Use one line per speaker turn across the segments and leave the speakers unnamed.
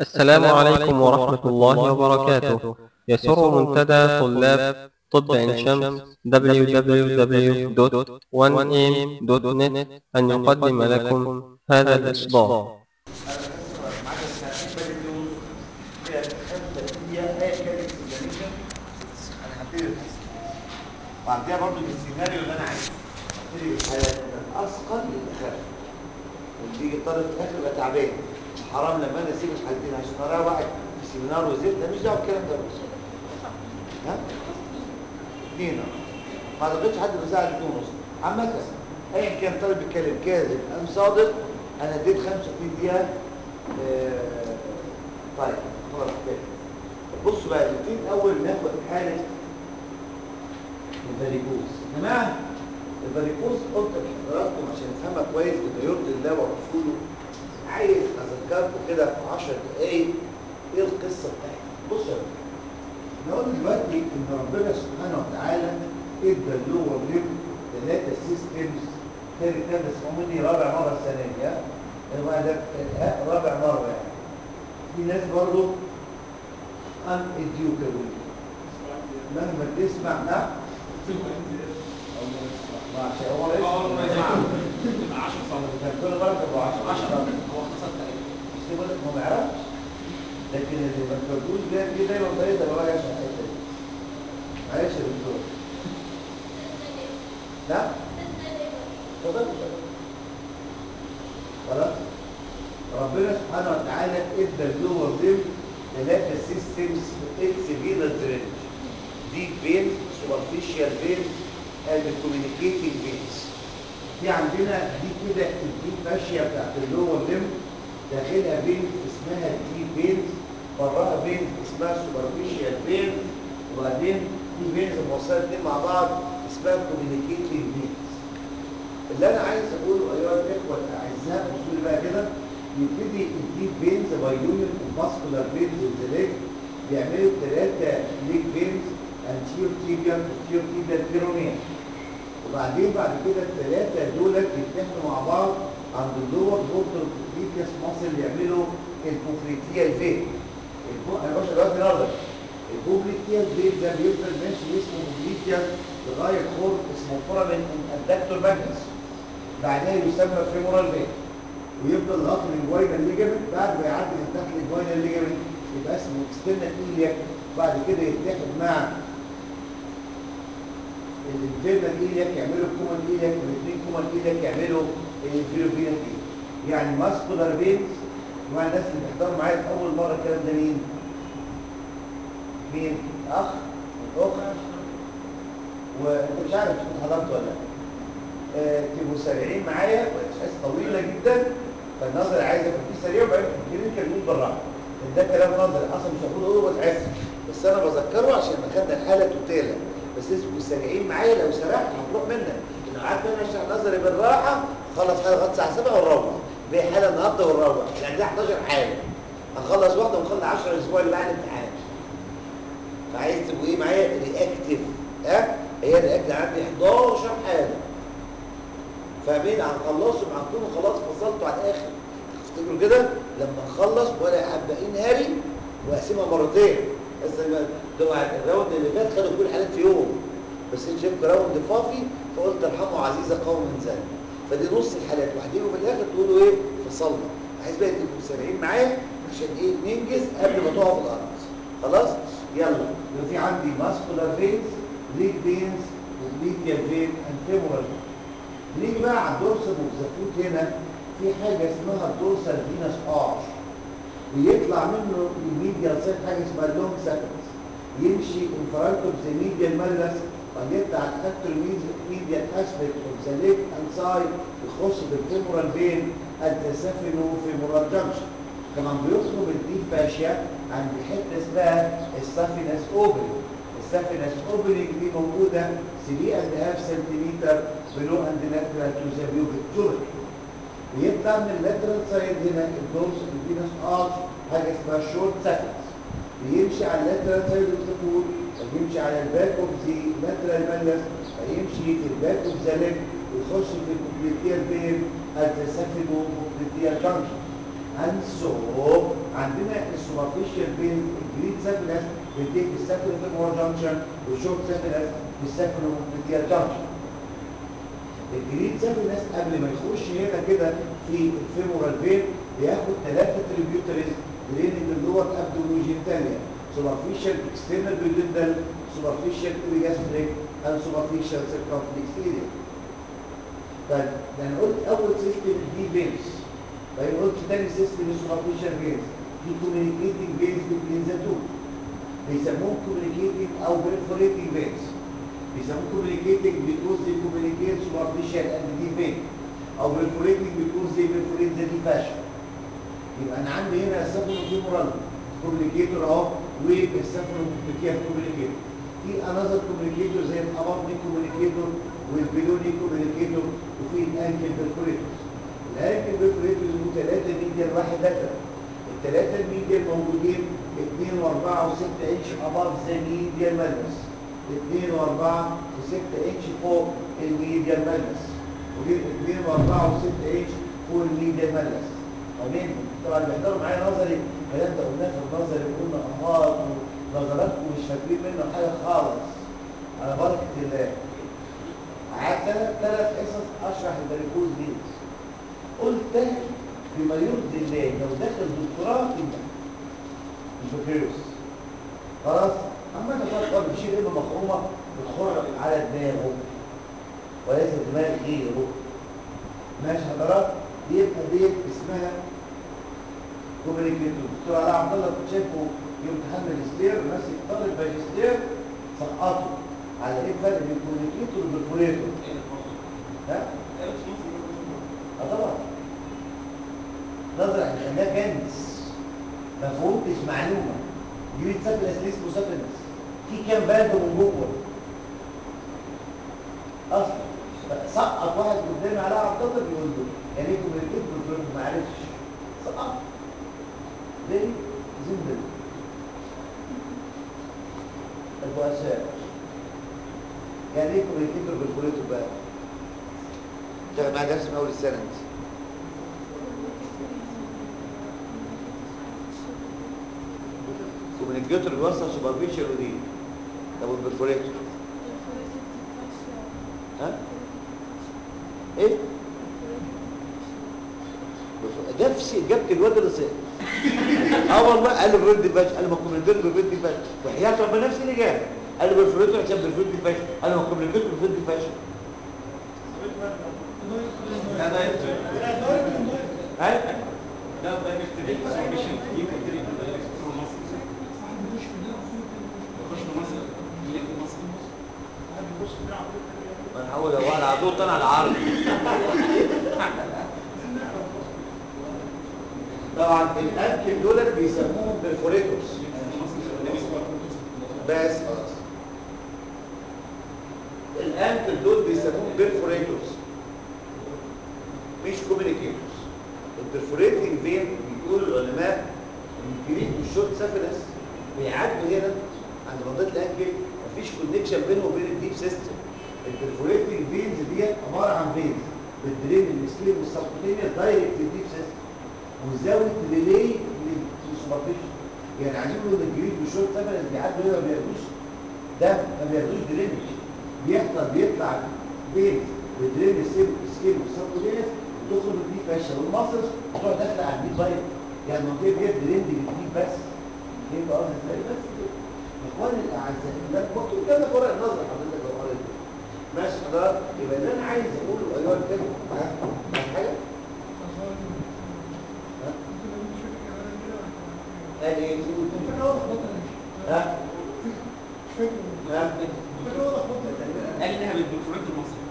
السلام عليكم ورحمة الله وبركاته يسر منتدى طلاب طب عين شمس www.1am.net أن يقدم لكم هذا الإصدار
معاك الساعتين باقي اليوم فيها 35 دقيقة أيا كان الاكسبلانيشن أنا هبتدي بالحساب وهبتديها برضه بالسيناريو اللي أنا عايزه هبتدي بالحالات من الأثقل للأخف واللي يجي الطالب في الآخر يبقى تعبان حرام لما أنا أسيب الحالتين عشان أراها واحد في سيمينار وزيت ده مش دعوة بالكلام ده بس ها؟ اثنين أهو. ما أعتقدش حد بيساعد اثنين ونص عامة أيا كان طالب بيتكلم كاذب أم صادق أنا اديت 35 دقيقة آه، طيب خلاص كده بصوا بقى نبتدي الاول ناخد حاله الفاريكوز يا جماعه الفاريكوز قلت لحضراتكم عشان نفهمها كويس بما يرضي الله ورسوله عايز اذكركم كده في 10 دقايق ايه القصه بتاعتها بصوا يا جماعه احنا قلنا دلوقتي ان ربنا سبحانه وتعالى ادى اللور ليم ثلاثه سيستمز كانت كانت اسمهم رابع مره السنه دي ها هو ده ها؟ رابع مره يعني في ناس برضه ان اديوكابل مهما تسمع نعم ما عشان هو ليس كان كل مره تبقى 10 10 مش بقول لك ما بيعرفش لكن اللي ما تفكروش ده دي دايما طريقه بقى عشان الحته دي معلش يا دكتور لا اتفضل خلاص ربنا سبحانه وتعالى ادى اللور ليم ثلاثه سيستمز اكس فينال درينج ديب فينز سوبرفيشال فينز اند كوميونيكيتنج فينز في عندنا دي كده الديب فاشيه بتاعت اللور ليم داخلها فين اسمها الديب فينز براها فين اسمها سوبرفيشال فينز وبعدين في فينز موصله اتنين مع بعض اسمها كوميونيكيتنج فينز اللي انا عايز اقوله ايها الاخوه الاعزاء بصوا بقى كده يبتدي الديب فينز باي يونيون الماسكولار فينز والزلاج بيعملوا ثلاثه ليج فينز انتيور تيبيال بوستيور تيبيال بيرونيا وبعدين بعد كده الثلاثه دولت يتحدوا مع بعض عند اللور بوردر بوفريتياس ماسل يعملوا البوفريتيال فين انا باشا دلوقتي النهارده البوفريتيال فين ده بيفضل ماشي اسمه بوفريتيال لغايه خرم اسمه فورامين الدكتور ماجنس بعدها يسمى فيمورال فين ويفضل لغايه الجوينال ليجمنت بعد ما يعدي من تحت الجوينال ليجمنت يبقى اسمه اكسترنال ايلياك بعد كده يتحد مع الانترنال ايلياك يعملوا الكومن ايلياك والاثنين كومن ايلياك يعملوا الفيروفينال يعني ماسكولار فينز مع الناس اللي بيحضروا معايا في اول مره الكلام ده مين؟ مين؟ اخ؟ اخت؟ وانت مش عارف كنت حضرت ولا لا آه، تبقوا سريعين معايا وتحس طويله جدا فالنظر عايز يبقى فيه سريع وبعدين الكلينيكال يقول بالراحه لان ده كلام نظري اصلا مش المفروض اقوله وتحس بس انا بذكره عشان ما خدنا الحاله توتاله بس تبقوا سريعين معايا لو سرحت هتروح منك لو قعدت انا اشرح نظري بالراحه اخلص حاله لغايه الساعه 7 ونروح باقي حاله النهارده ونروح يعني دي 11 حاله هنخلص واحده ونخلص 10 الاسبوع اللي بعد الامتحان فعايز تبقوا ايه معايا رياكتيف ها هي الرياكتيف عندي 11 حاله فاهمين هنخلصهم هنكونوا خلاص فصلتوا على الاخر تفتكروا كده لما نخلص ولا هبقين هاري واقسمها مرتين بس ده الراوند اللي فات خدوا كل الحالات في يوم بس انت شايف راوند فافي فقلت ارحموا عزيزه قوم من زاد فدي نص الحالات وهتيجوا في الاخر تقولوا ايه فصلنا بحيث بقى تبقوا سامعين معايا عشان ايه ننجز قبل ما تقعوا في الارض خلاص يلا يبقى في عندي ماسكولار فينز ليج فينز وبليتيال فين اند فيمورال نيجي بقى على الدورسال والزفوت هنا في حاجه اسمها الدورسال فينس ارش بيطلع منه الميديال سايد حاجه اسمها اللونج ساكنس يمشي انفرانتوم زي ميديال مالس ويطلع الاكتر ميديال اسبكت اوف ذا ليج اند سايد يخش في الفيمورال فين التسافنو فيمورال جنكشن كمان بيطلب الديب فاشيا عند حته اسمها السافينس اوبننج السافينس اوبننج دي موجوده 3 اند هاف سنتيمتر بلو اند لاترال تو ذا بيوبيك جوينت بيطلع من اللاترال سايد هنا الدورس الفينس ارش حاجه اسمها شورت سافينس بيمشي على اللاترال سايد اوف ذا فود بيمشي على الباك اوف ذا لاترال مالس هيمشي في الباك اوف ذا ليج ويخش في الكوبليتيال فين التسافينو كوبليتيال جانكشن and so عندنا السوبرفيشال بين الجريد سافيلاس بيديك السافيلو فيمور جانكشن والشورت سافيلاس بالسافيلو ميديال جانكشن الجريد سافيلاس قبل ما يخش هنا كده في الفيمورال فين بياخد ثلاثه تريبيوتريز دريننج اللور ابدومينوجينيتاليا superficial external pudendal superficial epigastric and superficial circumflex area طيب ده انا قلت اول سيستم دي فينس طيب قلت تاني سيستم superficial فينس في communicating veins between the two بيسموهم communicating او perforating veins بيسموهم communicating because they communicate superficial and deep vein او perforating because they perforate the deep fascia يبقى انا عندي هنا سفن فيمورال كوميونيكيتور اهو والسفن بكيف كوميونيكيتور في انذر كوميونيكيتور زي الابابني كوميونيكيتور والبيلوني كوميونيكيتور وفي الانكل بيرفوريتورز الانكل بيرفوريتورز دول ثلاثه ميديا واحد دكتور الثلاثه الميديا موجودين 2 و4 و6 انش اباف ذا ميديا مالس 2 و4 و6 انش فوق الميديا مالس ودي 2 و4 و6 انش فوق الميديا مالس امين طبعا بيحضروا معايا نظري الكلام ده قلناه في النظري وقلنا امراض ونظراتكم مش فاكرين منه حاجه خالص على بركه الله قعدت ثلاث حصص اشرح الباريكوز دي قلت بما يرضي الله لو دخل دكتوراه تنجح مش بكالوريوس خلاص اما انت تقعد تقعد تشيل ابنه مخرومه بتخر على دماغه وليس دماغ غيره ماشي حضرات دي يبقى ديت اسمها كوميونيكيتور دكتور علاء عبد الله كنت شايفه يوم امتحان ماجستير ماسك طالب ماجستير سقطه على ايه الفرق بين كوميونيكيتور والبرفوريتور ها؟ اه طبعا نظر احنا خليها كنز ما فهمتش معلومه جريد سافلس اسمه سافلس في كام فالف من جوه اصلا سقط واحد قدامي علاء عبد الله بيقول له يعني ايه كوميونيكيتور والبرفوريتور ما عرفش سقط ليه؟ زندل البؤساء يعني ايه كوميونيكيتور بالكوليتور بقى؟ تاخد معايا درس من اول السنه انت كوميونيكيتور بيوصل سوبرفيشال ودي طب والبرفوريتور ها؟ ايه؟ نفس اجابه الواد اللي سئل اه والله قال له برد الباش قال له ما كوميونيكيتور برد الباش وحياه ربنا نفس الاجابه قال له برفوريتور عشان برفوريت الباش قال له ما كوميونيكيتور برفوريت الباش هاي
لا دايركت ديستريبيوشن في كونتريبيوت دايركت ثرو مصر يخش في مصر يلف مصر
ما نحاول هو على عدو طلع العرض طبعا الانكل دول بيسموهم برفوريتورز بس خلاص الانكل دول بيسموهم برفوريتورز مش كوميونيكيتورز البرفوريتنج فين بيقول العلماء ان الجريد والشورت سافلس بيعدوا هنا عند منطقه الانكل مفيش كونكشن بينه وبين الديب سيستم البرفوريتنج فينز ديت عباره عن فينز بتدرين السكين والسبكوتينيا دايركت في الديب سيستم وزاويه ريلي للسوبرفيشن يعني عايزين نقول الجريد والشورت سافلس بيعدوا هنا ما بياخدوش ده ما بياخدوش درينج بيحصل بيطلع فينز بتدرين السكين والسبكوتينيا وتخرج الديب فاشل والمصر تروح داخله على الديب بايت يعني المنطقه ديت درينج بالديب بس يبقى قصدي ازاي بس كده اخواني الاعزاء ده مكتوب كده في ورق النظر حضرتك لو قريت ماشي حضرتك يبقى اللي انا عايز اقوله ايها الكلمه ها عايز حاجه ها قال ايه ها ها
قال انها بالبرفوريت المصري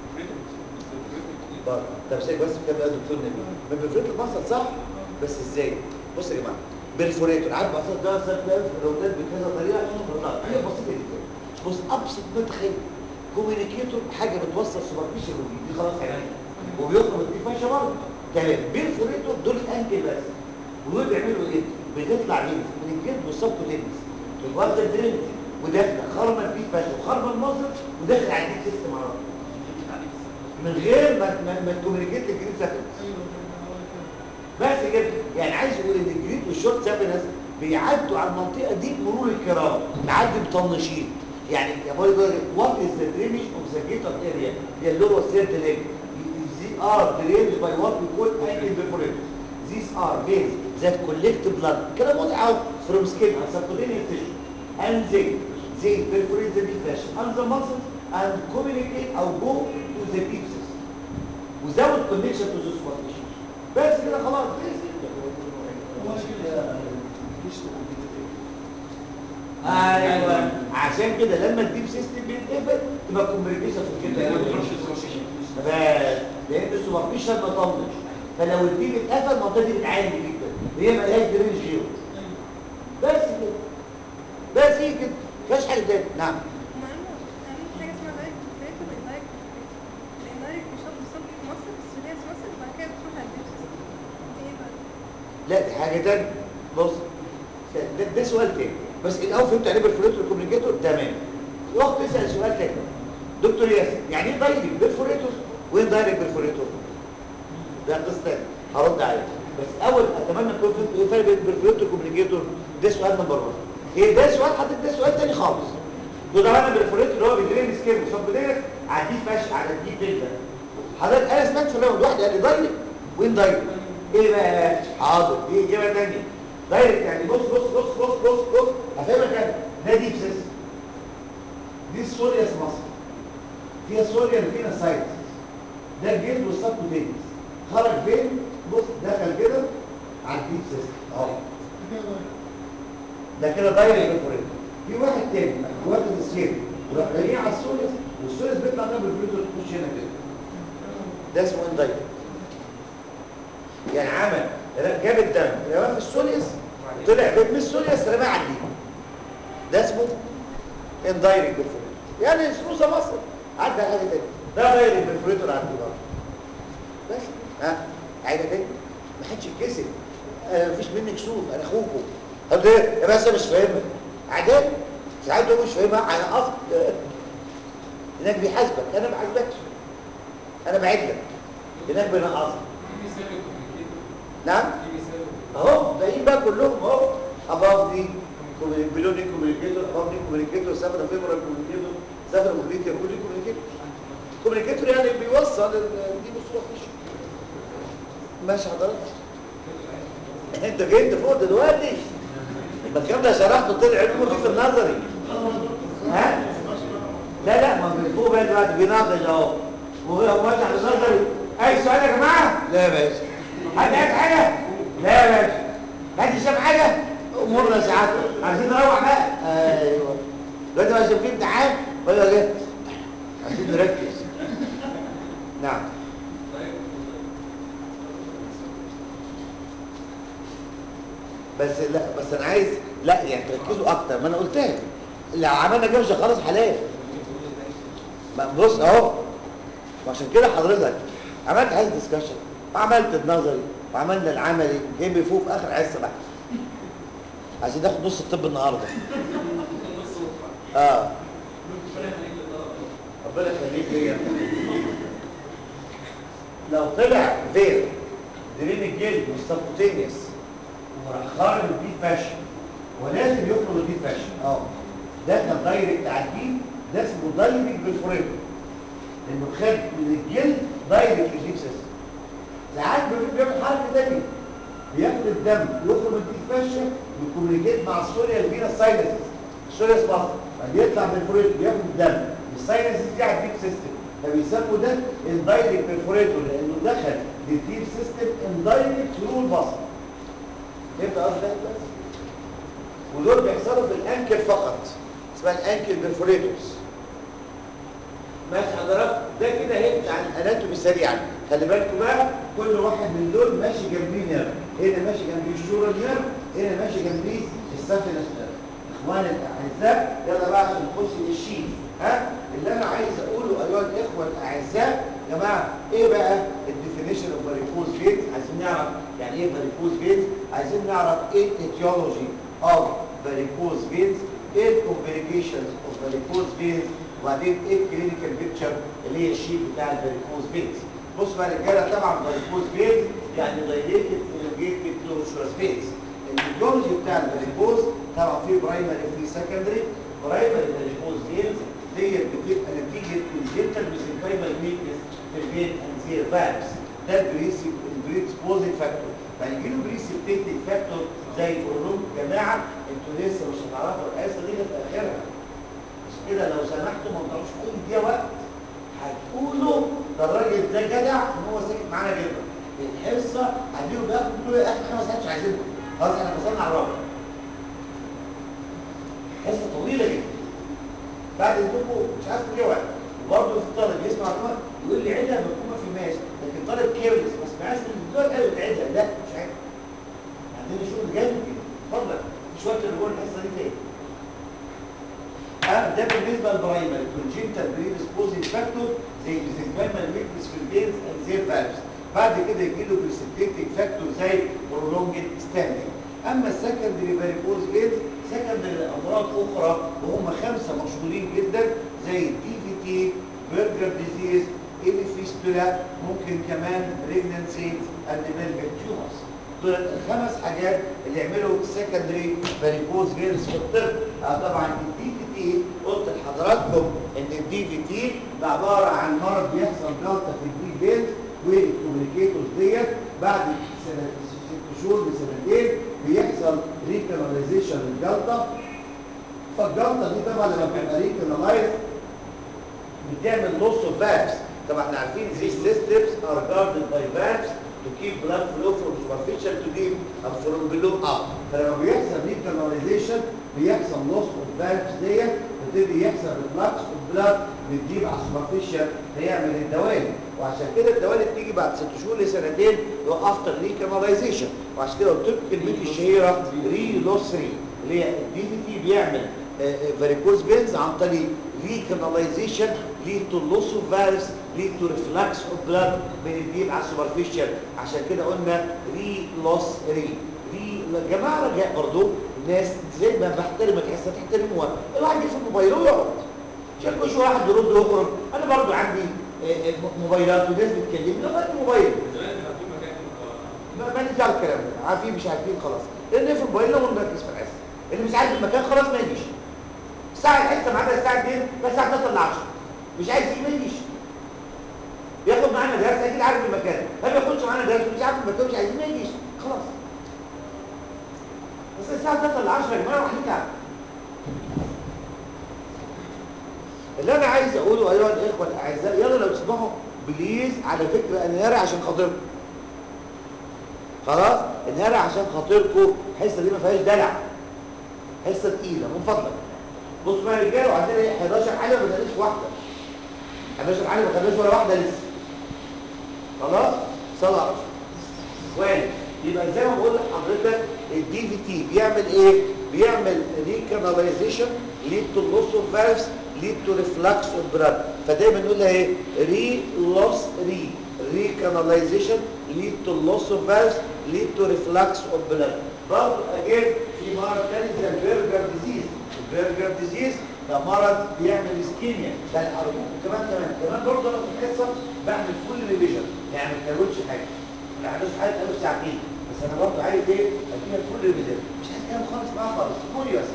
بقى. طب سيب بس كده يا دكتور نبي من برفوريت المصل صح بس ازاي بص يا جماعه برفوريتور عارف بسيط ده سيرف راوندات بكذا طريقه عشان تطلع هي بسيطه جدا بص ابسط ما تخيل كوميونيكيتور حاجه بتوصل سوبرفيشال ودي دي خلاص يعني وبيخرج دي فاشة برضه تمام بيرفوريتور دول انكل بس ودول بيعملوا ايه بتطلع لينز من الجلد والسبكوتينس واخده الدرينج وداخله خرمه البيت فاشة وخرمه المصل وداخله على الديب سيستم على طول من غير ما ما, ما تكومينيكيت الجديد سكند بس كده يعني عايز يقول ان الجريد والشورت سابينس بيعدوا على المنطقه دي مرور الكرام نعدي مطنشين يعني يا باي وات از ذا درينج اوف ذا جيتر اريا هي اللور سيرد ليج These are drained by what we call ankle perforators. These are veins that collect blood. كده متعة from skin and subcutaneous tissue. And they, they perforate the deep fascia and the muscles and communicate or go to the deep system. Without connection to the small tissue. بس كده خلاص. ايوه عشان كده لما الديب سيستم بيتقفل تبقى كومبريكيشن في الجلد بس لان السوبرفيشال ما طنش فلو الديب اتقفل المنطقه دي بتعاني جدا هي ما لهاش درينج غيره بس كده بس هي كده مفيهاش حاجه تاني نعم
ما انا اهم حاجه اسمها دايركت بريت والاندايركت بريت الاندايركت بيشوف بالظبط في مصر في السودان في مصر وبعد كده بتروح على الديب سيستم دي ايه بقى؟
لا دي حاجه تانية بص ده, ده سؤال تاني بس الاول فهمت يعني بالفوريتور كوميونيكيتور تمام وقت تسال سؤال تاني دكتور ياسر يعني ايه دايركت بالفوريتور وين دايركت بالفوريتور ده قصه تاني هرد عليك بس اول اتمنى تكون فهمت ايه الفرق بين بالفوريتور كوميونيكيتور ده سؤال نمبر 1 ايه ده سؤال حضرتك ده سؤال تاني خالص ده طبعا بالفوريتور اللي هو بيدرين سكيل وصف بدينك عديد ماشي على الديب جدا حضرتك انا سمعت في الراوند واحد قال لي دايركت وين دايركت ايه بقى حاضر دي اجابه ثانيه دايركت يعني بص بص بص بص بص بص هفهمك انا ده ديب سيستم دي السورياس مصر فيها سوريا اللي فينا سايتس ده الجلد والسبكوتينيوس خرج فين بص دخل كده على الديب سيستم اهو ده كده دايركت بالفوريتور في واحد تاني واخد السير وراح راميه على السورياس والسورياس بيطلع منها بالفوريتور تخش هنا كده ده اسمه اندايركت يعني عمل جاب الدم رماه في السوليوس طلع من السوليوس رماه على الدين ده اسمه اندايركت بالفوريتور يعني سوسه مصر عدى حاجه تاني ده دايركت بالفوريتور على الدين بس ها حاجه تاني ما حدش يتكسف انا مفيش مني كسوف انا اخوكم طب ايه يا باشا مش فاهمها عادي ساعات تقول مش فاهمها على اصل هناك بيحاسبك انا ما بحاسبكش انا بعد لك هناك بنقصك نعم اهو باقيين بقى كلهم اهو اباف دي بلوني كوميونيكيتور اباف دي كوميونيكيتور سافر فيبرال كوميونيكيتور سافر موبيليتي كل كوميونيكيتور كوميونيكيتور يعني بيوصل ال- دي بصوره فيش ماشي حضرتك انت جاي انت فوق دلوقتي ما الكلام ده شرحته طلع علومه فيه في النظري ها لا لا ما في فوق بقى دلوقتي بيناقش اهو وهو ماشي على النظري اي سؤال يا جماعه لا يا باشا حد عايز حاجه لا يا باشا حد شاف حاجه امورنا ساعات عايزين نروح بقى ايوه دلوقتي بقى شايفين امتحان ولا ايه عايزين نركز نعم بس لا بس انا عايز لا يعني تركزوا اكتر ما انا قلتها لو عملنا جوشه خلاص حلال ما بص اهو وعشان كده حضرتك عملت عايز ديسكشن وعملت النظري وعملنا العملي جاي بيفوق في اخر حصه بقى عايزين ناخد نص الطب النهارده اه ربنا يخليك ليا لو طلع فين درين الجلد والسبكوتينيوس وراح خارج الديب فاشن ولازم يخرج الديب فاشن اه ده كان دايركت على الديب ده اسمه دايركت بالفوريتور لانه خد من الجلد دايركت للديب سيستم ساعات بيقول بيعمل حركه ثانيه بياخد الدم يخرج من الديب فاشن ويكوميونيكيت مع السوريا اللي فينا الساينسز السوريا مصر فبيطلع من الفوريتور بياخد الدم الساينسز دي على الديب سيستم فبيسموا ده الدايركت بالفوريتور لانه دخل للديب سيستم اندايركت ثرو البصر فهمت قصدي بس ودول بيحصلوا في الانكل فقط اسمها الانكل بالفوريتورز ماشي حضرتك ده كده هيبقى عن الاناتومي سريعا خلي بالكم بقى كل واحد من دول ماشي جنبيه نيرف هنا ماشي جنبيه الشورى نيرف هنا ماشي جنبيه السافينس نيرف اخواني الاعزاء يلا بقى عشان نخش للشيت ها اللي انا عايز اقوله ايها الاخوه الاعزاء يا جماعه ايه بقى الديفينيشن اوف فاريكوز فينز عايزين نعرف يعني ايه فاريكوز فينز عايزين نعرف ايه الايتيولوجي اوف فاريكوز فينز ايه الكومبليكيشنز اوف فاريكوز فينز وبعدين ايه الكلينيكال بيكتشر اللي هي الشيت بتاع الفاريكوز فينز بص بقى يا رجاله طبعا فاريكوز فينز يعني دايليتد الوجيتد تو سوتشورس فيز الفيزيولوجي بتاع الفاريكوز طبعا فيه برايمري وفيه سكندري برايمري فاريكوز فينز ديت بتبقى نتيجه كونجنتال ميزنكايمال ويكنس في الفين انزير فالفز ده البريسي البريسبوزنج فاكتور فيجي له بريسبتيتنج فاكتور زي البرولوج جماعه انتوا لسه مش هتعرفوا الحصه دي في اخرها مش كده لو سمحتوا ما تضيعوش كل دي وقت هتقولوا ده الراجل ده جدع ان هو ساكت معانا جدا الحصه هديله بقى كل اخر خمس ساعات مش عايزينهم خلاص احنا وصلنا على الرابع حصه طويله جدا بعد انتوا مش عايز تضيع وقت وبرضه في طالب يسمع كمان يقول لي عيدها مفهومه في ماشي لكن طالب كيرلس ما سمعش الدكتور قال تعيدها لا مش عيب عندنا شغل جامد كده اتفضل مش وقت اللي جوه الحصه دي تاني اه ده بالنسبه للبرايمري كونجنتال بريدسبوزنج فاكتور زي الزنجبايمال ويكنس في البينز اند زير فالفز بعد كده يجي له بريسبتيتنج فاكتور زي برولونجد ستاندنج اما السكندري فاريكوز فينز سكندري لامراض اخرى وهم خمسه مشهورين جدا زي الدي في تي برجر ديزيز ايلي فيستولا ممكن كمان بريجننسي اند ميلفيك تيومرز دول الخمس حاجات اللي يعملوا سكندري فاريكوز فينز في الطب اه طبعا الدي في تي قلت لحضراتكم ان الدي في تي ده عباره عن مرض بيحصل جلطه في الدي فينز والكوميونيكيتورز ديت بعد سنه ست شهور لسنتين بيحصل ريكاناليزيشن للجلطه فالجلطه دي طبعا لما بتبقى ريكانالايز بتعمل لوس اوف فالفز طبعا احنا عارفين these systems are guarded by valves to keep blood flow from superficial to deep and from below up فلما بيحصل ريكاناليزيشن بيحصل لوس اوف فالفز ديت بتبتدي يحصل ريفلكس اوف بلاد بتجيب على السوبرفيشال فيعمل الدوالي وعشان كده الدوالي بتيجي بعد ست شهور لسنتين اللي هو افتر ريكاناليزيشن وعشان كده قلت لكم كلمتي الشهيره ري لوس ري اللي هي الدي في تي بيعمل فاريكوز فينز عن طريق ريكاناليزيشن ليد تو لوس اوف فالفز ليد تو ريفلكس اوف بلاد من الديب على السوبرفيشال عشان كده قلنا ري لوس ري ري الجماعه رجاء برضو الناس زي ما بحترم الحصه تحترموها الواحد يقفل موبايله ويقعد عشان كل شويه واحد يرد ويخرج انا برضو عندي آه، آه، موبايلات وناس بتكلمني لغايه الموبايل
زمان كان في مكان
ما ما نرجع الكلام ده عارفين مش عارفين خلاص لان في موبايلنا ونركز في الحصه اللي مش عارف المكان خلاص ما يجيش الساعه الحصه معانا الساعه 2 بس الساعه 3 ل 10 مش عايز يجي ما يجيش بياخد معانا درس اكيد عارف المكان ما بياخدش معانا درس مش عارف المكان مش عايزين ما يجيش خلاص بس الساعه 3 ل 10 يا جماعه واحد تعب اللي انا عايز اقوله ايها الاخوه الاعزاء يلا لو تسمحوا بليز على فكره انا هرع عشان خاطركم خلاص الهرع عشان خاطركم الحصه دي ما فيهاش دلع حصه تقيله من فضلك بصوا بقى يا رجاله وعندنا ايه 11 حاله ما خدناش واحده 11 حاله ما خدناش ولا واحده لسه خلاص صلاه على الرسول. سؤال يبقى زي ما بقول لحضرتك الدي في تي بيعمل ايه بيعمل ريكاناليزيشن ليد تو لوس اوف فالفز ليد تو ريفلكس اوف بلاد فدايما نقولها ايه ري لوس ري ريكاناليزيشن ليد تو لوس اوف فالفز ليد تو ريفلكس اوف بلاد برضه اجين في مرض تاني زي البرجر ديزيز البرجر ديزيز ده مرض بيعمل اسكيميا ده الارجوك كمان كمان كمان برضه انا في الحصه بعمل فول ريفيجن يعني ما تكروتش حاجه ما عندوش حاجه قالوا ساعتين بس انا برضه عايز ايه اديها فول ريفيجن مش عايز كلام خالص معاه خالص قولي بس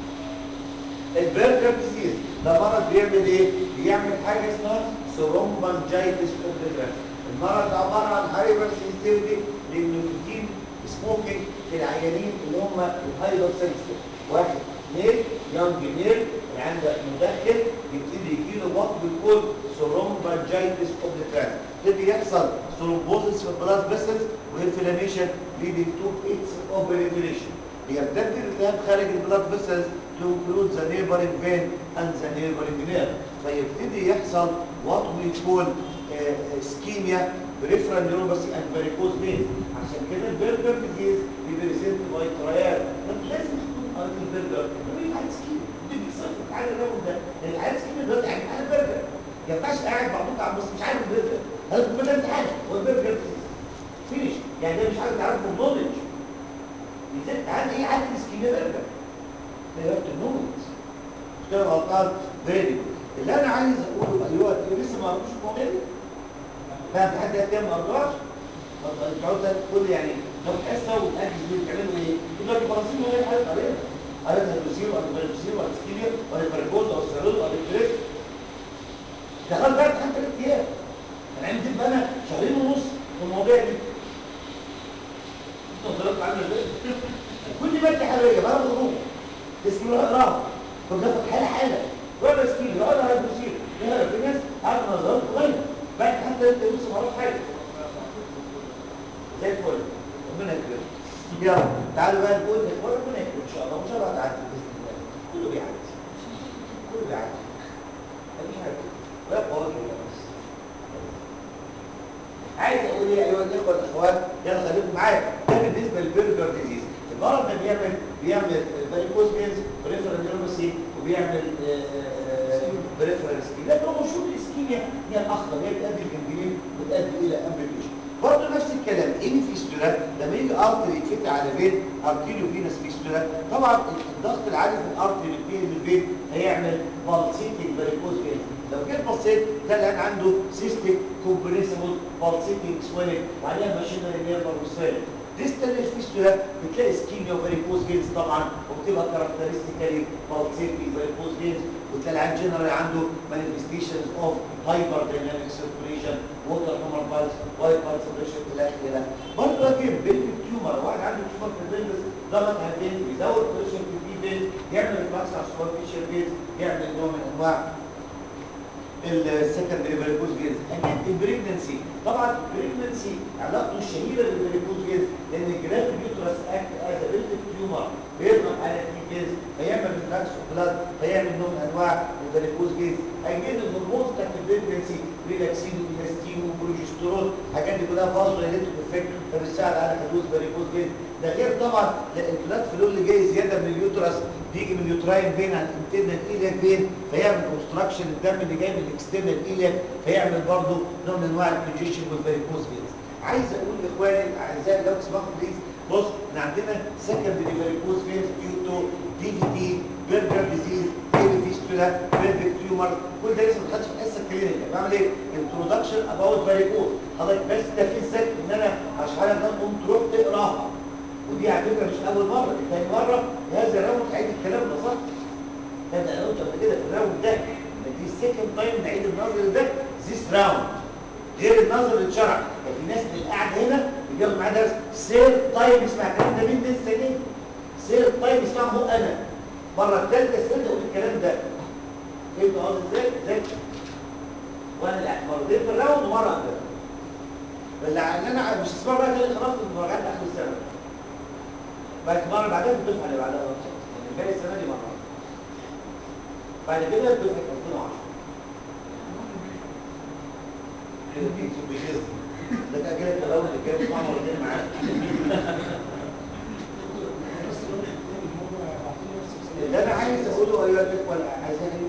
البرجر ديزيز ده مرض بيعمل ايه بيعمل حاجه اسمها ثرومبانجايتس اوبليترانس المرض ده عباره عن هايبر سنسيتيفيتي للنيكوتين سموكينج في العيانين اللي هم الهايبر سنسيتيف واحد ميل يونج ميل اللي عنده مدخن يبتدي يجي له وات بيكون ثرومبانجايتس اوبليترانس يبتدي يحصل ثرومبوزس في البلاد فيسلز وانفلاميشن leading to its obliteration بيمتد الالتهاب خارج البلاد فيسلز to include the neighboring vein and the neighboring nerve فيبتدي يحصل what we call ischemia peripheral neuropathy and varicose veins عشان كده البرجر ديزيز بيبريزنت باي تريال طب لازم تكون قريت البرجر يقول لي عايز سكيميا دي صفر تعالى ناخد ده يعني عايز سكيميا دلوقتي يعني انا برجر ما ينفعش قاعد محطوط على بس مش عارف البرجر هذا البرجر امتحان هو البرجر ديزيز فينيش يعني ده مش عايز تعرفه نولج بالذات عن ايه عن الاسكيميا برجر they have to know it كده غلطان فيري اللي انا عايز اقوله ايوه لسه ما قريتوش المواضيع دي فاهم في حد كام ما قرأش؟ انت عاوز تقول يعني طب حصه والاكل دول بتعملوا ايه؟ يقول لك البرازيل ولا حاجه علينا عايز هيدروسيل ولا هيدروسيل ولا سكيليا ولا فريكوز ولا سيرول ولا بريس دخلت بقى امتحان ثلاث ايام انا عندي بقى انا شهرين ونص في المواضيع دي نظرت عامله ازاي كل ماده حريه بقى مضروب اسمه اقراها فبناخد حاله حاله ولا سكيليا ولا هيدروسيل لا في ناس عارف نظرات صغيره بعد حتى انت لسه ما عرفت حاجه زي الفل ربنا يكرمك يلا تعالوا بقى نقول اخوان ربنا يكرم ان شاء الله وان شاء الله هتعدي باذن الله كله بيعدي كله بيعدي مفيش حاجه ولا قوات ولا بس عايز اقول ايه ايها الاخوه الاخوات يلا خليكم معايا ده بالنسبه للبرجر ديزيز المرض ده بيعمل بيعمل فاريكوز فينز بريفرال نيوروسي وبيعمل بريفرال سكين لكن هو مشهور الاسكيميا هي الاخطر هي بتؤدي الجنجرين وتؤدي الى امبليكيشن برضه نفس الكلام ايه فيستولا لما يجي ارتري يتفتح على فين ارتيريو فينس فيستولا طبعا الضغط العالي في الارتري اللي بينتهي للفين هيعمل بالسيتنج فاريكوز فين لو جيت بصيت ده الان عنده سيستيك كومبريسبل بالسيتنج سويلنج وعليها ماشينري نيرفر وسويلنج ديستال فيستولا بتلاقي سكيميا وفاريكوز فينز طبعا وبتبقى كاركترستيكالي بالسيتنج فاريكوز فينز وتلاقي العين جنرال عنده مانيفستيشنز اوف هايبر دايناميك سيركوليشن ووتر هومر بالز وايت بالز بريشر الى اخره برضه اجيب بيلفيك تيومر واحد عنده تيومر في البلفس ضغط على البيت بيزود بريشر في الدي بيت يعمل فلاكس على السوبر فيشر بيت يعمل نوع من انواع السكندري فاريكوز جيز اجيب البريجنسي طبعا البريجنسي علاقته الشهيره بالفاريكوز جيز لان الجراف اليوترس اكت از بيلفيك تيومر بيضغط على الدي جيز فيعمل ريفلاكس اوف بلاد فيعمل نوع من انواع الفاريكوز جيز اجيب الهرمونز بتاعت البريجنسي ريلاكسين وميلاستين وبروجسترون الحاجات دي كلها فازو ريليتد افكت فبتساعد على حدوث فاريكوز جيز ده غير طبعا البلاد فلو اللي جاي زياده من اليوترس بيجي من اليوتراين فين على الانترنال ايلياك فين فيعمل اوبستراكشن الدم اللي جاي من الاكسترنال ايلياك فيعمل برضه نوع من انواع الكونجيشن والفاريكوز فينز عايز اقول لاخواني الاعزاء لو تسمحوا بليز بص احنا عندنا سكندري فاريكوز فينز ديو تو دي في دي برجر ديزيز بيبي فيستولا بيلفيك تيومر كل ده لسه ما دخلش في الحصه الكلينيكال بعمل ايه؟ انتروداكشن اباوت فاريكوز حضرتك بس ده في ذات ان انا هشرح لك تقوم تروح تقراها ودي على فكره مش اول مره دي ثاني مره في هذا الراوند هعيد الكلام ده صح؟ ده انا قلت قبل كده في الراوند ده ان دي السكند تايم نعيد النظر ده ذيس راوند غير النظر اللي اتشرح يعني في ناس اللي قاعده هنا بيجاوب معايا درس سير تايم اسمع الكلام ده مين لسه جاي سير تايم اسمعه انا مره الثالثه سير اقول الكلام ده فهمت قصدي ازاي؟ ازاي؟ وانا لا مرتين في الراوند ومره قبل بل ان انا مش اسبوع بقى تاني خلاص المراجعات اخر السنه بعد المره اللي بعدها الدفعه اللي بعدها يعني باقي السنه دي مره بعد كده الدفعه 2010 كده في بيغز ده كده كده التلاوه اللي جاي بسمعه مرتين معاك اللي انا عايز اقوله ايها الاخوه الاعزاء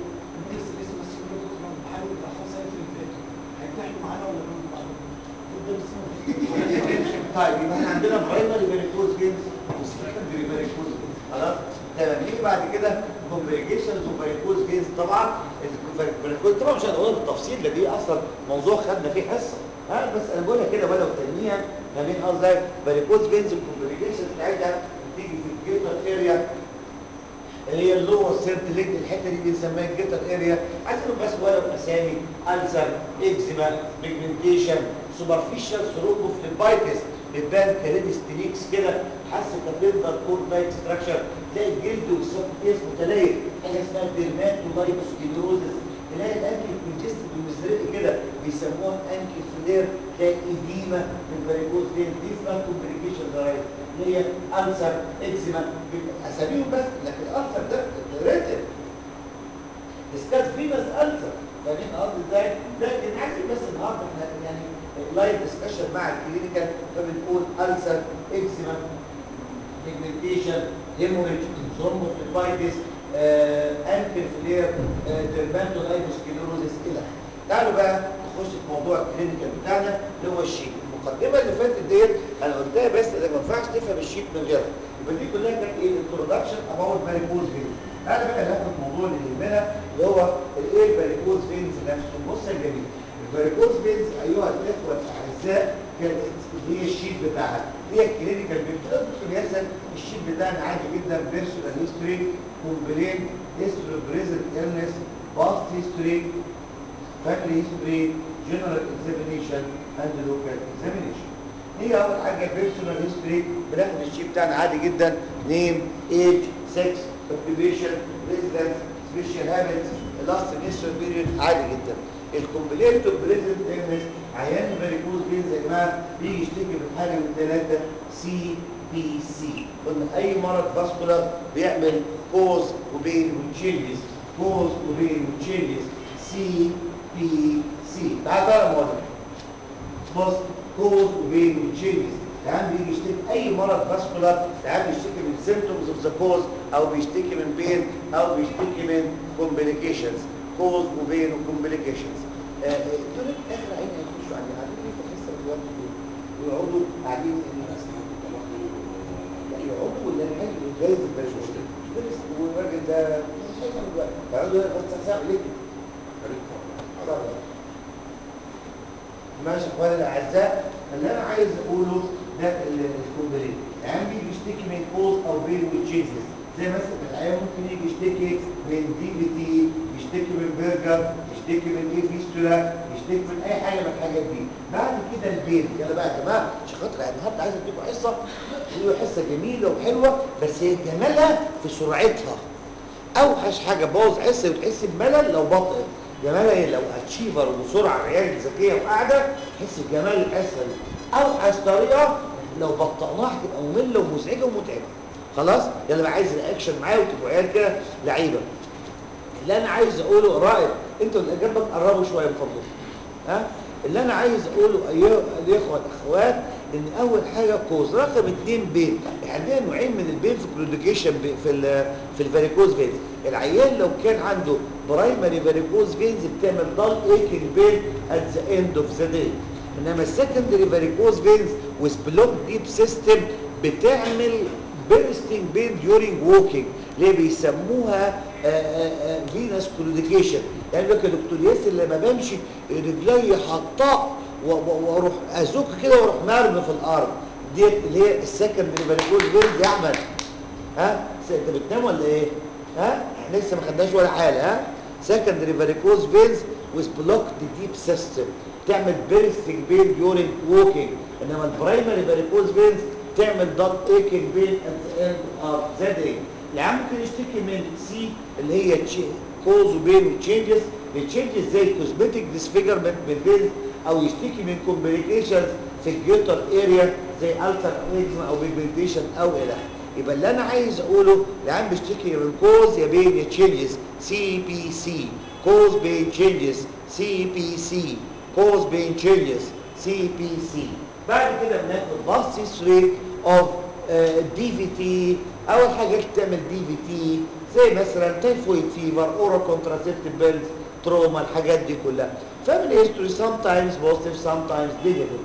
طيب يبقى احنا عندنا برايمري فيريكوز جينز وسكندري فيريكوز جينز خلاص تمام نيجي بعد كده كونفريجيشنز وفيريكوز جينز طبعا الفيريكوز طبعا مش هنقول بالتفصيل ده دي اصلا موضوع خدنا فيه حصه ها بس انا بقولها كده ولو تلميها ما بين قصدي فيريكوز جينز الكونفريجيشنز بتاعتها بتيجي في الجيتر اريا اللي هي اللور سيرت ليج الحته دي بنسميها الجيتر اريا عايزين بس ولو اسامي السر اكزيما بيجمنتيشن سوبرفيشال ثرومبوفليبايتس بتبان كريدستينيكس كده حاسه كاتندر كور لايك ستراكشر تلاقي الجلد والسبكتيس متلايق حاجه اسمها ديرماتولايتوسكليروزس تلاقي الانكل كونجستد ومزرق كده بيسموها انكل فلير تلاقي ايديما في الفاريكوز فين دي اسمها كومبليكيشن ضرايب اللي هي ألسر اكزيما اساميهم بس لكن الألسر ده ريتم اسكات فينس ألسر فاهمين قصدي ازاي؟ لكن عايزين بس النهارده احنا يعني لايف ديسكشن مع الكلينيكال فبنقول ألسر اكزيما بيجمنتيشن هيموريج ثرومبوفليبايتس انكل فلير ديرماتولايتوسكليروزس الى تعالوا بقى نخش في موضوع الكلينيكال بتاعنا اللي هو الشيت المقدمه اللي فاتت ديت انا قلتها بس انك ما ينفعش تفهم الشيت من غيرها يبقى دي كلها كانت ايه انتروداكشن اباوت فاريكوز فينز تعالى بقى ناخد الموضوع اللي يهمنا اللي هو الايه الفاريكوز فينز نفسه بص يا جميل الفاريكوز فينز ايها الاخوه الاعزاء كانت هي الشيت بتاعها هي الكلينيكال بيكتشر دكتور ياسر الشيت بتاعنا عادي جدا بيرسونال هيستوري كومبلين هيستوري بريزنت ايلنس باست هيستوري family history, general examination, and local examination. هي أول حاجة personal history بناخد الشيء بتاعنا عادي جدا name, age, sex, occupation, residence, special habits, last menstrual period عادي جدا. الكومبليت بريزنت illness عيان فاريكوز فين زي ما بيجي يشتكي من حاجة من ثلاثة سي بي سي قلنا أي مرض فاسكولار بيعمل كوز وبين وتشينجز كوز وبين وتشينجز سي بي سي تعال بقى الموضوع بص كوز وبين وتشينجز العيان بيجي يشتكي اي مرض فاسكولار العيان بيشتكي من سيمتومز اوف ذا كوز او بيشتكي من بين او بيشتكي من كومبليكيشنز كوز وبين وكومبليكيشنز دول اخر عين هيخشوا عندي قاعدين في الحصه دلوقتي دول ويقعدوا قاعدين لا يقعدوا ولا الحاج جايز البرشوش والراجل ده مش هيعمل دلوقتي يقعدوا بس ساعه ليه ماشي اخواني الاعزاء اللي انا عايز اقوله ده الكومبليت العيان بيجي يشتكي من كوز او بين وتشينجز زي مثلا العيان ممكن يجي يشتكي من دي بي تي يشتكي من برجر يشتكي من ايه فيستولا يشتكي من اي حاجه من الحاجات دي بعد كده البين يلا بقى يا جماعه عشان خاطر النهارده عايز اديكم حصه هي حصه جميله وحلوه بس هي جمالها في سرعتها اوحش حاجه بوظ حس وتحس بملل لو بطئ جمالها ايه لو اتشيفر وبسرعه عيال ذكيه وقاعده تحس بجمال الحصه دي اوحش طريقه لو بطأناها هتبقى ممله ومزعجه ومتعبه خلاص يلا بقى عايز رياكشن معايا وتبقوا عيال كده لعيبه اللي انا عايز اقوله رائد انتوا اللي جنبك قربوا شويه من فضلكم ها اللي انا عايز اقوله ايها الاخوه الاخوات ان اول حاجه كوز رقم اثنين بين عندنا نوعين من البين في الكلوديكيشن في ال في الفاريكوز فينز العيان لو كان عنده برايمري فاريكوز فينز بتعمل ضل ايكنج بين ات ذا اند اوف ذا داي انما السكندري فاريكوز فينز وذ بلوك ديب سيستم بتعمل بيرستنج بين ديورينج ووكينج ليه بيسموها فينس كلوديكيشن يعني لك يا دكتور ياسر لما بمشي رجلي حطاء واروح ازك كده واروح مرمي في الارض ديت اللي هي السكندري فاريكوز فينز يا احمد ها انت بتنام ولا ايه ها احنا لسه ما خدناش ولا حاجه ها سكندري فاريكوز فينز ويز بلوك ديب سيستم تعمل بيرستنج بين ديورينج ووكينج انما البرايمري فاريكوز فينز تعمل ضغط ايكنج بين ات ذا اند اوف ذا داي العيان ممكن يشتكي من سي اللي هي كوز وبين وتشينجز التشينجز زي كوزمتيك ديسفيجرمنت بالفيز او يشتكي من كومبليكيشنز في الجيوتر اريا زي التر اكزما او بيجمنتيشن او الى يبقى اللي انا عايز اقوله العيان بيشتكي من كوز يا بين يا تشينجز سي بي سي كوز بين تشينجز سي بي سي كوز بين تشينجز سي بي سي بعد كده بناخد باص هيستوري اوف دي في تي اول حاجه تعمل دي في تي زي مثلا تايفويد فيفر اورا كونتراسيبتيف بيلز تروما الحاجات دي كلها فاميلي هيستوري سام تايمز بوزيتيف سام تايمز نيجاتيف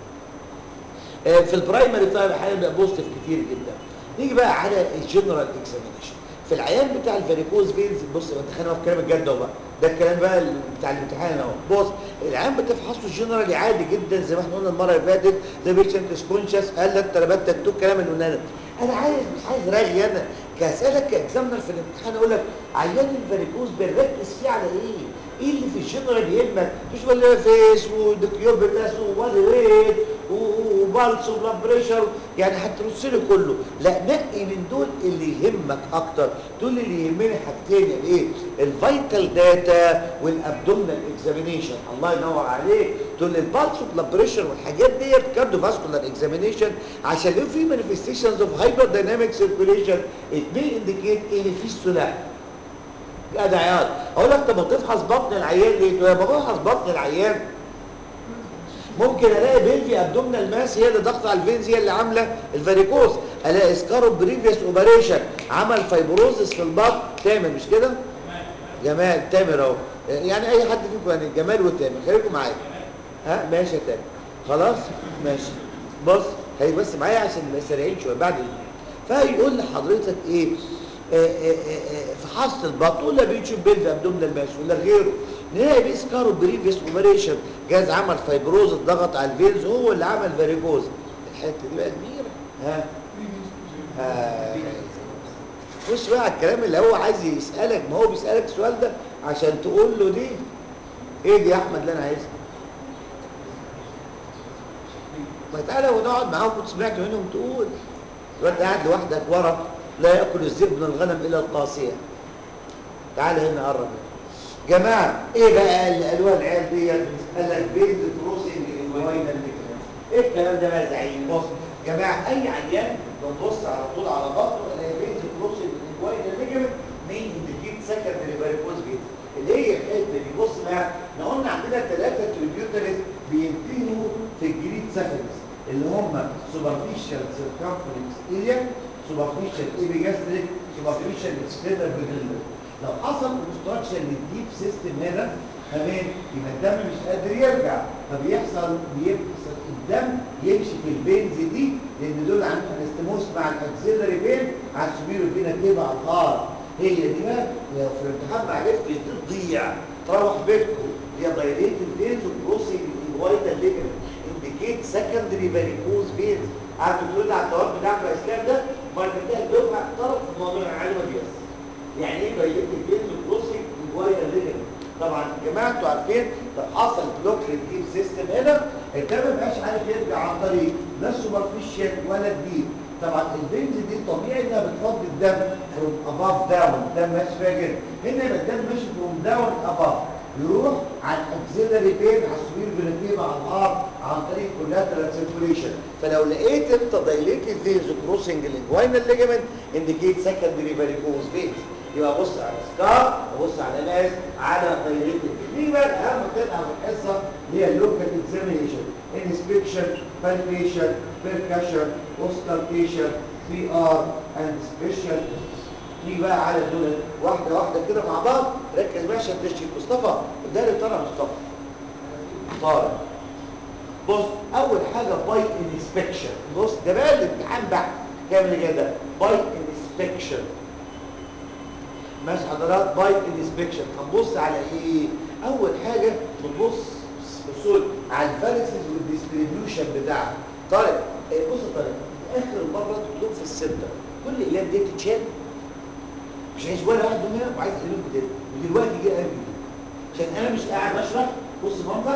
في البرايمري طيب احيانا بيبقى بوزيتيف كتير جدا نيجي بقى على الجنرال اكزامينشن في العيان بتاع الفاريكوز فينز بص دخلنا في كلام الجد اهو بقى ده الكلام بقى بتاع الامتحان اهو بص العيان بتفحصه الجنرالي عادي جدا زي ما احنا قلنا المره اللي فاتت زي بيشنت كونشس قال لك تربات تكتوك كلام اللي قلنا انا عايز مش عايز رغي انا كاسالك كاكزامنر في الامتحان اقول لك عيان الفاريكوز بنركز فيه على ايه؟ ايه اللي في الجنرال يهمك؟ مش ولا فيس وديكيوبيتاس وبادي ويت وبالس وبلاد بريشر يعني هترص لي كله لا نقي من دول اللي يهمك اكتر دول اللي يهمني حاجتين يعني ايه الفيتال داتا والابدومينال اكزامينيشن الله ينور عليك دول البالس وبلاد بريشر والحاجات ديت كارديو فاسكولار اكزامينيشن عشان لو في مانيفستيشنز اوف هايبر دايناميك سيركيوليشن ات مي انديكيت ان في سلاح ادعيات اقول لك طب ما تفحص بطن العيان ليه؟ لما بفحص بطن العيان ممكن الاقي بيلفي ابدومينال ماس هي اللي ضغط على الفينز هي اللي عامله الفاريكوز الاقي سكارو بريفيوس اوبريشن عمل فايبروزس في البطن تامر مش كده جمال تامر اهو يعني اي حد فيكم يعني جمال وتامر خليكم معايا ها ماشي يا تامر خلاص ماشي بص خليك بس معايا عشان نبقى سريعين شويه بعد فيقول لحضرتك ايه فحصت البطن ولا بنشوف بيلف ابدومينال ماس ولا غيره نلاقي بيه سكارو بريفيس اوبريشن جاز عمل فايبروز ضغط على الفينز هو اللي عمل فاريكوز الحته دي بقى ها ها خش بقى على الكلام اللي هو عايز يسالك ما هو بيسالك السؤال ده عشان تقول له دي ايه دي يا احمد اللي انا عايزها ما تعالى ونقعد معاهم كنت سمعت منهم تقول وانت قاعد لوحدك ورا لا ياكل الذئب من الغنم الا القاسيه تعالى هنا قرب هنا. جماعه ايه بقى اللي قالوها العيال ديت قال لك بيز كروسنج الواينال ليجمنت ايه الكلام ده بقى يا زعيم بص جماعه اي عيان بنبص على طول على بطنه الاقي بيز كروسنج الواينال ليجمنت مين انديكيت سكندري فاريكوز بيز اللي هي الحته دي بص بقى احنا قلنا عندنا ثلاثه تريبيوترز بينتهوا في الجريد سفنس اللي هم سوبرفيشال سيركمفرنس اريا سوبرفيشال ايبيجاستريك سوبرفيشال اكسبيتر بجلد لو حصل اوبستراكشن للديب سيستم هنا تمام يبقى الدم مش قادر يرجع فبيحصل بيحصل الدم يمشي في البينز دي لان دول عندهم انستموس مع الاكسيلري بين على السبيرو فينا كده على الهار هي دي بقى لو في الامتحان ما عرفتش دي تضيع تروح بيتكم هي دايريتد فينز وكروسنج الوايتال ليجمنت انديكيت سكندري فاريكوز فينز عارف تقول على الدوام بتاعك الاسلام ده ما بتلاقي الدفعه طرف في الموضوع العلمه دي بس يعني ايه دايريتد فينز وكروسنج الوايتال ليجمنت طبعا يا جماعه انتوا عارفين لو حصل بلوك للديب سيستم هنا الدم ما بقاش عارف يرجع عن طريق لا سوبرفيشال ولا الديب طبعا البنز دي طبيعي انها بتفضي الدم فروم اباف داون الدم ماشي فيها كده هنا يبقى الدم ماشي فروم داون اباف يروح على الاكسيلري بين على السوير فينيتيما على الارض عن طريق كولاترال سيركوليشن فلو لقيت انت دايليتد فينز كروسنج الانجوينال ليجمنت انديكيت سكندري فاريكوز فينز يبقى بص على سكار بص على ناس على دايليتد دي بقى اهم قطعه في الحصه اللي هي اللوكال اكزامينيشن انسبكشن بالبيشن بيركشن اوسكالتيشن بي ار اند سبيشال دي بقى على دول واحده واحده كده مع بعض ركز بقى عشان تشتي مصطفى ده اللي طلع مصطفى طارق بص اول حاجه باي انسبكشن بص ده بقى الامتحان بقى كامل كده باي انسبكشن ماشي حضرات باي انسبكشن هنبص على ايه اول حاجه نبص بصول على الفاليسز والديستريبيوشن بتاعها طارق إيه بص يا طارق اخر مره تطلب في السنتر كل الايام دي تتشال مش عايز ولا واحد مننا وعايز اقلب جديد ودلوقتي جه قلب جديد عشان انا مش قاعد بشرح بص المنظر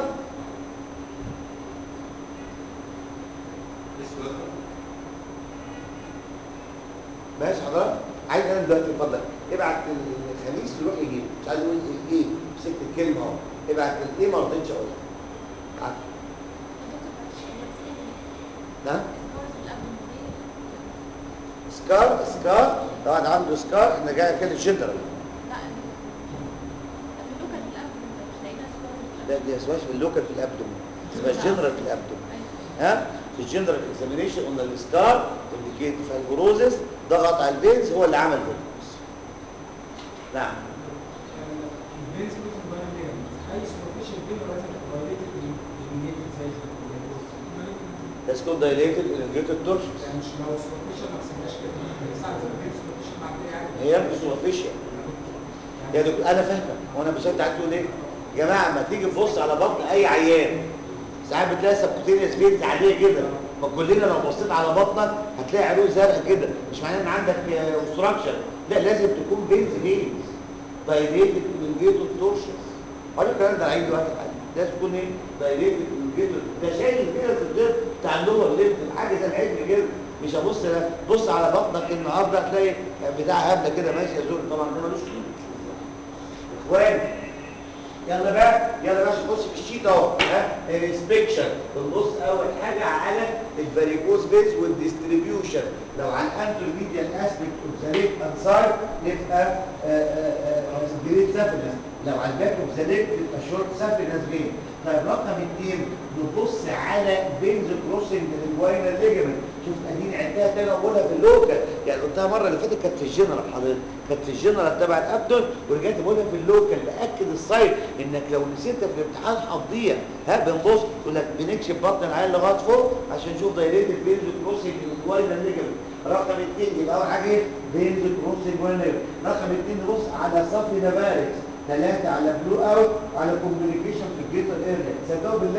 ماشي حضرتك عايز انا دلوقتي اتفضل ابعت الخميس يروح يجيب مش عايز اقول ايه مسكت الكلمه اهو ابعت الايه ما رضيتش اقولها عارف. نعم سكار سكار طبعا عنده سكار احنا جاي كده جنرال لا دي اسمهاش في اللوكال في الابدومين اسمها جنرال في الابدومين ها في الجنرال اكزامينيشن قلنا السكار انديكيت فالبروزس ضغط على الفينز هو اللي عمل فالبروز نعم
الفينس كنت مبالغ بيها اي سوبرفيشال فين لازم فايليتد الانجيتد زي
That's called dilated elongated torsions.
يعني مش لو سوبرفيشال ما حسبناش كده ساعه ما الفينس سوبرفيشال مع كده يعني
هي مش superficial. يا دكتور انا فاهمك وانا بشد عايز تقول ايه يا جماعه ما تيجي تبص على بطن اي عيان ساعات بتلاقي سبكوتينيوس فينز عاديه كده ما كلنا لو بصيت على بطنك هتلاقي عروق زرقاء كده مش معناه ان عندك اوبستراكشن لا لازم تكون فينز فينز دايليتد elongated torsions قال الكلام ده عيد واحد حاجه لازم تكون ايه دايليتد elongated ده شايل كده في الجلد بتاع اللور ليفت حاجه زي العلم كده مش هبص بص على بطنك النهارده هتلاقي بتاع هبله كده ماشي يا زول طبعا ده ملوش قيمه اخوان يلا بقى يلا بقى نبص في الشيت اهو ها انسبكشن بنبص اول حاجه على الفاريكوز بيز والديستريبيوشن لو على الانترميديال اسبكت اوف ذا ليك انسايد يبقى جريد سافينس لو على الباك اوف ذا ليك يبقى شورت سافينس فين طيب رقم اثنين نبص على فينز كروسنج للواينال ليجمنت شوف اديني عدتها تاني اقولها في اللوكال يعني قلتها المره اللي فاتت كانت في الجنرال حضرتك كانت في الجنرال تبع الابدون ورجعت بقولها في اللوكال باكد السايت انك لو نسيتها في الامتحان هتضيع ها بنبص يقول لك بنكشف بطن العيال لغايه فوق عشان نشوف دايريه الفينز كروسنج للواينال ليجمنت رقم اثنين يبقى اول حاجه ايه فينز كروسنج واينال رقم اثنين نبص على صفي نافاريكس ثلاثة على بلو اوت على كوميونيكيشن في الجيتر اريا صدقوا بالله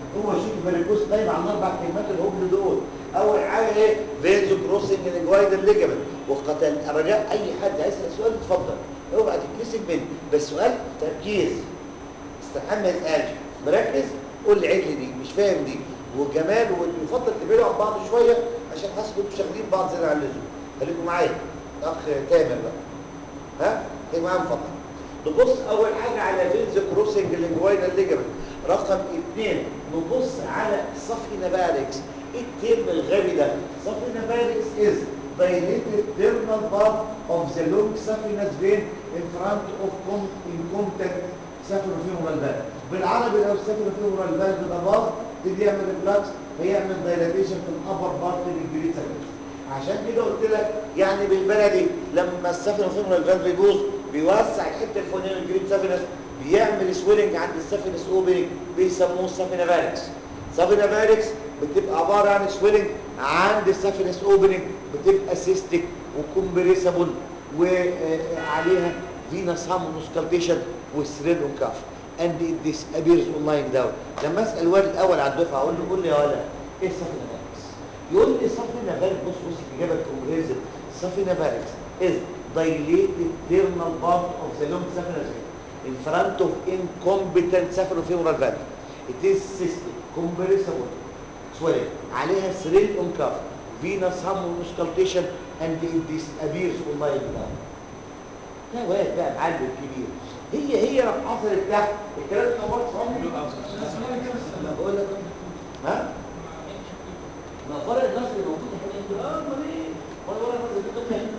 هو شيك فاريكوز قايم على الاربع كلمات الهبل دول اول حاجه ايه فينزو كروسنج الجوايد ليجمنت وقتل رجاء اي حد هيسال سؤال اتفضل اوعى تتكسب مني بس سؤال تركيز استحمى ما يسالش مركز قول لي عيد لي دي مش فاهم دي وجمال ويفضل تبعدوا عن بعض شويه عشان حاسس انتوا شاغلين بعض زي عن اللزوم خليكم معايا اخ تامر بقى ها خليكم معايا اتفضل نبص اول حاجه على فينز كروسنج لينجوينال ليجمنت رقم اثنين نبص على صفي نباركس ايه الترم الغبي ده صفي نباركس از dilated terminal part of the long saphenous vein in front of com- incompetent saphenofemoral valve بالعربي لو السaphenofemoral valve ده باظ تبتدي يعمل ريفلاكس فيعمل dilatation في الابر بارت للجريد سابينس عشان كده قلت لك يعني بالبلدي لما السافينوفيمورال فالف يبوظ بيوسع الحته الفوقانيه من الجريد سافينس بيعمل سويلنج عند السافينس اوبننج بيسموه سافينافاركس سافينافاركس بتبقى عباره عن سويلنج عند السافينس اوبننج بتبقى سيستيك وكومبريسبل وعليها فينس هامونوس كالتيشن وسريل كاف اند it disappears on lying down لما اسال الواد الاول على الدفعه اقول له قول لي يا ولد ايه السافينافاركس يقول لي سافينافاركس بص بص الاجابه الكومبريسيف سافينافاركس is dilated terminal part of the long saphenous vein in front of incompetent saphenofemoral valve. It is cystic, compressible, swelling. عليها سريل on cuff, venous hemosculptation and it disappears on lying down. ده واد بقى معلم كبير. هي هي راح حصلت تحت الكلام ده مرات في عمري ما بقول لك ها؟ ما فرق النصر اللي موجود هنا اه امال ايه؟ ولا ولا النصر اللي موجود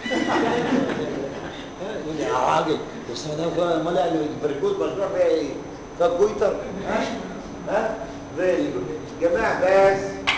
يقول لي يا راجل بس ده امال البريكوز مشروع فيها ايه؟ فالكويتر ها؟ ها؟ فيري جود جماعه بس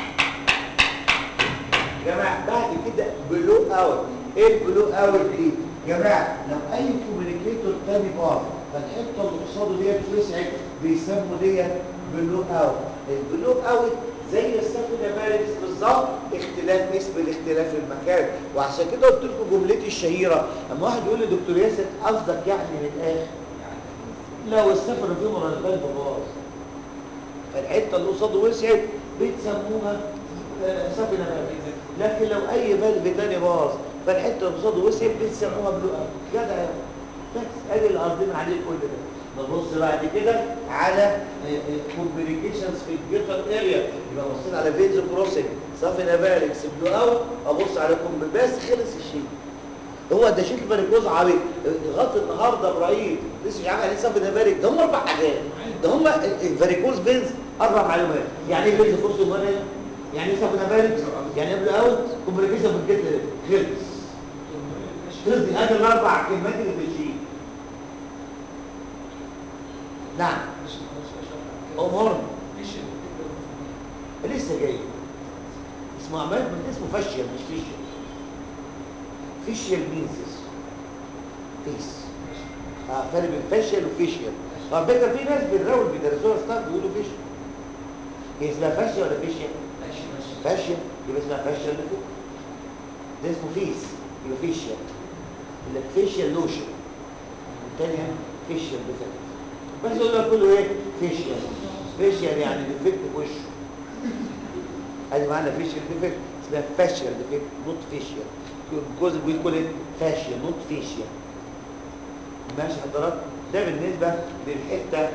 جماعه بعد كده بلو اوت ايه البلو اوت دي؟ جماعه لو اي كوميونيكيتور تاني باظ فالحته اللي قصاده ديت وسعت بيسموا ديت بلو اوت البلو اوت زي السافينافاركس بالظبط اختلاف اسم الاختلاف المكان وعشان كده قلت لكم جملتي الشهيره اما واحد يقول لي دكتور ياسر قصدك يعني من الاخر لو السافينافيمورال فالف باظ فالحته اللي قصاده وسعت بتسموها سافينافاركس لكن لو اي فالف تاني باظ فالحته اللي قصاده وسعت بتسموها بلو اوت جدع بس ادي اللي قصدنا عليه كل ده نبص بعد كده على كومبليكيشنز في الجيتر اريا يبقى بصينا على فينز كروسنج صافي نافاركس بلو اوت ابص على كومب بس خلص الشيء هو ده شيء فاريكوز عبيط لغايه النهارده ابراهيم لسه مش عارف عليه صافي نافارك ده هم اربع حاجات ده هم الفاريكوز فينز اربع معلومات يعني ايه فينز كروسنج يعني ايه صافي نافارك يعني ايه بلو اوت كومبليكيشن في الجيتر خلص خلص دي ادي الاربع كلمات اللي في الشيء نعم امور لسه جاي اسمه عمال من اسمه فاشيال مش فيشيال فيشيال مينز فيس اه فرق بين فاشيال وفيشيال على فكره في ناس بيدرسوا بيدرسوها ستار بيقولوا فيشيال هي اسمها فاشيال ولا فيشيال فاشيال يبقى اسمها فاشيال اللي فوق ده اسمه فيس يبقى فيشيال اللي فيشيال لوشن والتانية فيشيال ديفكت بس يقول لك كله ايه فيشيال فيشيال يعني ديفكت في وشه ادي معنى فيشيال ديفكت اسمها فاشيال ديفكت نوت فيشيال جزء بيقول ايه فاشيال نوت فيشيال ماشي حضرتك ده بالنسبه للحته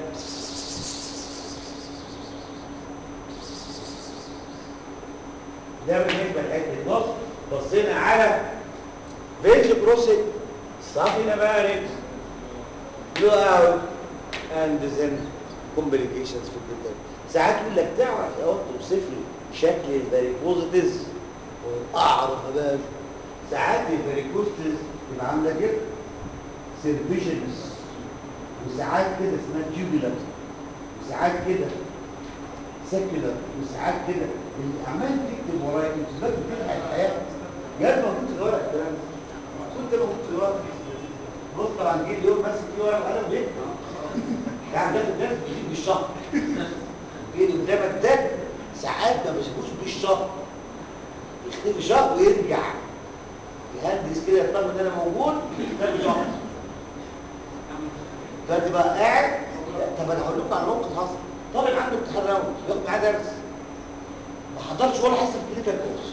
ده بالنسبه لحته بص بصينا على فينج كروسنج صافي نبارك بلو اوت اند ذن كومبليكيشنز في الجلد ساعات يقول لك تعرف يا واد توصف لي شكل الفاريكوزيتيز اعرف يا باشا ساعات الفاريكوزيتيز تبقى عامله كده سيرفيشنز وساعات كده اسمها تيوبولار وساعات كده سيكولار وساعات كده اللي عمال تكتب ورايا انت دلوقتي بتلحق الحياه يا ما كنت الورق الكلام ده كنت ما كنت الورق بص طبعا جه اليوم ماسك فيه ورق وقلم بيكتب يعني ده الناس بيجيب بالشهر جه قدامك ده ساعات ما بيسيبوش بالشهر يختفي شهر ويرجع يهندس كده يطمن ان انا موجود يختفي شهر دلوقتي بقى قاعد طب انا هقول لكم على موقف حصل طالب عنده امتحان راوند ياخد معاه درس ما حضرش ولا حصه في كلينيكال كورس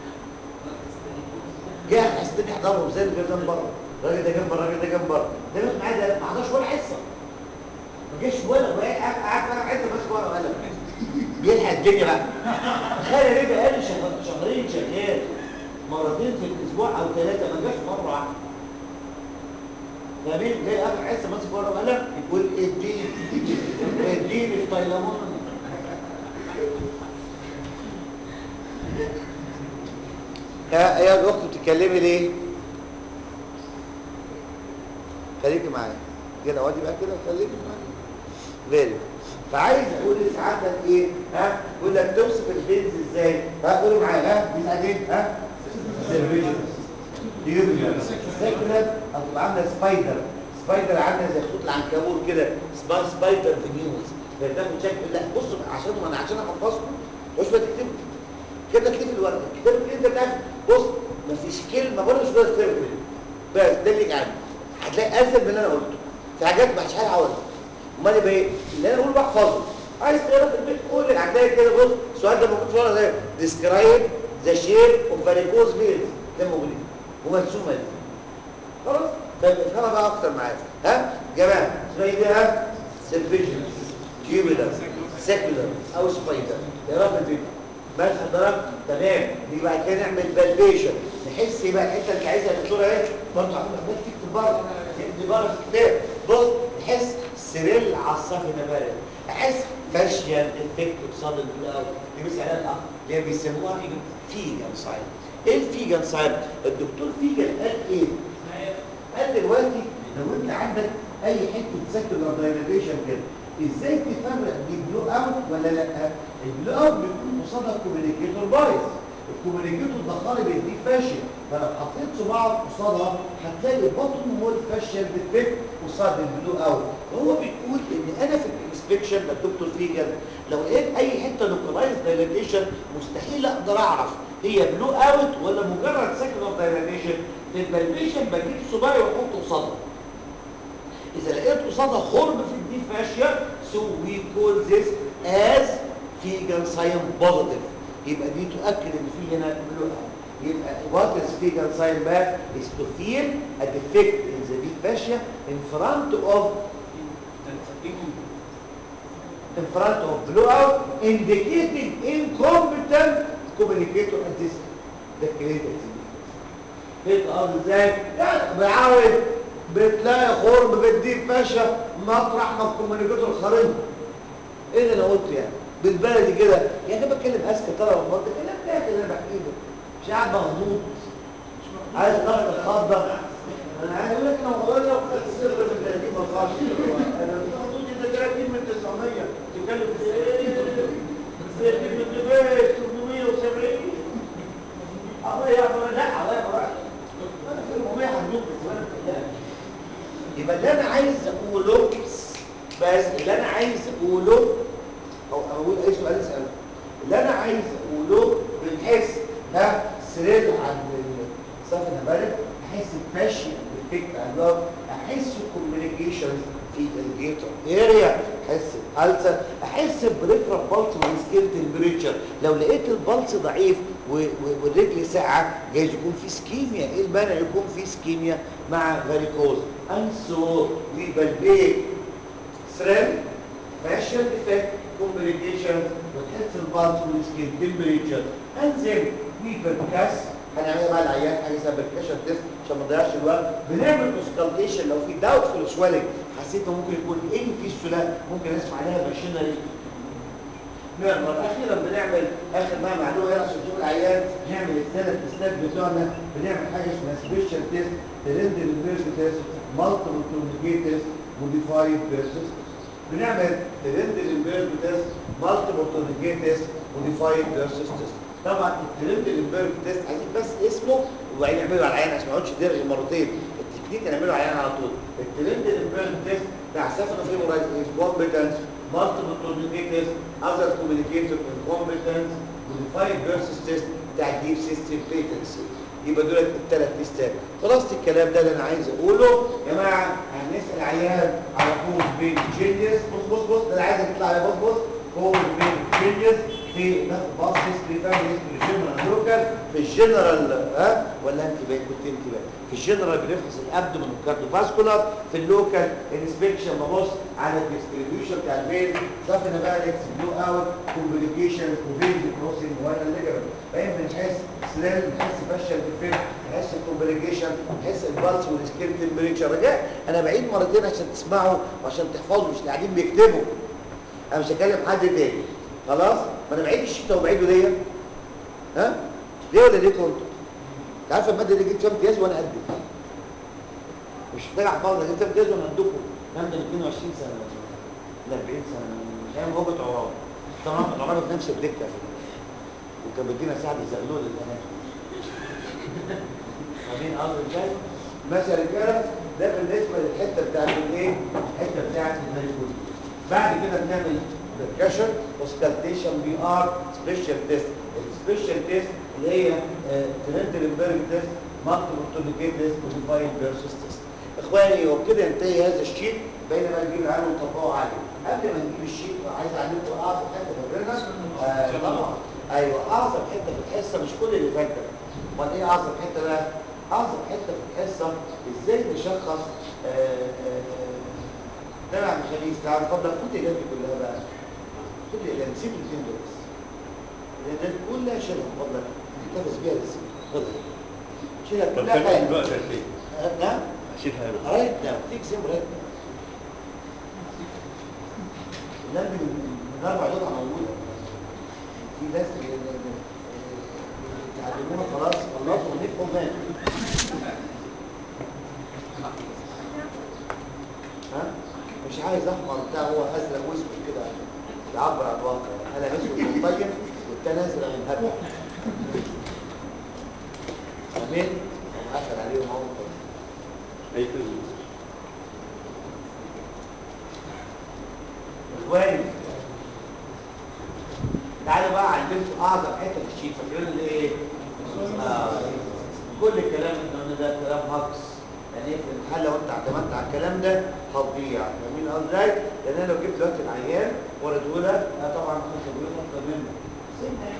جه حصتين يحضرهم زي اللي جاي بره الراجل ده جنب الراجل ده جنب بره ده بياخد معاه درس ما حضرش ولا حصه ما جاش ولا وقاعد قاعد بقى حصه بس ورقه وقلم بيلحق الدنيا بقى تخيل ليه بقاله شهر- شهرين شغال مرتين في الاسبوع او ثلاثه ما جاش مره واحده فاهمين جاي اخر حصه ماسك ورقه وقلم يقول اديني اديني في طيلمان يا يا الاخت بتتكلمي ليه خليكي معايا كده اقعدي بقى كده وخليكي معايا فيري فعايز اقول لسعادتك ايه ها يقول لك توصف البنز ازاي ها قولوا معايا ها دي بعدين ها سيرفيجنس ديوبيوس سيكولر او تبقى عامله سبايدر سبايدر عامله زي خطوط العنكبوت كده اسمها سبايدر فينيوز فبتاخد شكل لا بصوا عشان ما انا عشان احفظكم مش بتكتبوا كده اكتب في الورقه الكتاب اللي انت بتاعك بص مفيش كلمه ولا مش بس كلمه بس ده اللي يعني هتلاقي اسهل من اللي انا قلته في حاجات مش حاجه هقولها امال يبقى ايه اللي انا بقوله بحفظه عايز تقرا في البيت قول لي هتلاقي كده بص السؤال ده موجود في ورقه زي ديسكرايب ذا شيب اوف فاريكوز فيلز ده موجود ومرسومه دي خلاص فافهمها بقى اكتر معايا ها جماعه اسمها ايه دي ها سيرفيجن كيوبيلر سيكولر او سبايدر اقرا في البيت ماشي حضرتك تمام دي بعد كده نعمل بالبيشن نحس بقى الحته اللي عايزها الدكتوره ايه برضه عمال عمال تكتب بره تكتب بره في الكتاب بص نحس سريل على الصف النباري احس فاشيال افكت قصاد الاول دي بس عليها الاخ اللي هي بيسموها فيجن ساين ايه الفيجن ساين الدكتور فيجن قال ايه قال دلوقتي لو انت عندك اي حته سكتر دايليشن كده ازاي تفرق دي بلو اوت ولا لا البلو اوت بيكون قصادها كوميونيكيتور بايظ الكوميونيكيتور ده خارج الدي فاشل فلو حطيت صباعك قصادها هتلاقي بطن مول فاشل ديفكت قصاد البلو اوت وهو بيقول ان انا في الانسبكشن ده الدكتور فيجن لو لقيت اي حته لوكالايز دايليشن مستحيل اقدر اعرف هي بلو اوت ولا مجرد سكتر دايليشن في البلميشن بجيب صباعي واحطه قصادها إذا لقيت قصادها خرم في الدي فاشيا so we call this as vegan sign positive يبقى دي تؤكد ان في هنا بلو يبقى what is vegan sign بقى is to feel a defect in the deep fascia in front of in front of blowout indicating incompetent communicator at this ده كليتك فهمت قصدي ازاي؟ يعني بعاود بتلاقي خرم بتجيب فاشة مطرح ما الكوميونيكيتور خارجه ايه اللي انا قلته يعني بالبلدي كده يعني انا بتكلم اذكى طلبه المنطق كلام ده اللي انا بحكيه ده مش قاعد مغموض عايز ضغط الخضه انا عايز اقول لك انا والله لو خدت صفر من 30 ما خالص انا مغموض انت 30 من 900 تتكلم في ايه 30 من 870 الله يا ابو لا الله يا ابو انا في 400 هنوب بس انا بتكلم يبقى اللي انا عايز اقوله بس اللي انا عايز اقوله او اقول اي سؤال اساله اللي انا عايز اقوله بنحس ها سرير عند صف النبالغ احس بفاشل افكت على الوقت احس كوميونيكيشن في الجيتر اريا احس بالسر احس بريفرال بالس وسكيل تمبريتشر لو لقيت البلس ضعيف و- و- والرجل ساعه جايز يكون في سكيميا ايه المانع يكون في سكيميا مع فاريكوز انسو ويبالبيك ثريل فاشل افكت كومبليكيشن وتحس البلس والسكين تمبريتشر انزل ويبركاس هنعملها مع العيان حاجه اسمها بركاشن تيست عشان ما نضيعش الوقت بنعمل اوسكالتيشن لو في داوت في السويلنج حسيت إنه ممكن يكون ايه في سولا ممكن اسمع عليها ماشينري نقدر اخيرا بنعمل اخر ما معلومه هنا عشان نشوف العيان نعمل الثلاث تستات بتوعنا بنعمل حاجه اسمها سبيشال تيست ترند البيرس تيست مالتيبل كوميونيكيت تيست موديفايد بيرسس بنعمل ترند البيرس تيست مالتيبل كوميونيكيت تيست موديفايد بيرسس تيست طبعا الترند البيرس تيست عايزين بس اسمه وبعدين نعمله على العيان عشان ما يقعدش يدرج مرتين التكنيك هنعمله على العيان على طول الترند البيرس تيست بتاع سفنه فيبرايز از كومبتنس multiple communicators, other communicator incompetence, modified versus test بتاع deep system patency. يبقى دول الثلاث ليستات خلاص الكلام ده اللي انا عايز اقوله يا جماعه هنسال عيال على فوز بين جينيوس بص بص بص ده انا عايزك تطلع على بص بص فوز بين جينيوس في ناخد باص هيستوري فاميلي هيستوري جنرال لوكال في الجنرال ها ولا انت بقى كنت انت بقى في الجنرال بنفحص الابدومن والكارديوفاسكولار في اللوكال انسبكشن ببص على الديستريبيوشن بتاع الفين شفنا بقى الاكس بلو اوت كومبليكيشن وفين كروسنج وانا الليجر باين بنحس سلال بنحس فشل في الفين بنحس الكومبليكيشن بنحس البلس والسكين تمبريتشر رجاء انا بعيد مرتين عشان تسمعوا وعشان تحفظوا مش قاعدين بيكتبوا انا مش هكلم حد تاني خلاص ما انا بعيد الشيت وبعيده ليا ها ليه ولا ليه كنت انت عارف الماده دي جبت كام امتياز وانا قد مش محتاج احفظها جبت كام امتياز وانا قدكم الكلام ده من 22 سنه ل 40 سنه من ايام هوجة عراب طبعا العراب في نفس الدكه وكان بيدينا سعد الزغلول اللي هناك فاهمين قصدي ازاي؟ ماشي يا رجاله ده بالنسبه للحته بتاعت الايه؟ الحته بتاعت المريكوز بعد كده بنعمل بركشن وسكالتيشن بي ار سبيشال تيست السبيشال تيست اللي هي ترنتلنبرج تيست مالتيبل توبيكيت تيست وديفاين فيرسس تيست اخواني وبكده ينتهي هذا الشيت بينما نجيب عنه وطبقه عليه قبل ما نجيب الشيت عايز اعلمكم اعظم حته فاكرينها آه طبعا ايوه اعظم حته في الحصه مش كل اللي فات امال ايه اعظم حته بقى اعظم حته في الحصه ازاي نشخص آه، آه، آه، ده عم خليل تعال اتفضل خد اجابتي كلها بقى خد اجابتي نسيت الاثنين دول بس لان كلها شيلها اتفضل احتفظ بيها لسه اتفضل شيلها
طب
كلها
كان
حاجه
دلوقتي قد ايه؟
آه، نعم
اشيلها انا
رايت ناو تكسب رايت ناو النبي من اربع دول موجوده في ناس اللي- اللي- اللي تعلموها خلاص خلصوا ونفقوا ماتوا ها مش عايز احمر بتاع هو ازرق واسود كده يعبر عن الواقع انا اسود مطيب والتاني ازرق مهبب امين هم قفل عليهم اهو
اي خدمه
اخواني تعالوا بقى علمكم اعظم حته في الشيت فاكرين اللي ايه؟ آه. كل الكلام اللي قلنا ده كلام هجص يعني ايه في الحل لو انت اعتمدت على الكلام ده هتضيع فاهمين قصدي ازاي؟ لان انا لو جبت دلوقتي العيان وريته لك لا طبعا مش هقول لك اكتر منه سيبنا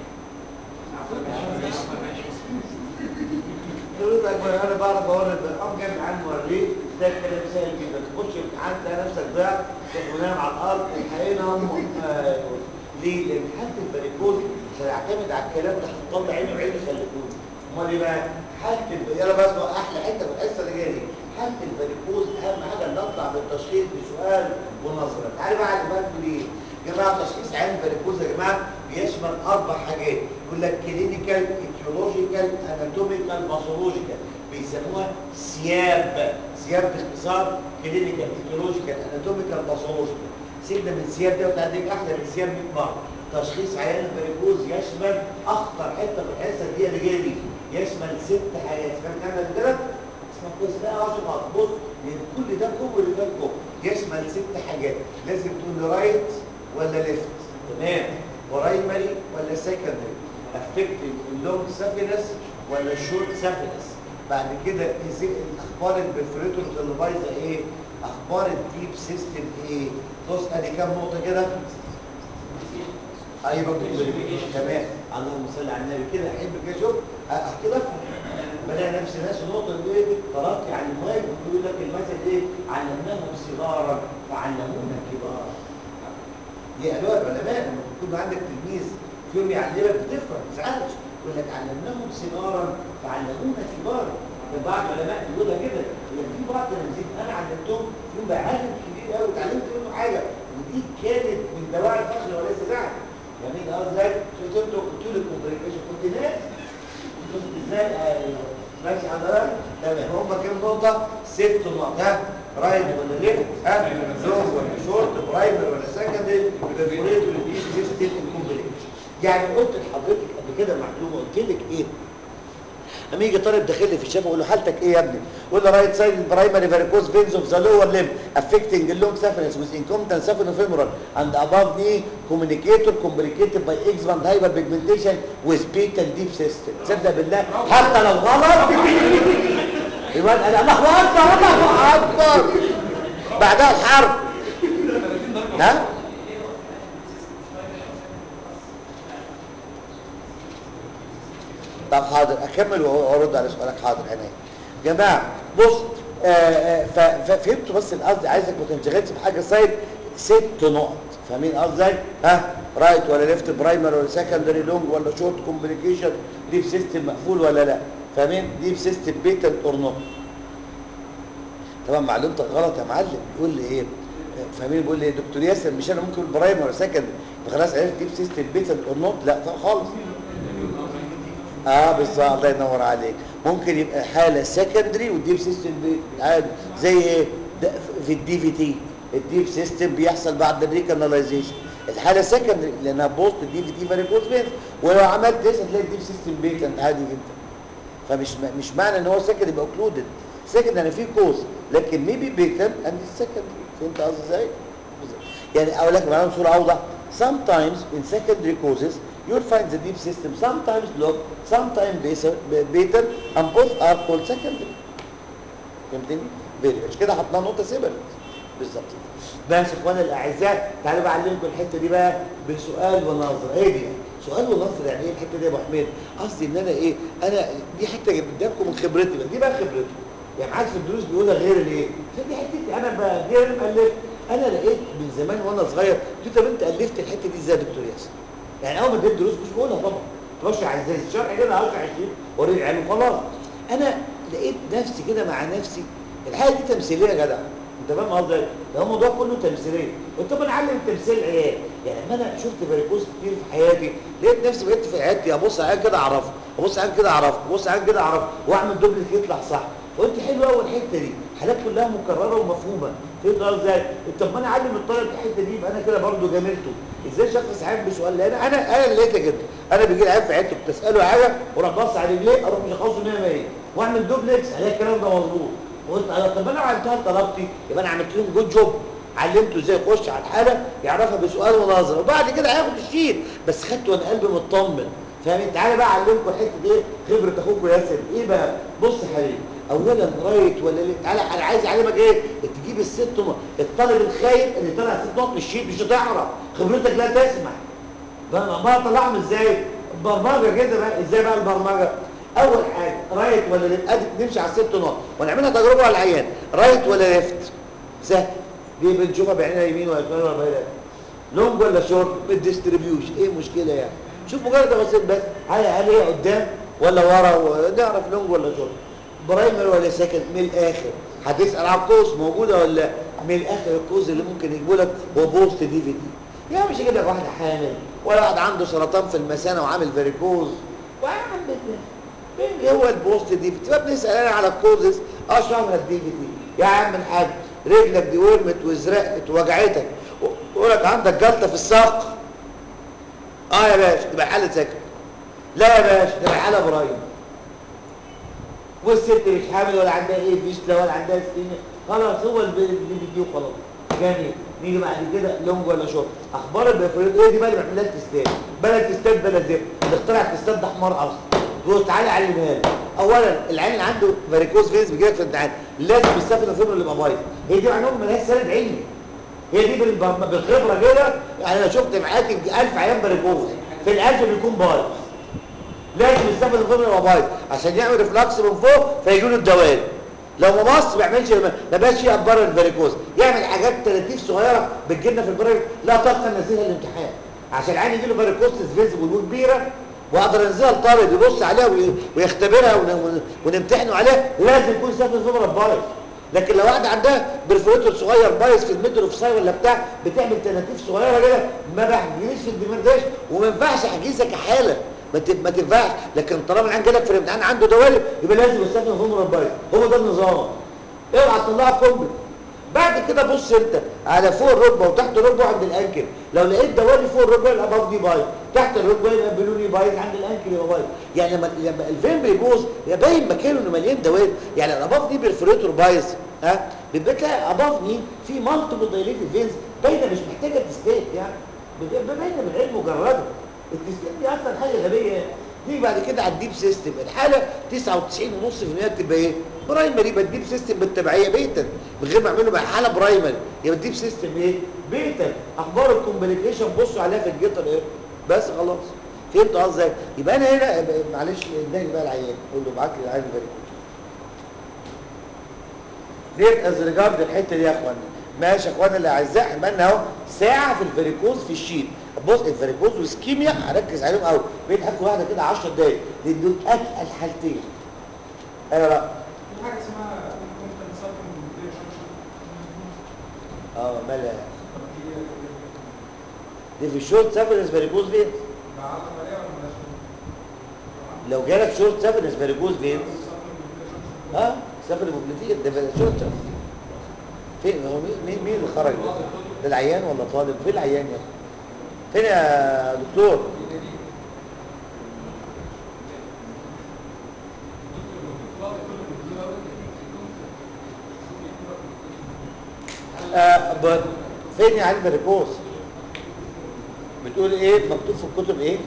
يقول لك بقى انا بعرف اورد الارقام جاي معاه موريه ده كلام سهل جدا تخش امتحان تلاقي نفسك ضيعت تروح ونام على الارض الحقيقه هم آه، ليه؟ لان حالة الفاريكوز مش هيعتمد على الكلام ده هتطلع عيني وعيني خلفوني امال ايه بقى؟ حالة الف- يلا بس بقى احلى حته في الحصه اللي جايه دي حالة الفاريكوز اهم حاجه ان اطلع بالتشخيص بسؤال ونظره تعالى بقى على بالكم ليه؟ يا جماعه تشخيص عين الفاريكوز يا جماعه بيشمل اربع حاجات يقول لك كلينيكال ايتيولوجيكال اناتوميكال باثولوجيكال بيسموها سياب سياب باختصار كلينيكال ايتيولوجيكال اناتوميكال باثولوجيكال سيبنا من سياب ده وتعديك احلى من سياب 100 مره تشخيص عيان الفاريكوز يشمل اخطر حته في الحصه دي اللي جايه دي يشمل ست حاجات فاهم نعمل كده اسمها كويس بقى عشان بص لان كل ده كوب اللي فات كوب يشمل ست حاجات لازم تقول لي رايت ولا ليفت تمام برايمري ولا سكندري افكت اللونج سافينس ولا الشورت سافينس بعد كده ازاي اخبار البرفوريتورز اللي بايظه ايه اخبار الديب سيستم ايه بص ادي كام نقطه كده ايوه كومبليكيشن تمام اللهم صل على النبي كده احب كده شوف أه، كده افهم بلاقي نفسي ناس النقطه اللي ايه تركي عن الماء يقول لك المثل ايه علمناهم صغارا فعلمونا كبارا دي قالوها العلماء لما يكون عندك تلميذ فيهم يعلمك بتفهم ما تزعلش يقول لك علمناهم صغارا فعلمونا كبارا ده بعض العلماء يقولها كده يعني في بعض التلاميذ انا علمتهم فيهم بعلم كبير قوي اتعلمت منه حاجه ودي كانت من دواعي الفخر وليس زعل يعني ده قصدي شفت انتوا قلت لك كومبليكيشن كنت ناس شفت ازاي ايوه ماشي حضرتك تمام هم كام نقطه ست نقط ها رايت ولا ليفت ها لونج ولا شورت برايمر ولا سكندري بريفوريت ولا دي سيستم كومبليكيشن يعني قلت لحضرتك قبل كده معلومه قلت لك ايه اما يجي طالب داخل لي في الشفا اقول له حالتك ايه يا ابني يقول لي رايت سايد برايمري فاريكوز فينز اوف ذا لور ليم افكتنج اللونج سافنس وذ انكومبتنس سافينوفيمورال اند اباف ني كوميونيكيتور كومبليكيتد باي اكسباند هايبر بيجمنتيشن وذ بيتال ديب سيستم تصدق بالله حتى لو غلط يبقى انا الله اكبر الله اكبر بعدها الحرب ها طب حاضر اكمل وارد على سؤالك حاضر عينيا جماعه بص آه، آه، ف- ففهمتوا بس القصد عايزك ما تنشغلش بحاجه سايد ست نقط فاهمين قصدي ها رايت ولا ليفت برايمر ولا سكندري لونج ولا شورت كومبليكيشن ديب سيستم مقفول ولا لا فاهمين ديب سيستم بيتنت اور نوت طبعا معلومتك غلط يا معلم يقول لي ايه فاهمين بيقول لي إيه؟ دكتور ياسر مش انا ممكن برايمر ولا سكندري خلاص عرفت ديب سيستم بيتنت اور نوت لا طبعا خالص اه بالظبط الله ينور عليك ممكن يبقى حاله سكندري والديب سيستم بي- عادي زي ايه ده في الدي في تي الديب سيستم بيحصل بعد الريكاناليزيشن الحاله سكندري لانها بوست الدي في تي فاريكوز فينز ولو عملت تيست هتلاقي الديب سيستم بيتنت عادي جدا فمش مش معنى ان هو سكندري يبقى اوكلودد سكندري يعني في كوز لكن ميبي بيتن اند سكندري فهمت قصدي ازاي؟ بالظبط. يعني اقول لك معاهم صوره اوضح sometimes in secondary causes you'll find the deep system sometimes locked sometimes beta and both are called secondary فهمتني؟ فيري مش كده حطينا نقطه سيبر بالظبط بس اخوانا الاعزاء تعالوا بقى اعلمكم الحته دي بقى بسؤال ونظره هي دي سؤال ونظره يعني ايه الحته دي يا ابو حميد قصدي ان انا ايه انا دي حته قدامكم من خبرتي بقى دي بقى خبرتي يعني عارف الدروس بيقولها غير الايه فدي حتتي انا بقى غير اللي مؤلف انا لقيت من زمان وانا صغير قلت طب انت الفت الحته دي ازاي يا دكتور ياسر يعني اول ما اديت دروس مش بقولها طبعا بشرح ازاي الشرح كده هشرح الشيء وري العلم وخلاص انا لقيت نفسي كده مع نفسي الحاجه دي تمثيليه يا جدع انت فاهم قصدي ده الموضوع كله تمثيليه قلت طب انا اعلم التمثيل العيال يعني لما انا شفت فاريكوز كتير في حياتي لقيت نفسي بقيت في عيادتي ابص على عيال كده اعرفه ابص على عيال كده اعرفه ابص على عيال كده اعرفه واعمل دوبلت يطلع صح فقلت حلو قوي الحته دي حالات كلها مكرره ومفهومه فهمت قصدي ازاي طب ما انا اعلم الطالب الحته دي يبقى انا كده برضه جاملته ازاي شخص عيب بسؤال لان انا انا انا اللي لقيتها كده انا بيجي لي عيب في عيادته بتساله حاجه واروح باص على رجليه اروح مشخصه 100 100 واعمل دوبلكس الاقي الكلام ده مظبوط وقلت انا طب انا عملتها لطلبتي يبقى انا عملت لهم جود جوب علمته ازاي يخش على الحاله يعرفها بسؤال ونظره وبعد كده هياخد الشيت بس خدته وانا قلبي مطمن فاهم تعالى بقى اعلمكم الحته دي خبره اخوكم ياسر ايه بقى بص يا حبيبي اولا رايت ولا ليه تعالى انا عايز اعلمك ايه تجيب الست نقط الطالب الخايب اللي طلع ست نقط من الشيت مش هتعرف خبرتك لا تسمح بقى بقى طلعهم ازاي برمجه كده بقى ازاي بقى البرمجه اول حاجه رايت ولا ليفت ادي نمشي على الست نقط ونعملها تجربه على العيان رايت ولا ليفت سهل دي بنشوفها بعيننا يمين ولا شمال ولا بينات لونج ولا شورت بالديستريبيوشن ايه المشكله يعني شوف مجرد بسيط بس هل هل هي قدام ولا ورا ونعرف لونج ولا شورت برايمر ولا سكند من الاخر هتسال على الكوز موجوده ولا لا من الاخر الكوز اللي ممكن يجيبوا لك هو بوست دي في دي يعني مش هيجيب لك واحده حامل ولا واحد عنده سرطان في المثانه وعامل فاريكوز وعامل مين هو البوست دي في تبقى بنسال انا على الكوزز اشرح لك دي في دي يا عم الحاج رجلك دي ورمت وزرقت وجعتك يقول لك عندك جلطه في الساق اه يا باشا تبقى حاله سكن لا يا باشا تبقى حاله برايم والست مش حامل ولا عندها ايه فيشله ولا عندها سكينه خلاص هو اللي بيديه وخلاص جميل نيجي بعد كده لونج ولا شورت اخبار البيفريد ايه دي بقى اللي بيعمل لها تستات بلا تستات بلا زفت اللي اخترع التستات ده حمار اصلا تقول تعالى علمها لي اولا العين اللي عنده فاريكوز فينز بيجي لك في الامتحان لازم يستفيد الفيبر اللي يبقى بايظ هي دي معناهم ملهاش سند علمي هي دي بالب- بالخبره كده يعني انا شفت معاك 1000 عيان فاريكوز في ال1000 بيكون بايظ لازم يستفيد الفيبر اللي يبقى بايظ عشان يعمل ريفلاكس من فوق فيجي له الدوال لو ما مص ما يعملش ما بقاش فيه ابار الفاريكوز يعمل حاجات تلاتيف صغيره بتجيلنا في البرامج لا طاقه ننزلها الامتحان عشان العين يجي له فاريكوز فيزبل وكبيره واقدر انزلها الطالب يبص عليها وي- ويختبرها ون- ون- ونمتحنوا عليها لازم يكون سافر الفبره بايظ لكن لو واحده عندها برفوريتور صغير بايظ في المتر اوف ساي ولا بتاع بتعمل تناتيف صغيره كده ما بحجزش في الدمرداش وما ينفعش احجزها كحاله ما ت- ما تنفعش لكن طالما العيان جالك في الامتحان عنده دوالي يبقى لازم يستخدم الفبره بايظ هو ده النظام اوعى تطلعها كومبل بعد كده بص انت على فوق الركبه وتحت الركبه عند الانكل لو لقيت دوالي فوق الركبه يبقى اباف دي بايظ تحت الركبه يبقى بلوني بايظ عند الانكل يبقى بايظ يعني لما لما الفين بيبوظ يبقى باين مكانه انه مليان دوالي يعني الاباف دي بالفريتور بايظ ها بيبقى تلاقي اباف دي في مالتيبل دايليتد فينز باينه مش محتاجه تستيت يعني بيبقى باينه بالعين مجرده التستيت دي اصلا حاجه غبيه يعني. دي بعد كده على الديب سيستم الحاله 99.5% بتبقى ايه برايمري يبقى الديب سيستم بالتبعيه بيتا من غير ما اعمله بقى حاله برايمري يبقى الديب سيستم ايه بيتا اخبار الكومبليكيشن بصوا عليها في الجيتر ايه بس خلاص فهمت قصدي ازاي يبقى انا هنا معلش اداني بقى العيان قول له ابعت لي العيان البريد ديت از ريجارد الحته دي يا اخوانا ماشي يا اخوانا اللي اعزاء احنا بقالنا اهو ساعه في الفاريكوز في الشيت بص الفاريكوز واسكيميا هركز عليهم قوي بقيت حاجه واحده كده 10 دقايق لان دول اتقل حالتين انا بقى
في حاجه اسمها كونتنت سبلمنت
اه مالها دي في الشورت سافرنس فاريكوز فين لو جالك شورت سافرنس فاريكوز فين اه سافر موبليتين ده في شورت فين هو مين مين مين اللي خرج ده ده العيان ولا طالب فين العيان يا ابني فين يا دكتور آه ب... فين يا علم الريكوز بتقول ايه مكتوب في الكتب ايه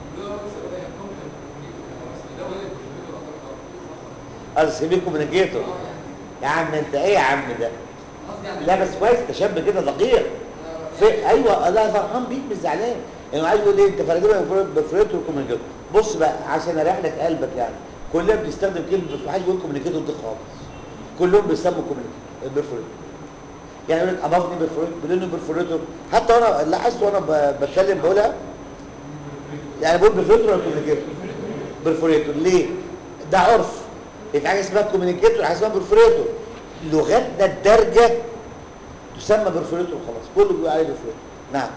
ارسل كوميونيكيتور يا عم انت ايه يا عم ده لا بس كويس انت شاب كده دقيق في ايوه انا فرحان بيك مش زعلان يعني عايز يقول ايه انت فرجنا بفريتور كوميونيكيتور بص بقى عشان اريح لك قلبك يعني كلنا بنستخدم كلمه ما حدش بيقول كوميونيكيتور دي خالص كلهم بيسموا كوميونيكيتور برفوريتور يعني يقول لك ابافني برفوريتور بلوني برفوريتور حتى انا لاحظت وانا ب- بتكلم بقولها يعني بقول برفوريتور ولا كوميونيكيتور برفوريتور ليه ده عرف في حاجه اسمها كوميونيكيتور حاجه اسمها برفوريتور لغتنا الدارجه تسمى برفوريتور خلاص كله بيقول عليه برفوريتور نعم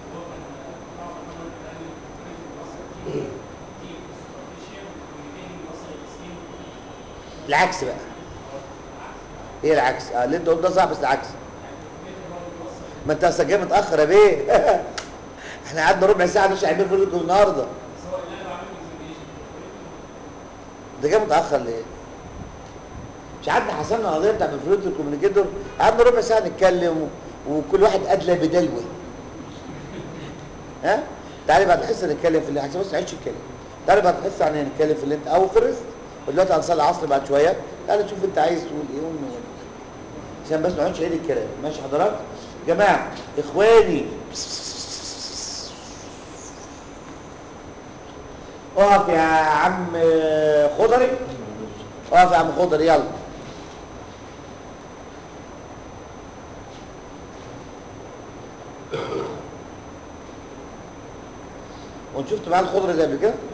العكس بقى هي العكس اه اللي انت قلت ده صح بس العكس ما انت اصلا جاي متاخر يا بيه احنا قعدنا ربع ساعه مش عاملين فيديو النهارده ده جاي متاخر ليه مش قعدنا حسبنا القضيه بتاع الفلوت الكوميونيكيتور قعدنا ربع ساعه نتكلم و... وكل واحد ادلى بدلوه ها تعالي بعد الحصه نتكلم في اللي عشان بس عيش الكلام تعالي بعد الحصه يعني نتكلم في اللي انت او في الرزق ودلوقتي هنصلي العصر بعد شويه تعالى نشوف انت عايز تقول ايه ون... عشان بس ما نقعدش نعيد الكلام ماشي حضرتك جماعه اخواني اقف يا عم خضري اقف يا عم خضري يلا وانت شفت معاه الخضره دي قبل كده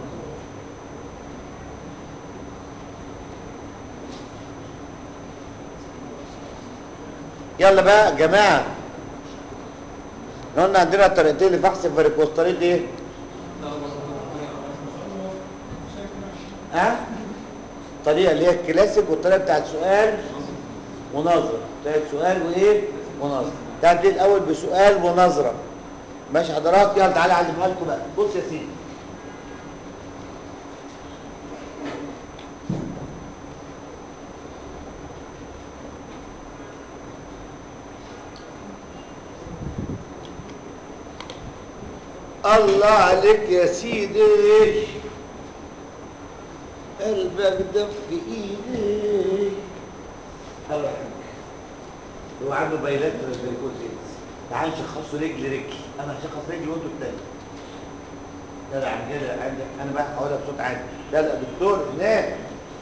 يلا بقى يا جماعه احنا قلنا عندنا طريقتين لفحص الفاريكوز طريقه ايه ها الطريقه اللي هي الكلاسيك والطريقه بتاعت سؤال ونظره بتاعت سؤال وايه ونظره تعالى الاول بسؤال ونظره ماشي حضرات يلا تعالى اعلمها لكم بقى بص يا سيدي الله عليك يا سيدي قلبك دف في ايدي الله يرحمك هو عنده بايلات فيريكوزيتس تعال نشخصه رجل رجل انا هشخص رجل وانتوا التاني لا لا عم كده عندك انا بقى هقولها بصوت عالي لا لا دكتور هناك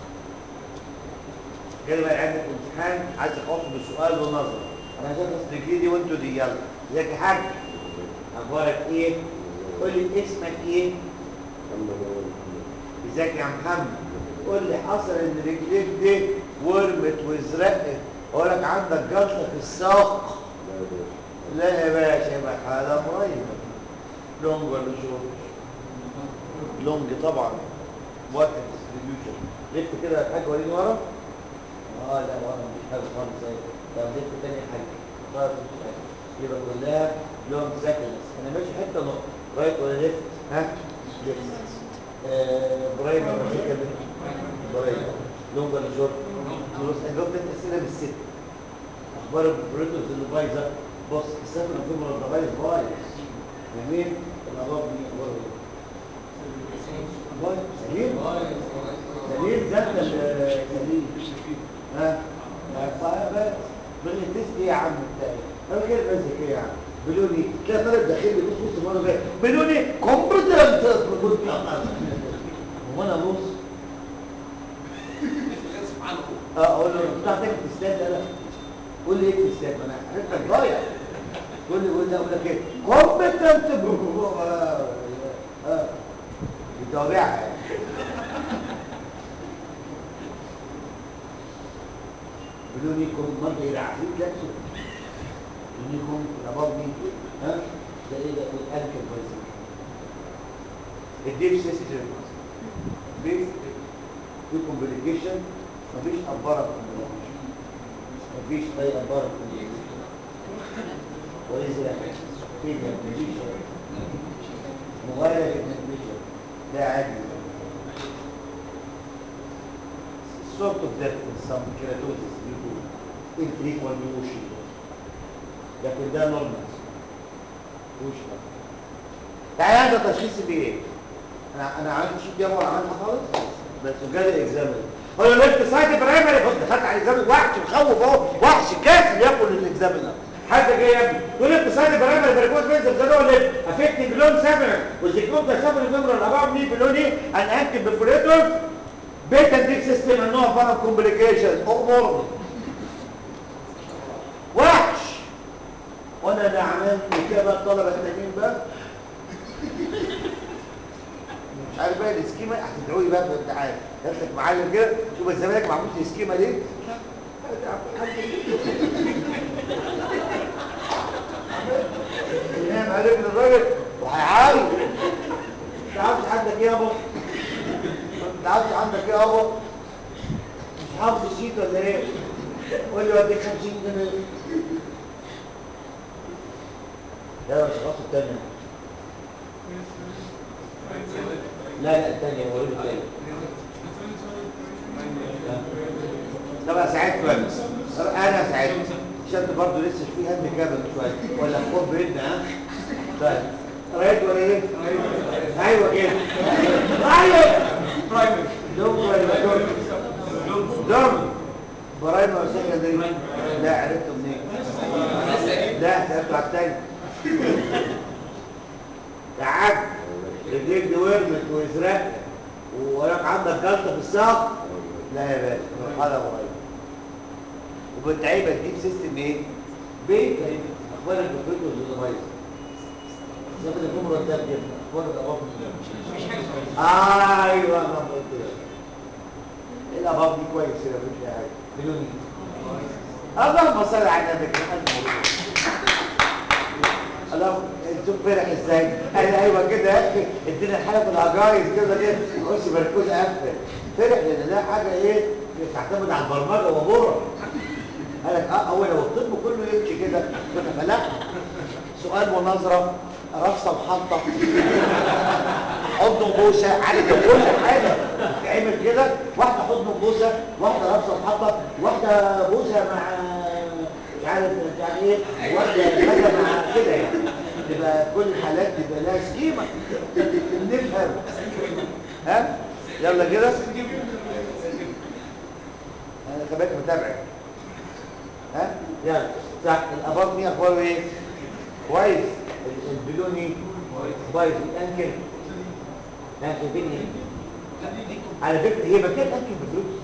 كده بقى عندك امتحان عايز اخلصه بالسؤال والنظر انا هشخص رجلي دي وانتوا دي يلا ازيك يا حاج اخبارك ايه قول لي اسمك ايه ازيك يا محمد قول لي حصل ان رجليك دي ورمت وازرقت اقول لك عندك جلطه في الساق لا يا باشا يبقى حاله مريضه لونج ولا شورت لونج طبعا واحد ديستريبيوشن لف كده يا حاج وريني ورا اه لا ورا مفيش حاجه خالص اهي طب دي تاني حاجه خلاص مش حاجه يبقى كلها لونج سكندز انا ماشي حته نقطه رايت ولا ليفت ها ليفت آه برايم ولا سكند برايم لونج ولا شورت خلاص اجاوب ثلاث اسئله بالست اخبار البروتوز اللي بايظه بص السفر الفيبر اللي بايظ بايظ جميل الابواب دي اخباره ايه؟ بايظ سليم سليم ذات السليم ها بس بالتست ايه يا عم بتاعي انا كده ماسك ايه يا عم بلوني تلاقي طالب داخل لي بص بص مره بقى بلوني كومبتنت هو انا بص اه اقول له بتاع تاني تستاهل لا لا قول لي ايه تستاهل انا عرفتك ضايع قول لي قول لي اقول لك ايه كومبتنت اه اه بتوابعها يعني بدون يكون مرضى يلعبون لابسه بدون يكون الاباض دي ها ده ايه ده الانكل بايزن الديب سيستم بيس في كومبليكيشن مفيش اباره كومبليكيشن مفيش اي اباره كومبليكيشن واذا في كومبليكيشن مغايره للكومبليكيشن ده عادي sort of death in some keratosis due to infrequent washing لكن ده نورمال وش تعالى عندك تشخيص الايه انا انا عندي شيء دي ولا عندي خالص بس جالي اكزامن هو ليفت سايد برايمري خد دخلت على الاكزامن وحش مخوف اهو وحش كاسل ياكل الاكزامن ده حد جاي يا ابني تقول ليفت سايد برايمري بريكوز بينزل ده هو ليفت افكتنج لون سابر والزيكلوب ده سابر الممبر الاباب ني بلوني ان اكتب بفوريتور بيتا ديك سيستم النوع فارم كومبليكيشن امور وحش وانا اللي عملت كده بقى الطلبه التانيين بقى مش عارف بقى السكيما هتدعوا لي بقى في الامتحان لك معلم كده شوف الزمالك معمول لي سكيما ليه ينام عليك الراجل وهيعاير انت عارف عندك ايه يابا انت عارف عندك ايه يابا مش حافظ الشيت ولا ايه قول لي وديك 50 جنيه لا مش خلاص الثانيه لا لا الثانيه بقول الثانيه طب اساعدك بقى طب انا اساعدك عشان برضه لسه في هند كامل شويه ولا خد بيدنا ها طيب رايت ولا ايه ايوه كده ايوه برايمري دوم ولا دوم دوم برايمري ولا سكندري لا عرفته منين لا سالته على الثاني تعب رجليك دي ورمت وازرق ووراك عندك جلطه في الساق لا يا باشا مرحله قريبه وبالتعيبه تجيب سيستم ايه؟ بيت اخبار البروتوكول اللي بايظ زي ما تكون مرتب جدا اخبار الاباط مفيش حاجه ايوه انا قلت كده الاباط دي كويس كده مفيش حاجه بدون اللهم صل على النبي الف اللهم الزوج فرح ازاي؟ قال ايوه كده يا اخي ادينا الحلقه العجايز كده كده خش مركوز قفل فرح لان ده حاجه ايه تعتمد على البرمجه وبره قال لك اه هو لو الطب كله يمشي كده كنا فلاح سؤال ونظره رفصه محطه حضن وبوسه عارف كل حاجه تعمل كده واحده حضن وبوسه واحده رفصه محطه واحده بوسه مع مش عارف يعني ايه واحده حاجه مع كده يعني تبقى كل الحالات تبقى لها سكيمه نفهم ها يلا كده انا كمان متابعك ها يلا صح الاباط دي اخباره ايه كويس ال- البلوني كويس الانكل انكل فين ايه على فكره هي مكان انكل بفلوس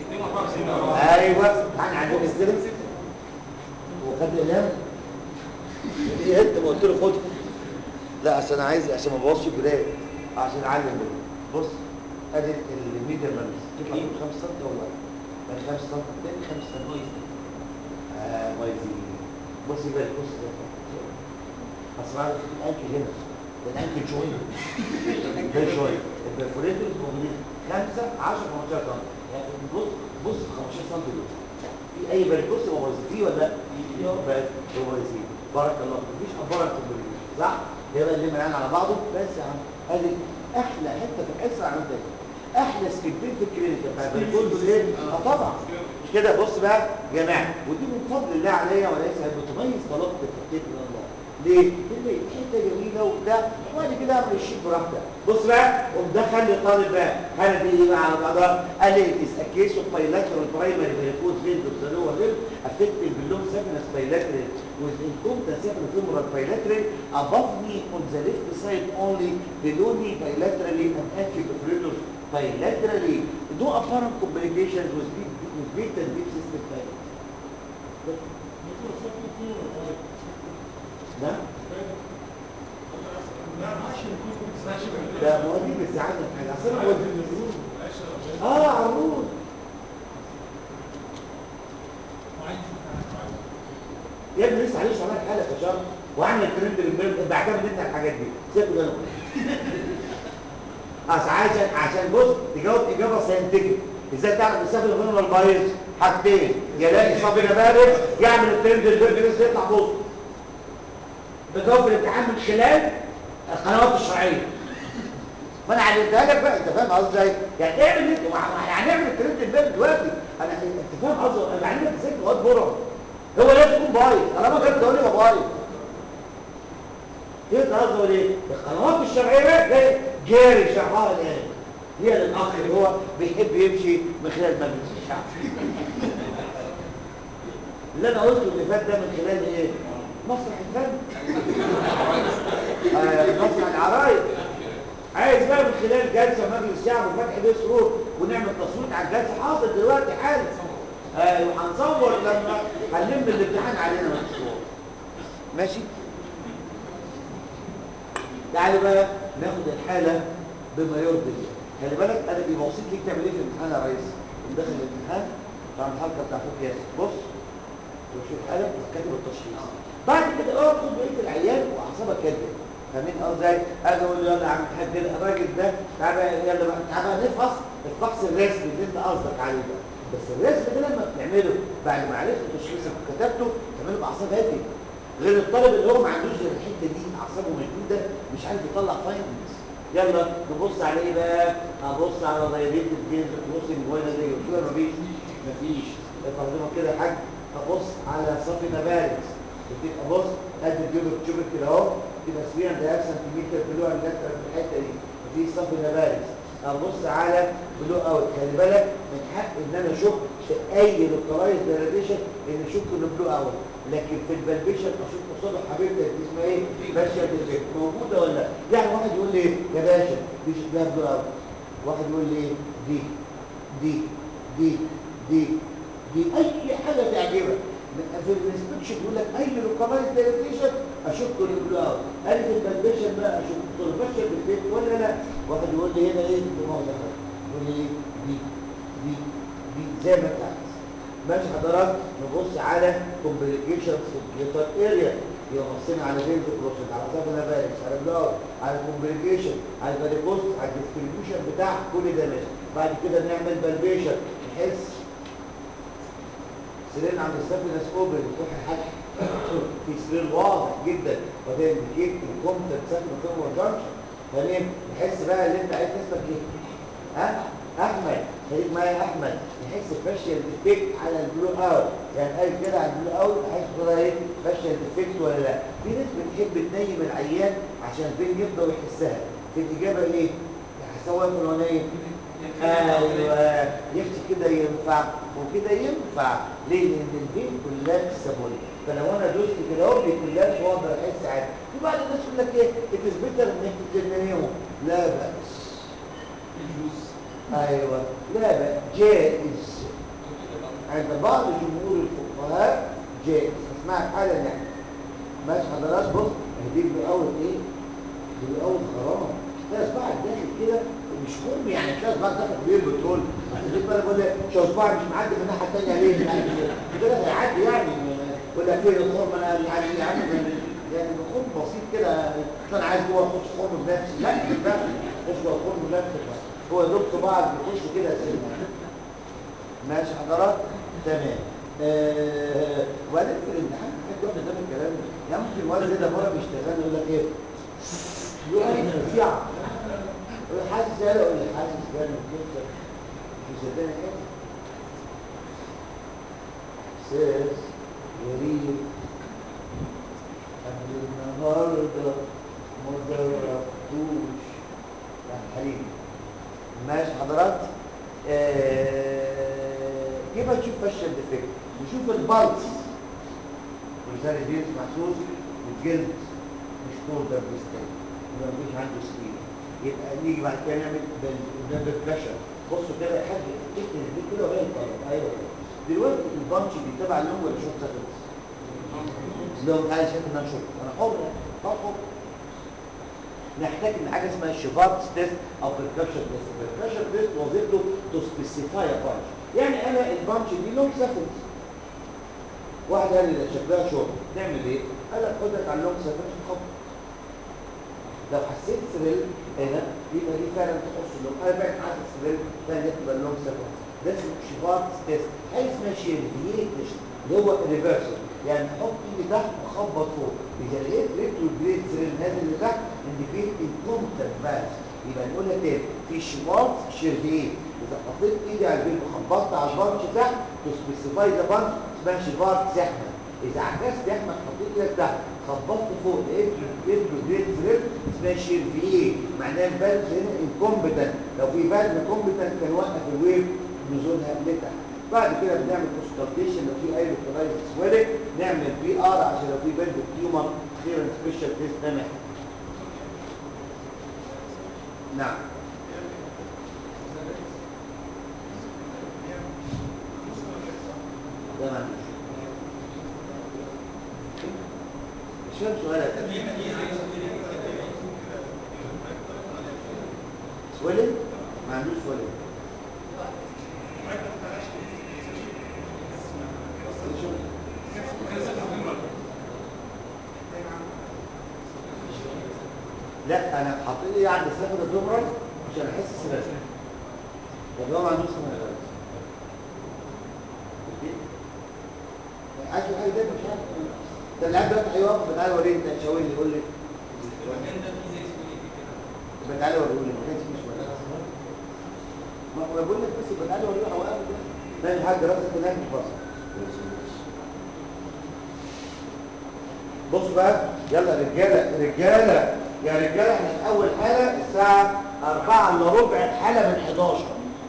ايوه تعالى عندنا السلم وخد الاقلام ايه انت ما قلت له خد لا عشان عايز عشان ما بوظش البدايه عشان اعلم منه بص ادي الميديا مانس تطلع من 5 سم ولا من 5 سم تاني 5 سم آه بايظين بص بقى بص اصل عارف الانكل هنا ده الانكل شويه ده شويه البرفوريتورز موجودين 5 10 15 سم يعني بص بص 15 سم دول في في اي بريكوس اوفرزي فيه ولا لا؟ بقت اوفرزي بارك الله فيك مفيش ابارك كومبليكيشن صح؟ هي بقى اللي معانا على بعضه بس يا عم ادي احلى حته في الحصه عملتها إيه؟ احلى سكتين في الكلينيكال بتاع البريكوس دول ايه؟ اه طبعا مش كده بص بقى يا جماعه ودي من فضل الله عليا وليس بتميز طلبه التفكير من الله ليه؟ لان حته جميله وبتاع وبعد كده اعمل الشيك براحتك بص بقى قوم دخل للطالب بقى حاله دي ايه بقى على بعضها قال لي is a case of bilateral primary varicose veins of the lower limb affecting below saphenous bilateral with incompetence saphenofemoral bilateral above knee on the left side only below knee bilaterally and anteroperculars bilaterally no apparent complications with deep with deep and deep system failure نعم ده مواليد الزعامة حاجة أصلا هو اه عروض يا ابني لسه عليه شغال حالة في شهر وعامل ترند للبلد بعتمد انت الحاجات دي سيبه ده اصل عشان عشان بص تجاوب اجابه ساينتفك ازاي تعرف السبب الغنى البايظ حاجتين يلاقي صبي بارد يعمل الترند للبلد لسه يطلع بص بجاوب الامتحان من خلال القنوات الشرعيه فانا علمتها لك بقى انت فاهم قصدي ازاي يعني اعمل انت احنا هنعمل الترند الباب دلوقتي انا انت فاهم قصدي انا بعلمك ازاي مواد بره هو لازم يكون بايظ طالما كان تقول لي بايظ ايه ده قصده ليه القنوات الشرعيه بقى جاي جاري شرحها الان هي للاخ اللي هو بيحب يمشي من خلال مجلس الشعب اللي انا قلته اللي فات ده من خلال ايه مسرح الفن آه، مسرح العرايس عايز بقى من خلال جلسه مجلس الشعب وفتح بيه سرور ونعمل تصويت على الجلسه حاضر دلوقتي حالا آه وهنصور لما هنلم الامتحان علينا من الصور ماشي تعالوا بقى ناخد الحاله بما يرضي الله خلي بالك انا بيبقى وصيت ليك تعمل ايه في الامتحان يا ريس تقوم داخل الامتحان طبعا الحلقه بتاع اخوك ياسر بص وشوف القلم وكاتب التشخيص بعد كده اه خد بقيه العيان واعصابك كده فاهمين قصدي اجي اقول له يلا يا عم الحاج الراجل ده تعالى بقى يلا بقى تعالى بقى نفحص الفحص الرسمي اللي انت قصدك عليه ده بس الرسم ده لما بتعمله بعد ما عرفت تشخيصك وكتبته تعمله باعصاب هاديه غير الطالب اللي هو ما عندوش غير الحته دي اعصابه مشدوده مش عارف يطلع فايندنجز يلا نبص على ايه بقى هبص على ضيريه الجين بص الجوانا دي قلت له مفيش مفيش افهمه كده يا حاج ابص على صافي نبارس بتبقى بص قد الجبل تشوفك كده اهو تبقى سبيعا ده سنتيمتر بلو على اللتر في الحته دي دي صافي نبارس ابص على بلو اوت خلي بالك من حق ان انا اشك في اي لوكالايز ديريشن ان اشك انه بلو اوت لكن في البلبيشن اشك قصاد حبيبتك دي اسمها ايه ماشيه بالفكر موجوده ولا لا يعني واحد يقول لي يا باشا دي شكلها بلو اوت واحد يقول لي دي دي دي دي دي اي حاجه تعجبك في الانسبكشن يقول لك اي لوكالايز ديريشن اشك انه بلو اوت قال في البلبيشن بقى اشك تربشه بالفكر ولا لا واحد يقول لي هنا ايه دماغ دخل يقول لي دي دي دي زي ما انت عايز ماشي حضرتك نبص على كومبليكيشنز في الجليتر اريا يبقى بصينا على فينز كروسنج على صف النبارس على بلاور على الكومبليكيشن على الباريكوست على الديستريبيوشن بتاع كل ده ماشي بعد كده نعمل بالبيشن نحس سرير عند السفنس اوبن تروح الحاج في سرير واضح جدا وده انديكيت الكومبتنت سفن فيرمور جانكشن تمام نحس بقى اللي انت عايز تثبت ايه ها احمد خليك معايا يا احمد نحس بفاشيال ديفكت على البلو اوت يعني قال كده على البلو اوت نحس كده ايه فاشيال ديفكت ولا لا في ناس بتحب تنيم العيان عشان البين يفضل يحسها في الاجابه ايه يحسها فلانيه ايوه يفتي كده ينفع وكده ينفع ليه لان البين كولابسبل فلو انا دوست كده اهو بيكولابس واقدر احس عادي في بعض الناس يقول لك ايه اتس بيتر ان انت تنيمه لا باس ايوه لا بأس جائز عند بعض جمهور الفقهاء جائز اسمعك حالا يعني ماشي حضرات بص دي اول ايه دي اول غرامه تلاقي صباعك داخل كده مش خرم يعني تلاقي صباعك داخل بيه البترول دي بقى بقول لك شو صباعك مش معدي من الناحيه الثانيه ليه يعني كده هيعدي يعني ولا لك ايه الخرم انا يعني يا عم يعني خرم بسيط كده انا عايز جوه اخش خرم بنفسي لا لا اخش جوه خرم بنفسي هو دكتور بعض بيخش كده سنة ماشي حضرات تمام آه، وبعدين في الامتحان حد يقعد قدام الكلام ده يا ممكن الواد زي ده مره مش شغال يقول لك ايه يقعد ينفع يقول حاسس يالا يقول لك حاسس جامد جدا مش صدقني ايه سيس غريب قبل النهارده ما ضربتوش يا حليم ماشي حضرات آه، يبقى تشوف فشل ديفكت نشوف البلس ولذلك دي محسوس بالجلد مش كولدر بيستاهل يبقى مفيش عنده سكين يبقى نيجي بعد كده نعمل بالنبر بريشر بصوا كده يا حاج افتكر دي كده وهي طالع ايوه دلوقتي البانش دي تبع اللون ولا شوط سكندز؟ لو عايز شايف ان انا شوط انا حر اه حر نحتاج ان حاجه اسمها شيفارتس تيست او بركشن تيست البركشن تيست وظيفته تو سبيسيفاي بانش يعني انا البانش دي لون سكندز واحد قال لي ده شكلها شورت نعمل ايه؟ قال لك خدك على اللونج سكندز خبط لو حسيت ثريل هنا يبقى دي فعلا تخص اللون انا فعلا حاسس ثريل فعلا تبقى اللونج سكندز ده اسمه شيفارتس تيست حاجه اسمها شيرفييه تيست اللي هو ريفرسال يعني احط ايدي تحت واخبط فوق اذا لقيت ريترو جريد ثريل نازل لتحت انديكيت انكومبتنت فالس يبقى نقولها تاني في شيفارتس شيرفييه اذا حطيت ايدي على البيت وخبطت على البانش تحت تو سبيسيفاي ذا بانش اسمها شيفارتس احمد اذا عكست يا احمد حطيت ايدك تحت خبطت فوق لقيت ريترو جريد ثريل اسمها شيرفييه معناها الفالف هنا انكومبتنت لو في فالف كومبتنت كان وقف الويف نزولها لتحت بعد كده بنعمل كونسلتيشن لو في اي ريكولايز سويلك نعمل بي ار عشان لو في بلد تيومر خير سبيشال تيست نعمل نعم ده ما عندوش مش فاهم سؤالك سويلك ما عندوش سويلك لا انا حاطط لي عند السفر الدمرة عشان احس السلاسل طب هو ما عندوش سنة غلط عايز حاجه ده مش عارف ده اللي قاعد دلوقتي هيوقف تعالى وريني انت شاور لي يقول لي يبقى تعالى وريه لي ما كانش فيه شويه ما هو بقول لك بس يبقى تعالى وريه اوقات ده نعمل حاجه راسك هناك مفصل بص بقى يلا رجاله رجاله يا رجاله احنا في اول حاله الساعه 4 الا ربع الحاله من 11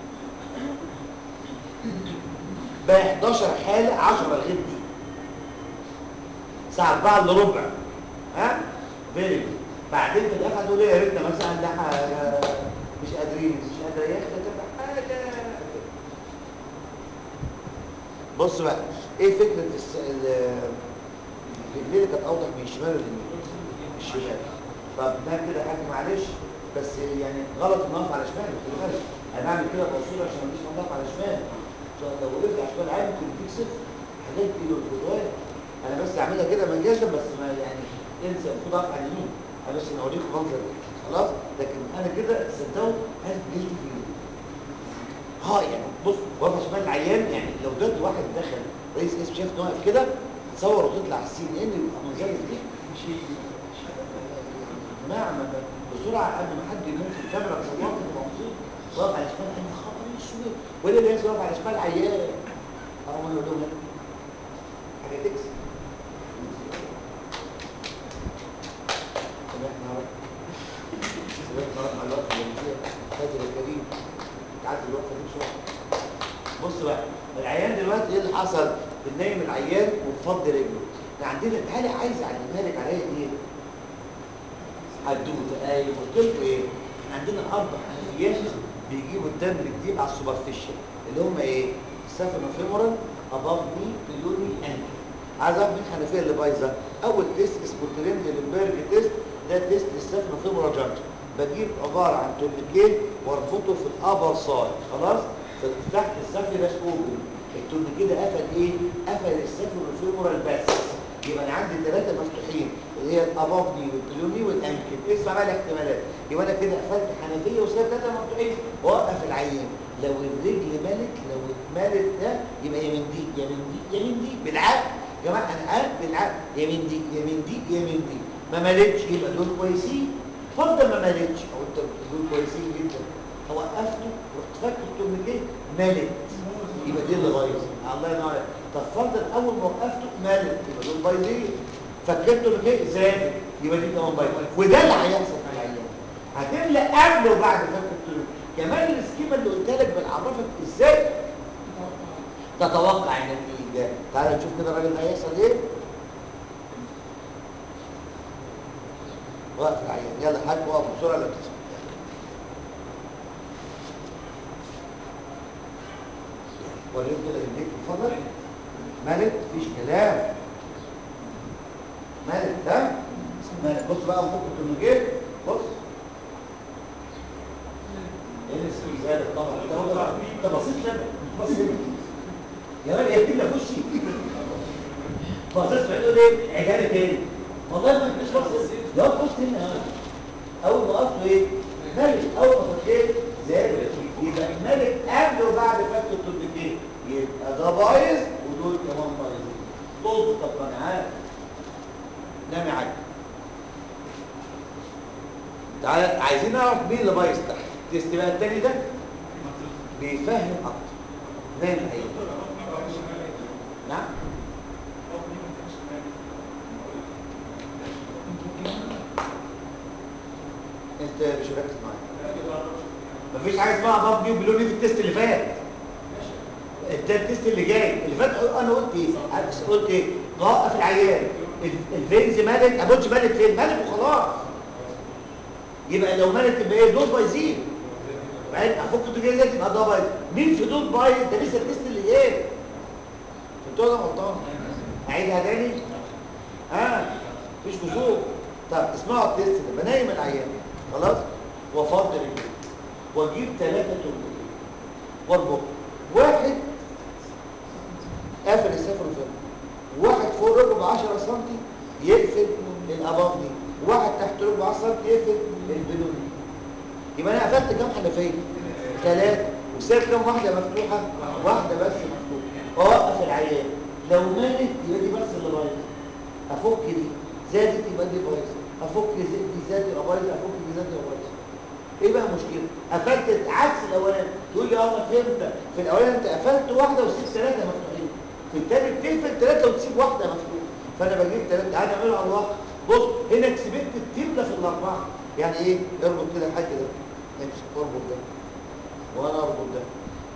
بقى 11 حاله 10 غير دي الساعه 4 الا ربع ها فيري جود بعدين في الاخر هتقول ايه يا ريتنا مثلا ده حاجة مش قادرين مش قادر يا اخي تبقى حاجه بص بقى ايه فكره الس... ال- الرجلين كانت اوضح من الشمال واليمين الشمال طب نعمل كده يا حاج معلش بس يعني غلط ان اقف على شمال خلي بالك انا بعمل كده بوصول عشان ما اجيش اقف على شمال لو وقفت على شمال عادي ممكن تديك صفر حاجات دي والخضوات انا بس اعملها كده منجزه بس ما يعني انسى المفروض اقف على اليمين انا بس اوريكم منظر خلاص لكن انا كده صدقوا هل جلد فيه اه يعني بص واقف على شمال العيان يعني لو دلوقتي واحد دخل رئيس اس شاف واقف كده تصور وتطلع على السي ان يبقى مزايز دي مش جماعه ما- بسرعه قبل ما حد يموت في الكاميرا تصورت تبقى مبسوط واقف على شمال عيان خبر اسود ولا اللي واقف على شمال عيان اه وانا اقول لهم لا حاجه تكسب سامحنا يا رب سامحنا يا رب على الوقت اللي فيها فاضل الكريم تعدي الوقفه دي بسرعه بص بقى العيان دلوقتي ايه اللي حصل بننيم العيان ونفضي رجله احنا عندنا تعالى عايز اعلمها لك عليا ايه حدوته ايه قلت لكم ايه احنا عندنا اربع حنفيات بيجيبوا الدم الجديد على السوبرفيشال اللي هم ايه سافينو فيمورال اباف ني بيلوني انكل عايز اعرف مين الحنفيه اللي بايظه اول تيست اسمه تريندلنبرج تيست ده تيست السافينو فيمورال جانكشن بجيب عباره عن تورنيكيه واربطه في الابر سايد خلاص في تحت السافينس اوبن التورنيكيه ده قفل ايه قفل السافينو فيمورال بس يبقى انا عندي ثلاثه مفتوحين اللي اللي هي الاباف دي والبلوني والانكل اسمع بقى الاحتمالات يبقى انا كده قفلت حنفيه وسايب ثلاثه مفتوحين واوقف العيان لو الرجل مالت لو اتمالت ده يبقى يا من دي يا من دي يا من دي بالعقل يا جماعه انا قاعد بالعقل يا من دي يا من دي يا من دي ما مالتش يبقى دول كويسين اتفضل ما مالتش او انت دول كويسين جدا وقفته ورحت فاكر التورنيكيه مالت يبقى دي اللي بايظه الله ينور عليك طب فرضا اول ما وقفته مالت يبقى دول بايظين فكرته التورنيكيه زادت يبقى دي كمان بايظه وده اللي هيحصل في العيان هتملى قبل وبعد فك التورنيكيه كمان السكيما اللي قلت لك بنعرفك ازاي تتوقع النتيجه تعال نشوف كده الراجل ده هيحصل ايه وقف العيان يلا حاج وقف بسرعه لا تسمع وريهم كده يديك اتفضل مالك مفيش كلام مالك ده مالك بص بقى ممكن التورنيكيه بص ايه الاستزاده طبعا انت هو انت بصيت لنا بص هنا يا راجل يا كده خشي بصيت تقول ايه عجاله تاني والله ما مش بص يا بص هنا اول ما وقفت ايه ملك اول ما فتحت زاد يبقى الملك قبل وبعد فك التورنيكيه يبقى ده بايظ ودول كمان بايظين طز طب انا عارف نامي عادي تعالى عايزين نعرف مين اللي بايظ تحت التست بقى التاني ده بيفهم اكتر نام الحقيقه نعم انت مش مركز معايا مفيش حاجه اسمها ضب دي وبلوني في التست اللي فات انت التست اللي جاي اللي فات انا قلت ايه عكس قلت ايه ضاقه العيان ال- الفينز مالت ما قلتش مالت فين مالت وخلاص يبقى لو مالت يبقى ايه دول بايظين بعدين افك الدنيا دي يبقى ده بايظ مين في دول بايظ ده لسه التست اللي جاي انتوا انا غلطان اعيدها تاني ها مفيش كسوف طب اسمعوا التست ده بنايم العيان خلاص وافضل البيت واجيب ثلاثه تورنيكيه واربط واحد قافل السفر وفين واحد فوق رجله ب 10 سم يقفل الاباف دي واحد تحت رجله ب 10 سم يقفل البلون يبقى انا قفلت كام حنفيه ثلاثه وسايب كام واحده مفتوحه واحده بس مفتوحه اوقف العيان لو مالت يبقى دي بس اللي بايظه افك دي زادت يبقى دي بايظه افك دي زادت يبقى بايظه افك دي زادت يبقى بايظه ايه بقى المشكله قفلت عكس الاولاني تقول لي اه انا فهمت في الاولاني انت قفلت واحده وسبت ثلاثه مفتوحين في الثاني بتقفل ثلاثه وتسيب واحده مفتوحه فانا بجيب ثلاثه تعالى نعملها على الواقع بص هنا كسبت التبله في الاربعه يعني ايه اربط كده حاجه كده امسك اربط ده وانا اربط ده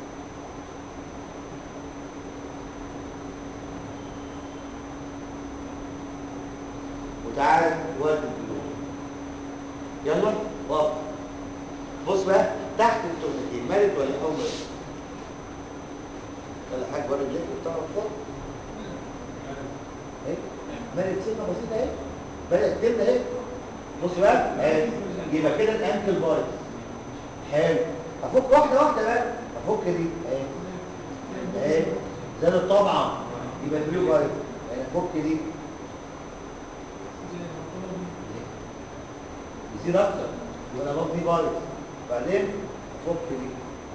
وتعالى ودي البلوغ يلا واقف بص بقى تحت التورنيكيه مالت ولا اول ولا حاجه ولا رجليك بتاع فوق ايه مالت سنه بسيطه اهي بدات تبدا اهي بص بقى اهي يبقى كده الانكل بايظ حلو افك واحده واحده بقى افك دي اهي اهي زادت طبعا يبقى البلو بايظ يعني افك دي يزيد اكتر يبقى الاباط دي بايظ بعدين فك دي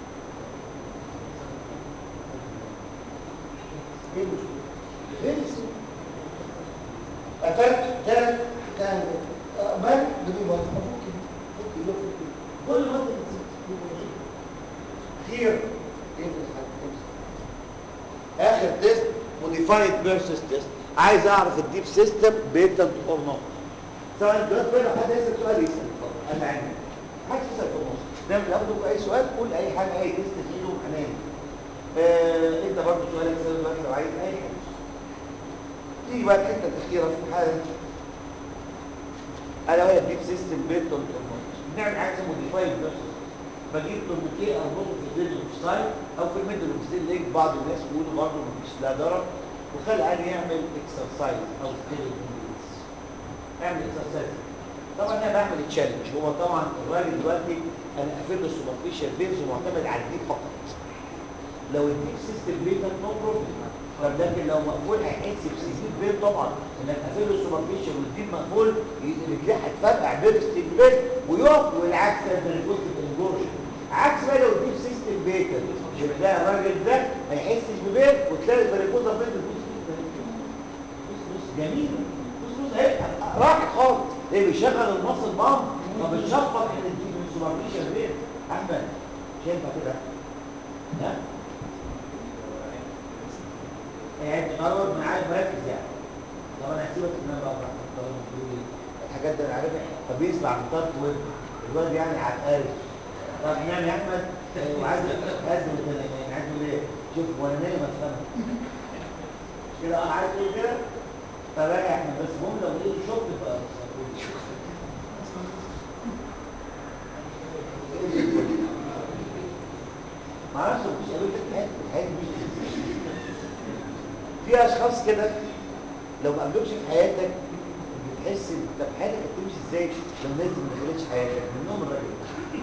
ايه المشكله؟ ايه المشكله؟ قفلت ثلاث كان مال بدي بايظ افك دي فك دي فك دي كل ما انت بتزيد خير ايه الحاجه اخر تيست موديفايد فيرسس تيست عايز اعرف الديب سيستم بيتل اور نوت سواء دلوقتي بقى لو حد يسال سؤال يسال اتفضل انا عندي حد يسال في النص نعمل ياخدوا اي سؤال قول اي حاجه اي تيست في ايده حنان آه انت برضه سؤالك سؤال دلوقتي لو عايز اي حاجه تيجي بقى الحته الاخيره في الحاله الا وهي الديب سيستم بيتل اور نوت بنعمل حاجه اسمها موديفايد فيرسس بجيب تورنيكيه اربطه في الديل اوف سايد او في الميدل اوف ستيل ليج بعض الناس يقولوا برضه مفيش لا ضرر وخلي عيني يعمل اكسرسايز او ستيل اعمل اكسرسايز طبعا انا بعمل تشالنج هو طبعا الراجل دلوقتي انا قافل له السوبرفيشال فينز ومعتمد على الديب فقط لو الديب سيستم بيتك نو بروبلم طب لكن لو مقفول هيحس بسيزيد البيت طبعا انك قافل له السوبرفيشال والديب مقفول رجليه هتفرقع بيرستيك بيت ويقف والعكس ده الفيريكوز الجورج عكس بقى لو الديب سيستم بيتر تلاقي الراجل ده ما يحسش ببيت وتلاقي الفيريكوز ده بيت بص بص بص جميل بص بص اهي راحت خالص ايه بيشغل المصل بامب فبتشفط من الديب من السوبرفيشال بيت احمد مش ينفع كده ها يعني تقرر من عارف مركز يعني طب انا هسيبك ان انا بقى براحتك طالما بتقول لي الحاجات دي انا عارفها فبيسمع من طرف ويب الواد يعني عبقري طب نعم يا احمد آه، وعايز ازم الكلام يعني عايز يقول ايه شوف وانا نايم افهمك كده اه عايز تقول كده طب يا احمد بس المهم لو لقيت شوط تبقى ما اعرفش مش قالوا لك حاجه الحاجه مش في اشخاص كده لو ما قابلوكش في حياتك بتحس ان طب حياتك هتمشي ازاي لو الناس دي ما دخلتش حياتك منهم الراجل ده.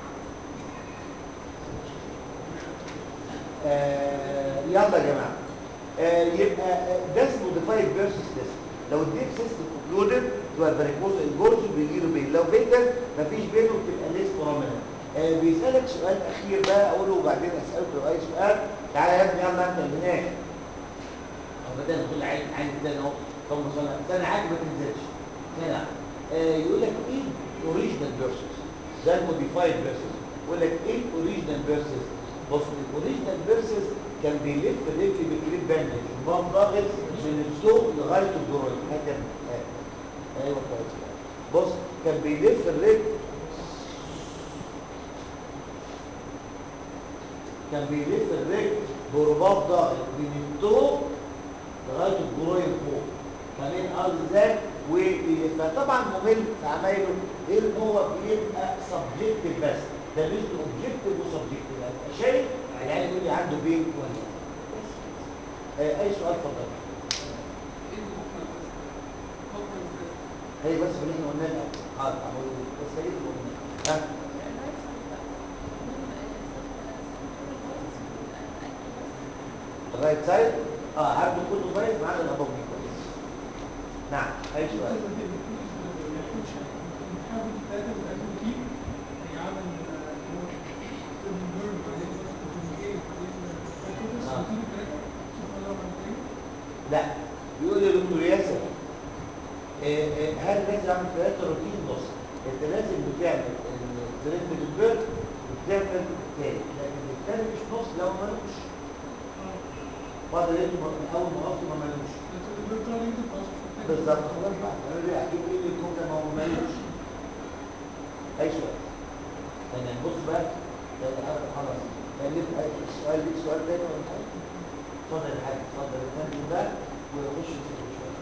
آه يلا يا جماعه آه يبقى آه، ده اسمه ديفايد فيرسس تيست لو الديب سيستم اوكلودد تبقى فاريكوز الجورج بيجي له بين لو بيتر مفيش بينه بتبقى ليس بروميننت آه بيسالك سؤال اخير بقى اقوله وبعدين اسالك لو اي سؤال تعالى يا ابني يلا انت اللي هناك او بدل ما تقول عايز عايز ازاي اهو طب مثلا سنه عادي ما تنزلش هنا آه يقول لك ايه الاوريجينال فيرسز ده الموديفايد فيرسز يقول لك ايه الاوريجينال فيرسز بص الاوريجينال فيرسز كان بيلف الرجل بالكليب باندج وبقى ضاغط من السوق لغايه الجروج هذا آه. ايوه كويس بص كان بيلف الرجل كان بيلف الرجل برباط ضاغط من الطوق لغايه الجروين فوق فاهمين قصدي ازاي و- فطبعا ممل في عمايله لان هو بيبقى سبجكتيف بس ده مش اوبجكتيف وسبجكتيف يعني شايف العيال يقول لي عنده بين ولا لا. بس. آه اي سؤال اتفضل هي بس اللي احنا قلناه الاول حاضر اقول بس هي اللي قلناه ها الرايت سايد اه عارفه كله كويس ما عدا الابومي كويس نعم اي سؤال لا بيقول يا دكتور ياسر آه، آه، هل لازم اعمل ثلاثه روتين بص انت لازم بتعمل الترند بالبيرد وبتعمل الثاني لكن الثاني مش نص لو ملوش فاضل انتوا من اول ما غلطوا ما ملوش بالظبط خلاص بقى انا اللي احكي ايه اللي يكون ده ما هو ملوش اي سؤال تمام بص بقى ده الحلقه خلاص خليك السؤال ليك سؤال تاني ولا حاجه اتفضل يا حاج اتفضل الثاني ده ويخش في شويه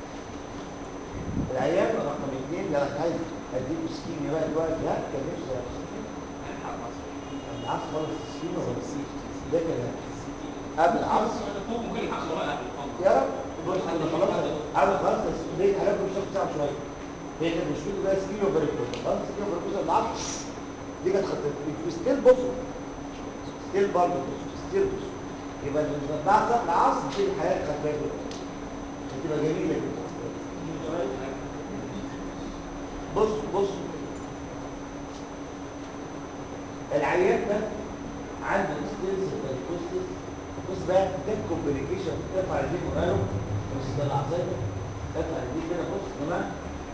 العيان رقم اثنين ده انا عايز اديله سكيمي بقى دلوقتي ها كان نفسي العصر خلص السكيمي ولا السكيمي ده كان قبل العصر يا رب بص انا خلاص انا خلاص ليه حالات مش هتاخد ساعه شويه هي كانت مشكلته بقى سكيمي وباريكوز خلاص سكيمي وباريكوز العصر دي كانت خطتي ستيل بص ستيل برضه ستيل بص يبقى اللي بعد صلاه العصر دي الحياه خفيفه هتبقى جميله جدا بص بص العيان ده عنده ستيلز بالكوستس بص بقى ده الكومبليكيشن ترفع ايديك وقاله بص ده العصايه ترفع ايديك كده بص يا جماعه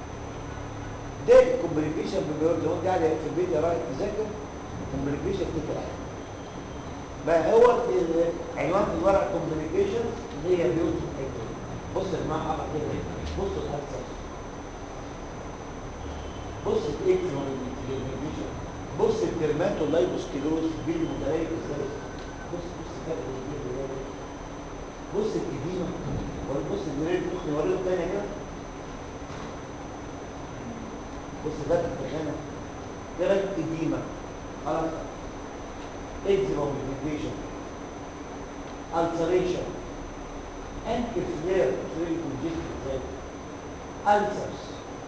ده الكومبليكيشن بيقول لو انت قاعد في البيت يا راجل تذاكر كومبليكيشن تفتكر عليه بقى هو ال- عنوان الورق كومبليكيشن هي بيوصف الحته دي. بص يا جماعه عمل كده بص الحادثه بص الاكزوميجيشن بص الدرماتولايبوسكلوز بيلي متليف ازاي بص بص فرق الجلد ده بص الإديمة ولا بص الجريد ممكن نوريه تاني كده بص فتح الخانة ايه رايك إديمة خلاص اكزيما بيجمنتيشن ulceration ankle flare flare congestion ازاي ulcers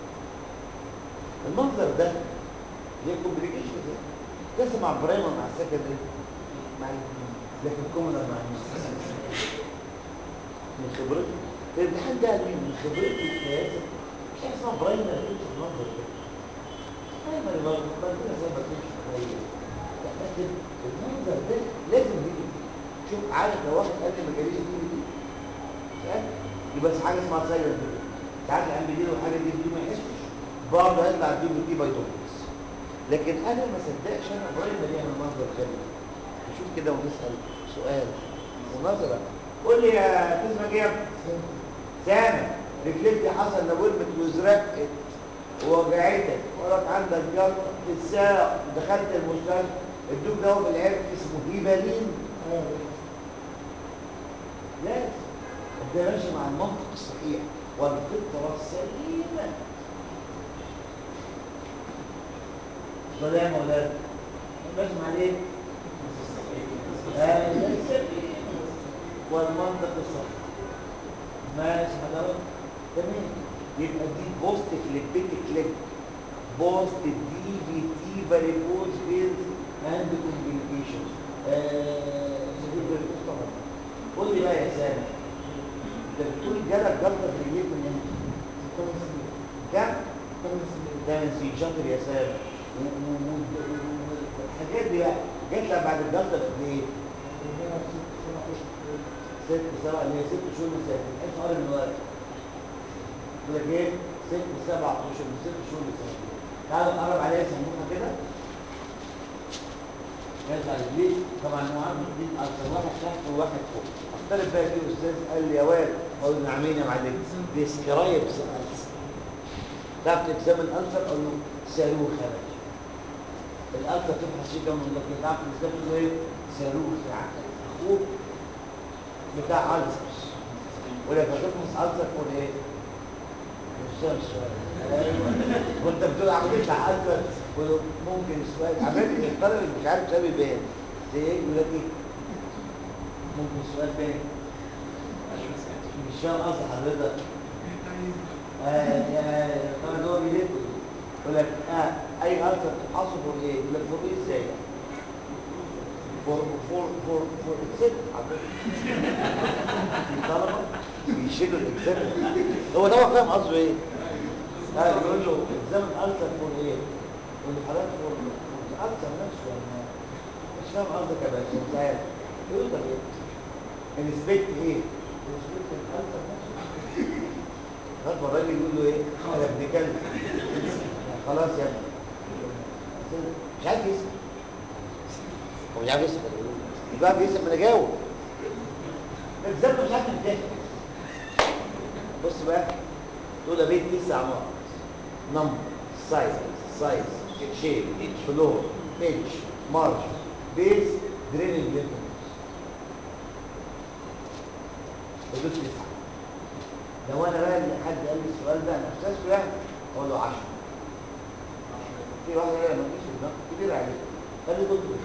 المنظر ده هي كومبليكيشن ده لسه مع برايمر مع السكندري مع ال- لكن كومنر مع المستشفى من خبرتي الامتحان ده مين من خبرتي السياسه مش حاجه اسمها برايمري في المنظر ده برايمري برضه بدينا زي ما تمشي شويه لا لكن المنظر ده لازم يجي شوف عارف لو واحد قال لي ما جاليش دي ودي فاهم؟ يبقى بس حاجه اسمها سايلنت ساعات العم بيجي له حاجه دي ودي ما يحسش برضه هيطلع دي ودي باي دوبلكس لكن انا ما صدقش انا برايمري يعمل منظر غبي نشوف كده ونسال سؤال مناظره قول لي يا استاذ مجيب سامع رجلتي حصل لورمة وزرقت ووجعتك وراك عندك جلطة في الساق دخلت المستشفى ادوك دواء في العرق اسمه هيبالين لازم ده ماشي مع المنطق الصحيح والفطرة السليمة سلام ولا ماشي مع ايه؟ آه، السليم والمنطق الصحيح ماشي حضرتك تمام يبقى دي بوست فليبيتك ليج بوست دي في تي فاريبوز فيلز اند كومبليكيشن طبعا قول لي بقى يا سامي انت بتقول جالك جلطه في رجليك من امتى؟ كام؟ ده نسيت شاطر يا سامي و- و- و- والحاجات دي بقى جات لك بعد الجلطه في ايه؟ ست سبع اللي هي ست شهور لسه تحس قرب من الوقت يقول لك ايه ست سبع اشهر من ست شهور لسه تعالوا نقرب عليها سموها كده نرجع رجليه طبعا هو عنده دي اكتر واحد تحت وواحد فوق اختلف بقى في استاذ قال لي يا واد اقول له نعمين يا معلم ديسكرايب الالسر تعرف تكزام الالسر اقول له صاروخ يا باشا الالسر تبحث فيه كم من دقيقه تعرف تكزام تقول له ايه صاروخ يعني اخوك بتاع ألزر ولما تفحص ألزر تقول ايه؟ مش فاهم السؤال وانت بتقول عملية بتاع ألزر ممكن السؤال عملية الطلب اللي مش عارف سبب يبان زي ايه يقول لك ايه؟ ممكن السؤال تاني مش فاهم قصد حضرتك آه يا طبعا هو بيلف يقول لك اه اي ألزر تفحصه فوق ايه؟ يقول لك فوق ايه ازاي؟ فور فور فور فور اكسل الطلبه بيشيلوا الاكسل هو ده فاهم قصده ايه؟ اه يقول له الزمن التر فور ايه؟ يقول له حضرتك فور فور التر نفسه ولا مش فاهم قصدك يا باشا مش عارف يقول له طب ايه؟ انسبكت ايه؟ انسبكت الالتر نفسه لغايه ما الراجل يقول له ايه؟ انا ابن كلب خلاص يا ابني مش عارف يسمع هو مش عارف يسمع يبقى عارف يسمع انا جاوب الزمن مش عارف يتجاهل بص بقى دول بيت تسع نقط نمبر سايز سايز شيب فلور اتش مارج بيز دريننج لينكس دول تسعه لو انا بقى اللي حد قال لي السؤال ده انا احساسه يعني اقول له 10 في واحد قال لي ما تجيش الدم كبير عليك قال لي دكتور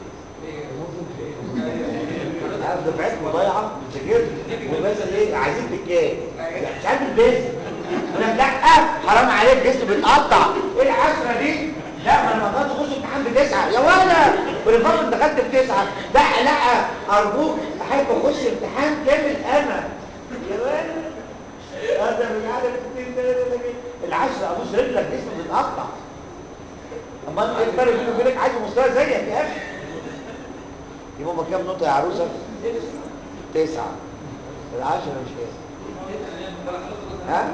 عارف دفعتكم ضايعه بتذاكر ومثلا ايه عايزين بكام مش عارف البيز يقول لك لا حرام عليك جسمي بيتقطع ايه العشره دي لا ما انا ما اقدرش اخش امتحان بتسعه يا ولا ولفرض دخلت بتسعه لا لا ارجوك احب اخش امتحان كامل انا يا ولا هذا مش عارف اتنين تلاته ده كده. العشره ابوس رجلك جسمي بيتقطع امال ايه الفرق بيني وبينك عايز مستوى زيك يا اخي يبقى هما كام نقطة يا عروسة؟ تسعة العشرة مش كده ها؟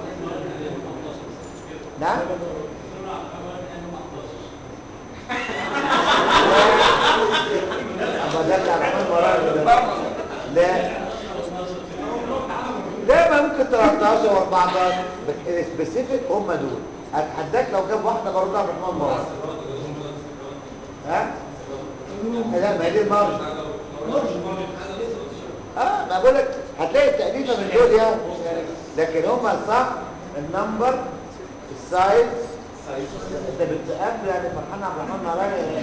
نعم؟ أما ده بتاع الرحمن وراء لا لا ما ممكن 13 و14 بس سبيسيفيك هم دول اتحداك لو جاب واحدة برضه عبد الرحمن وراء ها؟ لا ما هي دي المارج اه ما بقول لك هتلاقي التأليفة من دول يا لكن هما الصح النمبر السايز انت بتقابل يعني فرحان عبد الرحمن مراني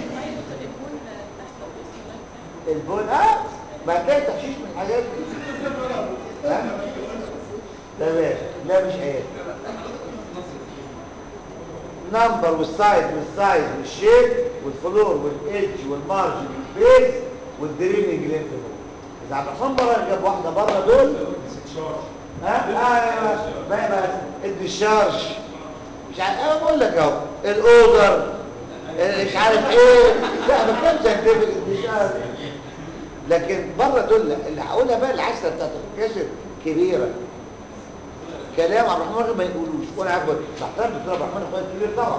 البون اه ما هتلاقي تحشيش من الحاجات دي ها تمام لا مش عيب النمبر والسايز والسايز والشيب والفلور والايدج والمارجن والبيز والدريننج لينف اذا عبد الرحمن بره جاب واحده بره دول ها اه ما بس الدشارج مش عارف انا بقول لك اهو الاودر آه، مش عارف ايه لا ما كانش ساينتفك الدشارج لكن بره دول اللي هقولها بقى العشره بتاعت الكشف كبيره كلام عبد الرحمن الرحيم ما يقولوش وانا عارف بحترم دكتور عبد الرحمن اخويا الكبير طبعا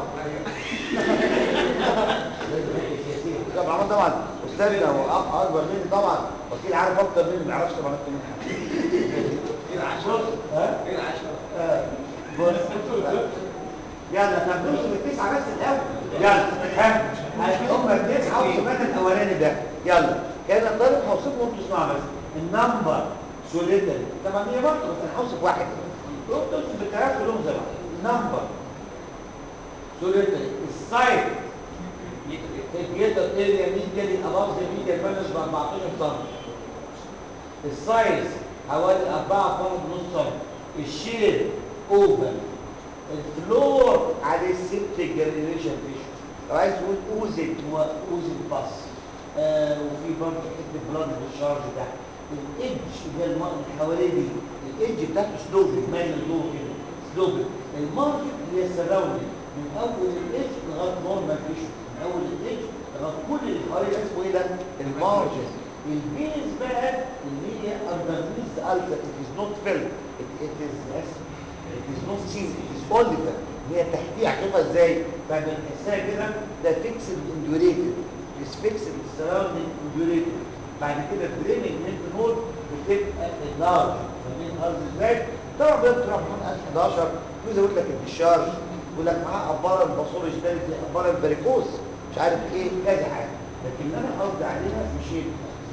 دكتور عبد الرحمن طبعا استاذنا واخ اكبر مني طبعا وكيل عارف اكتر مني ما يعرفش طبعا اكتر مني حاجه ها
ايه العشرة؟
آه. بص يلا طب نوصل للتسعه بس الاول يلا ها هم التسعه وصفات الاولاني ده يلا كان الطالب هوصفهم وانتوا تسمعوا بس النمبر سوليتري طبعا هي برضه بس انا هوصف واحد روح توصف بالثلاثه كلهم زي بعض النمبر سوليتري السايت الجيتر اريا ميديالي اباف ذا ميديال بالانس ب 14 سم السايز حوالي 4 فوق نص سم الشيل اوفر الفلور عليه سيبتيك جنريشن تيشو لو عايز تقول اوزن هو اوزن باس آه وفي برضه حته بلاد بالشارج ده الايدج اللي هي الماء اللي حواليه دي الايدج بتاعته سلوبي مايل لجوه كده سلوبي المارجن اللي هي السراوندنج من اول الايدج لغايه نورمال تيشو من اول الايدج لغايه كل اللي حواليه ده اسمه ايه ده؟ المارجن البيز بقى اللي هي underneath the ulcer it is not filled it, it is it is not seen it is only filled اللي هي تحتيه هتشوفها ازاي؟ فبنحسها كده ده fixed indurated is fixed surrounding indurated بعد كده دريننج lymph node بتبقى اللارج فاهمين الارض ازاي؟ طبعا ده بتروح من 11 جزء يقول لك الدشارج يقول لك معاه اباره الباصولوج تاني زي اباره الفاريكوز مش عارف ايه كذا حاجه لكن انا قصدي عليها مش ايه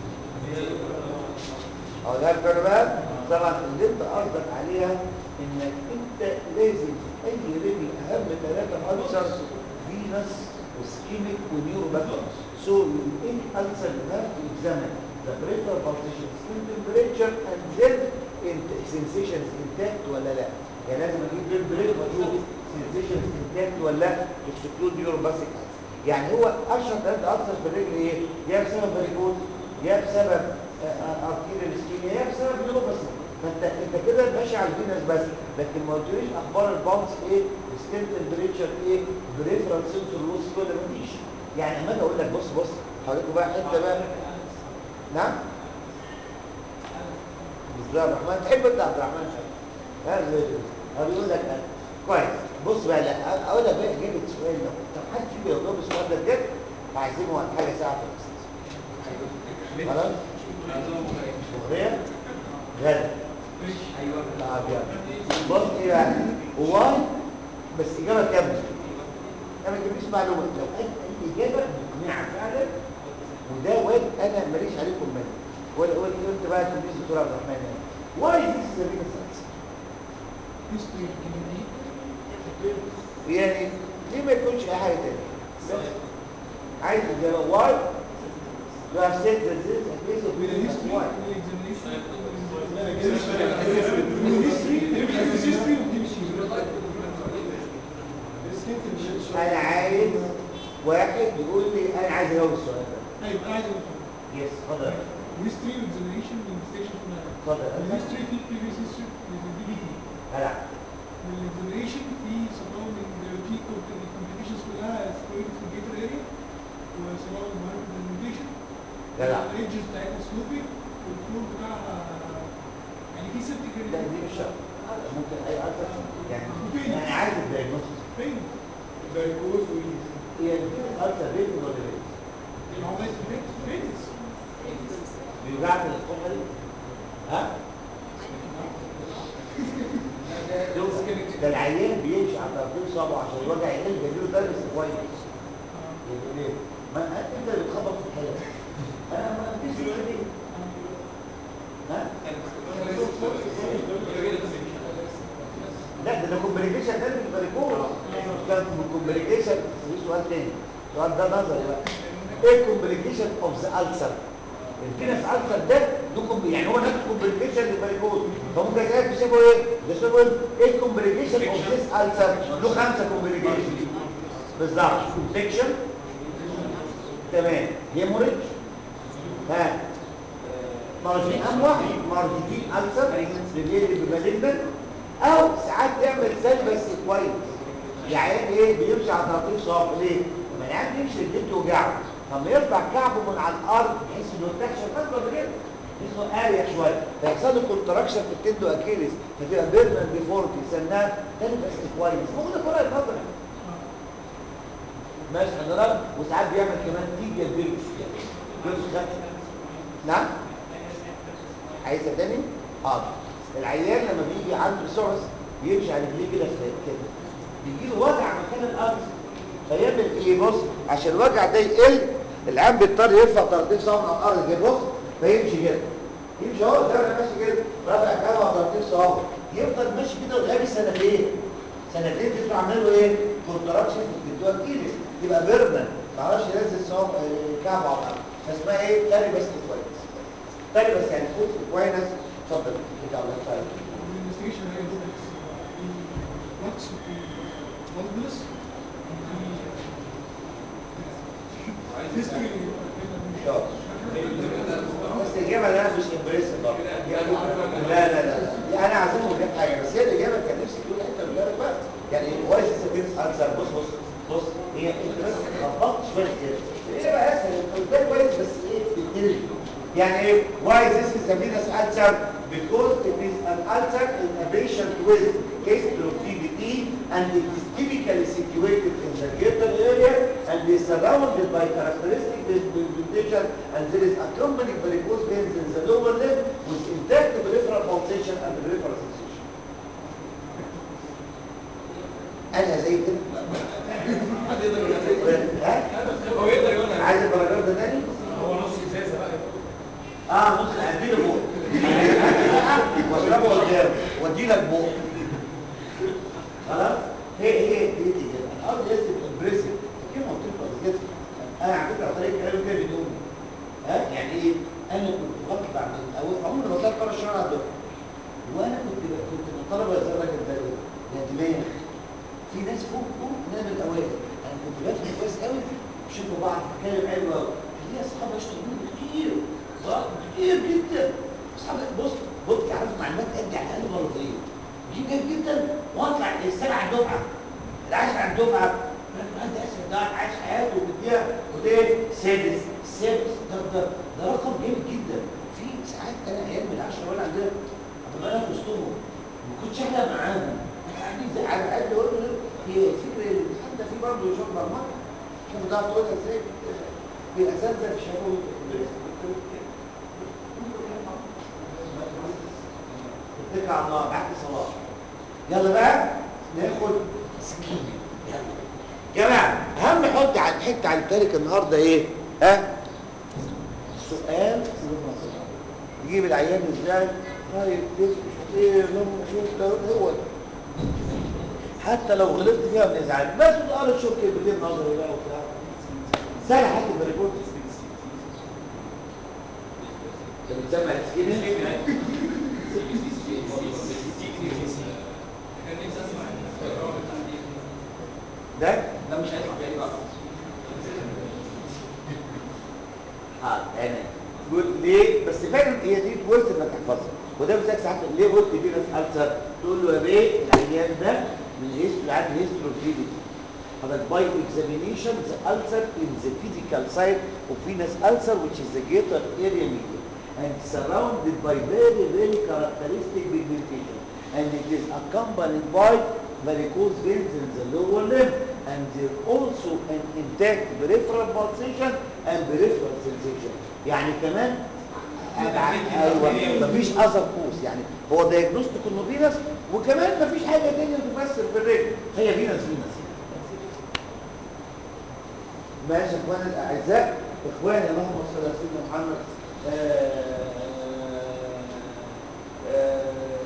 اه ده الفرق بقى طبعا اللي انت قصدك عليها انك انت لازم في اي رجل اهم ثلاثه السر فينس وسكيميك ونيوروباثيك سو ان السر ده examine the peripheral pulsation skin temperature and then sensations intact ولا لا يعني لازم اجيب بالبريك واشوف sensations intact ولا لا exclude neuropathic يعني هو اشهر ثلاثه السر في الرجل ايه يا بسبب فاريكوز يا بسبب ارتيريال اسكيميا يا بسبب نيوروباثي فانت انت كده ماشي على الفينس بس لكن ما قلتليش اخبار البالس ايه سكين تمبريتشر ايه بريفرال سنسور لوس كده مفيش يعني اما اجي اقول لك بص بص هوريكم بقى حته بقى نعم بالظبط عبد الرحمن تحب انت عبد الرحمن ها زي كده هو بيقول لك أنا. كويس بص بقى لا اقول لك بقى جابت سؤال ده طب حد فيكم يجاوب السؤال ده بجد هعزمه على حاجه ساعه في الاستاذ خلاص مغريه غدا
ايوه
طب يلا بص ايه بقى واي بس اجابه كامله انا ما تجيبليش معلومه لو قال الاجابه مقنعه فعلا وده واد انا ماليش عليكم منه ولا قلت قلت بقى تلميذ دكتور عبد الرحمن يعني واي ذيس سيرفيس
هيستوري كيميائي
يعني ليه ما يكونش اي حاجه تاني بس عايز اجابه واي You have said that this is based on
من الهيستوري
why.
من الاكزامينيشن من الهيستوري الهيستوري وتمشي
انا عايز واحد يقول لي انا عايز اجاوب السؤال ده
ايوه انا عايز
يس اتفضل
هيستوري واكزامينيشن والانفستيشن كلها
اتفضل
الهيستوري في بريفيس هيستوري الدي بي تي
هلا
من الاكزامينيشن في سراوندنج في كومبليكيشنز كلها سكويد في الجيتر اريا وسراوندنج مهارة الانفيشن
جدع.
الريدجز بتاعتها سلوبي والفلور بتاعها يعني في ست
لا دي مش شرط ممكن اي اكتر يعني انا عايز الدايجنوستس
فين؟ فاريكوز وليز
هي الفيل اكتر ريت ولا ريت
العمليات فين؟ فين؟
بيوجعك الصبح دي ها ده العيان بيمشي على طرفين صابعه عشان الوجع يقل بيجيله درس كويس يبقى ليه؟ ما انت اللي بتخبط في الحياه انا ما فيش دي ها لا ده ده كومبليكيشن ده مش باريكوز كان كومبليكيشن في سؤال تاني السؤال ده نظري بقى ايه كومبليكيشن اوف ذا السر الفينس السر ده له كوم- يعني هو نفس كومبليكيشن للباريكوز فممكن اسالك تشوفوا ايه ده شوفوا ايه كومبليكيشن اوف ذيس السر له خمسه كومبليكيشن بالظبط انفكشن تمام هيموريدج ها مارجين اهم واحد مارجين السر اللي بمالجنت او ساعات يعمل سل بس كويس يعني ايه بيمشي على ترتيب صعب ليه؟ لما العيال بيمشي رجليه توجعه لما يرفع كعبه من على الارض بحيث انه يرتاحش الفضل كده اسمه اريح شويه فيحصل له كونتراكشن في التندو اكيليس فتبقى بيرمنت ديفورتي سنان تاني بس كويس موجوده في ورقه النظر ماشي حضرتك وساعات بيعمل كمان تيجي البيلوس بيلوس خد نعم عايزه تاني حاضر العيان لما بيجي عنده سعس بيمشي على رجليه كده كده بيجي له وجع مكان الارض فيعمل ايه بص عشان الوجع ده يقل العيان بيضطر يرفع طرفين صوابعه من الارض كده بص فيمشي كده يمشي اهو زي ما أنا ماشي كده رافع كده على طرفين صوابعه يفضل ماشي كده لغايه سنتين سنتين تطلع عامل له ايه كونتراكشن في الدكتور كيلس يبقى بيرمن ما يعرفش ينزل صواب آه، كعبه على الارض فاسمها ايه تاني بس كويس تاني بس يعني فوت كويس اتفضل بتاع الله تعالى
الانفستيجيشن هي الروبوتس الواتس في مالبلس في هيستوري
بس الاجابه ده مش امبريسيف برضه لا لا لا لا انا عايزهم اجيب حاجه بس هي الاجابه كان نفسي تقول انت بالك بقى يعني واي سيستم انسر بص بص بص هي انت بس خبطت شويه كده الاجابه اسهل انت قلت كويس بس ايه بتدري يعني ايه why this is a venous ulcer because it is an ulcer in a patient with history of DVT and it is typically situated in the genital area and is surrounded by characteristic vegetation and there is accompanying varicose veins in the lower limb with intact peripheral pulsation and peripheral sensation. انا زي كده ها؟
هو يقدر يقولها
عايز البراجراف ده تاني؟
هو نص ازازه بقى
اه ممكن اديله فوق واشربه قدام وادي لك فوق خلاص هي هي دي دي كده انا قصدي لسه امبريسيف كلمه قلت لكم قبل كده انا على فكره طريقه كلامي كده بدون ها يعني ايه انا كنت بطلع من اول عمري ما طلعت بره الشارع على الدكتور وانا كنت كنت من الطلبه زي الراجل ده يا دماغ في ناس فوق فوق انا من الاوائل انا كنت بفهم كويس قوي شوفوا بعض بتكلم حلو قوي ليه اصحاب يشتغلوا كتير ضغط كتير جدا اصحاب بص بص عارف معلومات قد على الاقل مرتين كتير جدا واطلع السبع دفعه العاشر على الدفعه انت اسف ده عايش حياته وبتديها وليه سادس سادس ده ده ده رقم جامد جدا في ساعات انا ايام من العشره وانا عندنا ابقى انا في وسطهم ما كنتش احلم معاهم قاعدين زي على قد اقول له هي فكره الامتحان ده فيه برضه شغل برمجه شوف ده تقولها ازاي بالاساتذه في شافوا اتكل على الله بعد صلاه يلا بقى ناخد سكين يلا جماعه اهم حته على الحته على التارك النهارده ايه ها سؤال يجيب العيان ازاي طيب تسكت ايه لما شوف ده هو ده. حتى لو غلطت فيها بنزعل بس تقرا تشوف كلمتين نظري بقى وبتاع سهل حتى البريكوت انت بتسمع السكين
كان نفسي اسمع البرنامج التحليل
ده
لا مش هيطلع بعيد بقى
اه تمام قلت ليه بس فعلا هي دي قلت انك تحفظها وده بيسالك ساعات ليه قلت دي ناس السر تقول له يا بيه العيان ده من هيستوري عنده هيستروفيدي هذا باي اكزامينيشن ذا ulcer in the physical side of venous ulcer which is the greater area median and surrounded by very very characteristic pigmentation and it is accompanied by varicose veins in the lower limb and there also an intact peripheral pulsation and peripheral sensation يعني كمان أبعد ايوه مفيش اذر كوز يعني هو دايجنوستيك انه فينس وكمان مفيش حاجه تانية تفسر في الرجل هي فينس فينس ماشي اخواني الاعزاء اخواني اللهم صل على سيدنا محمد آه، آه،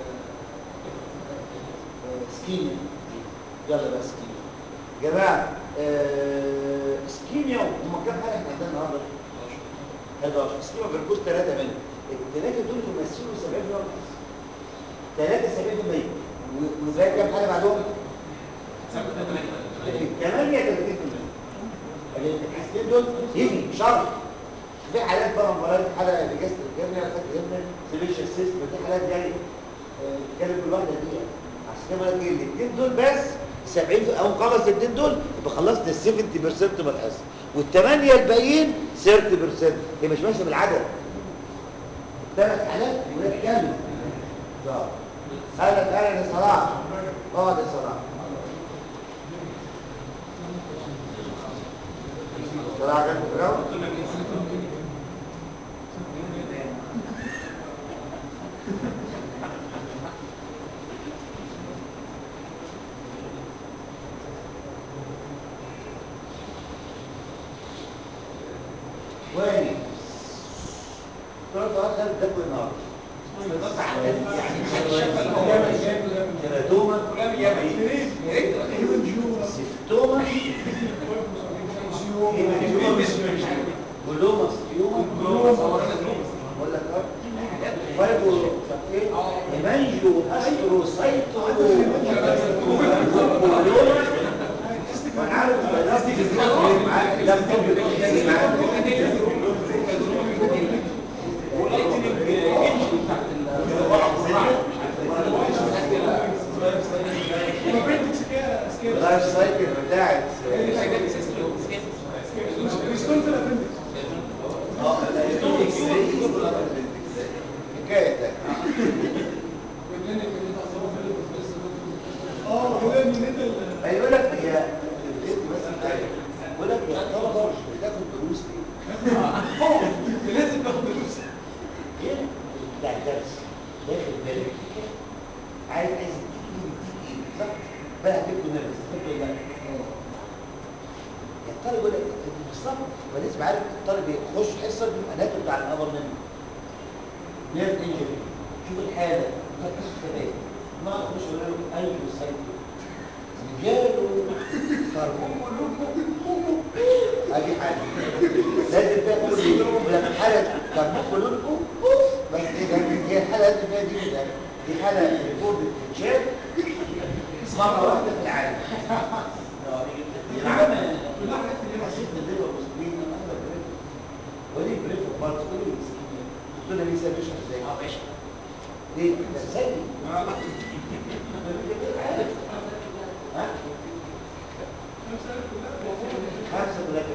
آه، سكيميا يلا بقى سكيميا جماعه آه، سكيميا هم كام حاجه احنا عندنا النهارده 11 سكيميا بركوز ثلاثه منهم الثلاثه دول يمثلوا 70% ثلاثه 70% وزي كام حاجه بعدهم؟ ثمانية 30% الحاجتين دول يجي شرط في حالات بقى مباريات حاله لجسد الجرنيا فاكر هنا سيليشيا سيستم دي حالات يعني آه، بتتكلم كل واحده دي يعني. عشان كده بقول لك ايه الاثنين دول بس 70 او نخلص الاثنين دول يبقى خلصنا ال 70% من الحصه والثمانيه الباقيين 30% هي مش ماشيه بالعدد ثلاث حالات ولاد كلب اه اهلا اهلا يا صلاح اقعد يا صلاح صلاح جنب الجراوند وين ثلاث ساعات خدت تاكل النهارده تراتوما سيفتوما جلوما بقول لك اه فايبو ايه هيمانجيو هاستروسايتو وانا عارف معاك لا اللايف سايكل بتاعت اه حكايه ده
اه هو ان انت
هيقول لك هي بيقول لك يا طلبه مش بتاخد دروس ليه؟
لازم تاخد فلوس
ايه؟ بتاع الدرس داخل بالك عايز عايز تيجي تيجي صح؟ بقى هتبقوا نرفز تبقوا لا يا الطالب يقول لك بالظبط هو لازم عارف الطالب يخش حصه بالاناتوم بتاع الامر منه نيرف انجري شوف الحاله ركز في الكلام ما اخش اقول له اي سايكل جاله كربوكو هذه حاجه لازم تاخد لما حاله كربوكو لونكو بس ايه ده هي الحاله اللي فيها دي كده دي حاله ريكورد تتشال مره واحده في العالم العالم حسيت ان الليفر مسلمين انا اقدر بريف ودي بريف برضه كل مسكين قلت له ليه سابش ازاي؟ اه ماشي ليه؟ ده سيء عارف ها؟ خمسة ثلاثة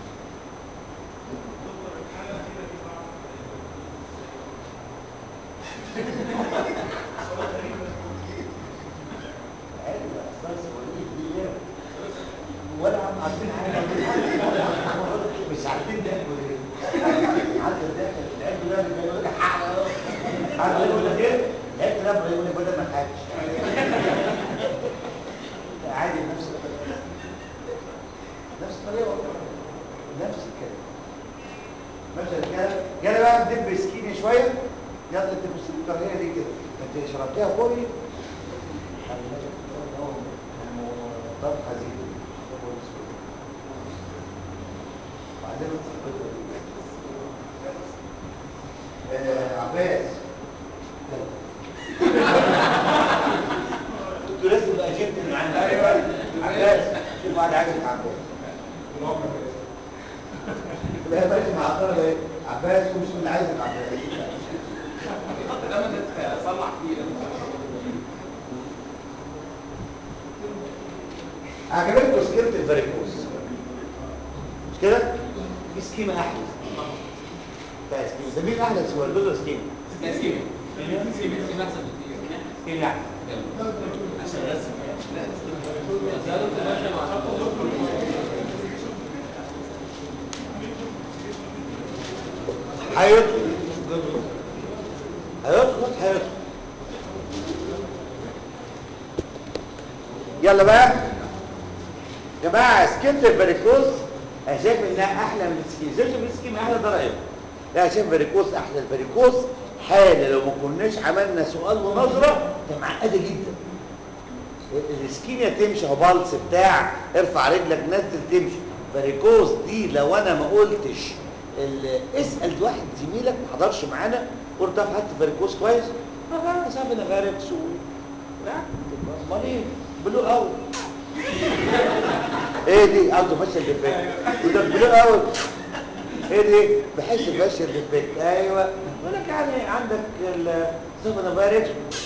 ايوه اصلا سواليف دي غير ولا عم عارفين حاجه مش عارفين ناكل ايه حتى داخل العيب ده اللي بيقول لك حق عارف يقول لك ايه؟ العيب ده يقول لك بدل ما تحاجش عادي نفس الطريقه نفس الطريقه والله نفس الكلام مثلا كده جانا بقى ندب سكيني شويه يلا انت مش الكراهيه دي كده انت شربتها فوري طب حزين وبعدين آه، عباس كنت لازم بقى جبت من عندي ايوه عباس شوف واحد عايز عباس لا ماشي مع الطلبه ايه عباس ومش من اللي عايز عباس
ده ما تصلح فيه
عجبتكم سكيمة الفاريكوز مش كده؟ في سكيمة أحدث بتاع سكيمة ده مين أحدث هو الجزء سكيمة؟
سيبي سيبي سيبي سيبي احسن بكتير
سكيمة أحدث
عشان بس
هيدخل هيدخل هيدخل يلا بقى يا جماعه سكيمة الفاريكوز انا شايف انها احلى من السكيمة زي ما السكيمة احلى ده رايك لا شايف فاريكوز احلى الفاريكوز حاله لو ما كناش عملنا سؤال ونظره ده معقده جدا الاسكيميا تمشي اهو بالس بتاع ارفع رجلك نزل تمشي فاريكوز دي لو انا ما قلتش ال- اسال واحد زميلك ما حضرش معانا قول ده حد فاريكوز كويس اه صاحبي انا فاركس و لا امال ايه بلو اوت ايه دي اوت فاشل ديفكت يقول لك بلو اوت ايه دي بحس بشر البيت ايوه بقول لك يعني عندك السوبر نافيركس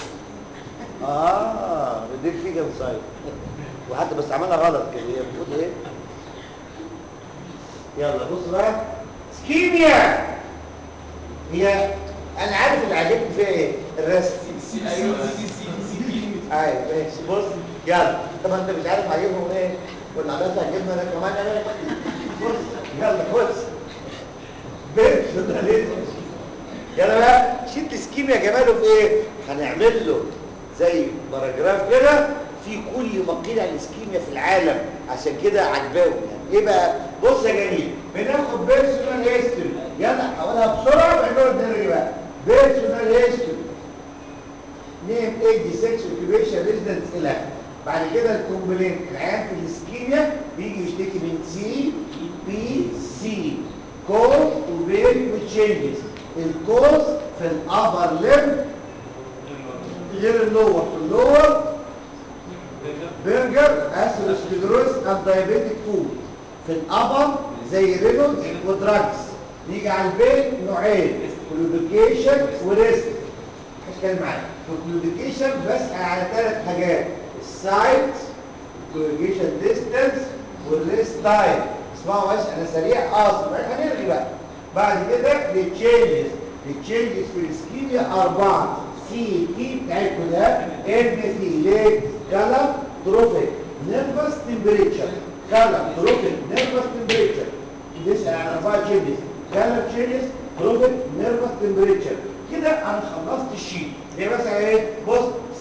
اه بديك فيه جنب سايد وحتى بس عملها غلط كده هي بتقول ايه يلا بص بقى سكيميا هي انا عارف اللي عاجبني فيها ايه الرسم
ايوه سي سي سي سي
ايوه ماشي بص يلا طبعا انت مش عارف عاجبهم ايه ولا عمال تعجبنا انا كمان انا بص يلا بص بنت ده ليه يلا بقى شيت سكيميا جماله في ايه هنعمل له زي باراجراف كده في كل ما قيل عن الاسكيميا في العالم عشان كده عجباهم يعني ايه بقى بص يا جميل بناخد بيرسونال هيستوري يلا حاولها بسرعه بنقول الدرجه بقى بيرسونال هيستوري نيم ايج سكس اوكيبيشن ريزيدنس الى بعد كده الكومبلين العيان في الاسكيميا بيجي يشتكي من سي بي سي كوز وبين وتشينجز الكوز في الابر ليم غير اللور في اللور برجر اثيروسكليروز اند دايابيتيك فود في الابر زي رينولدز ودراجز نيجي على البيت نوعين كلوديكيشن وريست هتكلم معاك الكلوديكيشن بسأل على ثلاث حاجات السايت الكلوديكيشن ديستانس والريست تايم اسمعوا بس انا سريع اه سريع هنلغي بقى بعد كده التشينجز التشينجز في السكيميا اربعه سي تي بتاعتكم ده ان تي ليه كلر تروفيك نيرفس تمبريتشر كلر تروفيك نيرفس تمبريتشر بيسأل عن اربعه تشينجز كلر تشينجز تروفيك نيرفس تمبريتشر كده انا خلصت الشيت هي مثلا ايه بص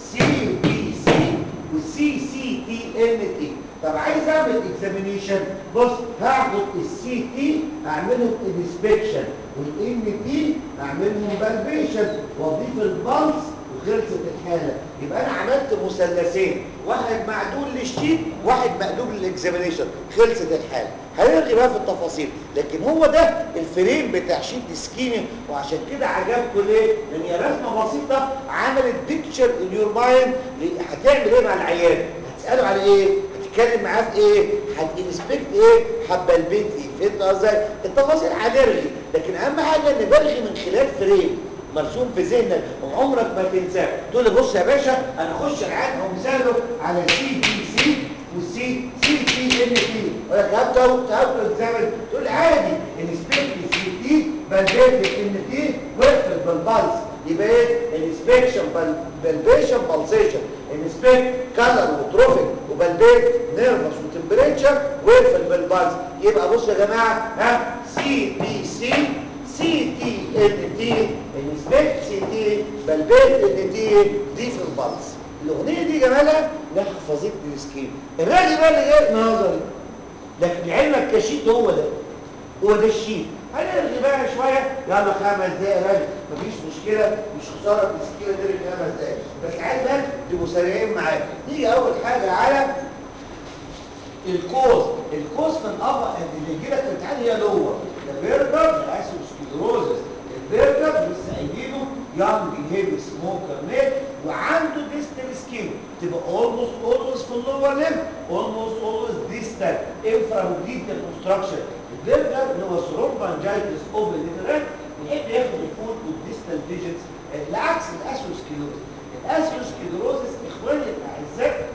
سي بي سي والسي سي تي ان تي طب عايز اعمل اكزامينيشن بص هاخد السي تي اعملهم انسبكشن والان تي اعملهم بالبيشن واضيف البلس وخلصت الحاله يبقى انا عملت مثلثين واحد معدول للشيت واحد مقلوب للاكزامينيشن خلصت الحاله هنلغي بقى في التفاصيل لكن هو ده الفريم بتاع شيت سكيني وعشان كده عجبكم ليه لان هي رسمه بسيطه عملت بيكتشر ان يور مايند هتعمل ايه مع العيان هتساله على ايه هتتكلم معاه في ايه هتنسبكت ايه حبه البيت ايه فهمت ازاي التفاصيل هنرغي لكن اهم حاجه ان برغي من خلال فريم مرسوم في ذهنك وعمرك ما تنساه تقول لي بص يا باشا انا اخش العيان او مثاله على سي بي سي والسي سي تي ان تي ولا كابتو كابتو اكزامن تقول لي عادي انسبكت السي تي بالبيت ان تي وقفت بالبلس يبقى ايه الانسبكشن بالبيشن بالسيشن انسبكت كلر وتروفيك وبالبيت نيرفس وتمبريتشر وقفت بالبلس يبقى بصوا يا جماعه ها سي بي سي سي تي ان تي انسبكت سي تي بالبيت ان تي دي في البلس الاغنيه دي جمالها انها حفظت لي السكيم الراجل بقى اللي جاي نظري لكن علمك كشيت هو ده هو ده الشيت هنلغي بقى شويه يلا خمس دقايق راجل مفيش مشكله مش خساره السكينه تلغي خمس دقايق بس عايز بقى تبقوا سريعين معايا نيجي اول حاجه على الكوز الكوز في الابر اللي يجي لك في الامتحان هي لور البرجر الاسوسكلروزس البرجر لسه قايلينه يانج هيفي سموكر ميل وعنده ديستال سكين تبقى اولموست اولويز في اللور ليم اولموست اولويز ديستال انفراموديتال اوبستراكشن البرجر اللي هو ثرومبانجايتس اوبن ليترات بيحب ياخد الفود والديستال فيجنز العكس الاسوسكلروزس الاسوسكلروزس اخواني الاعزاء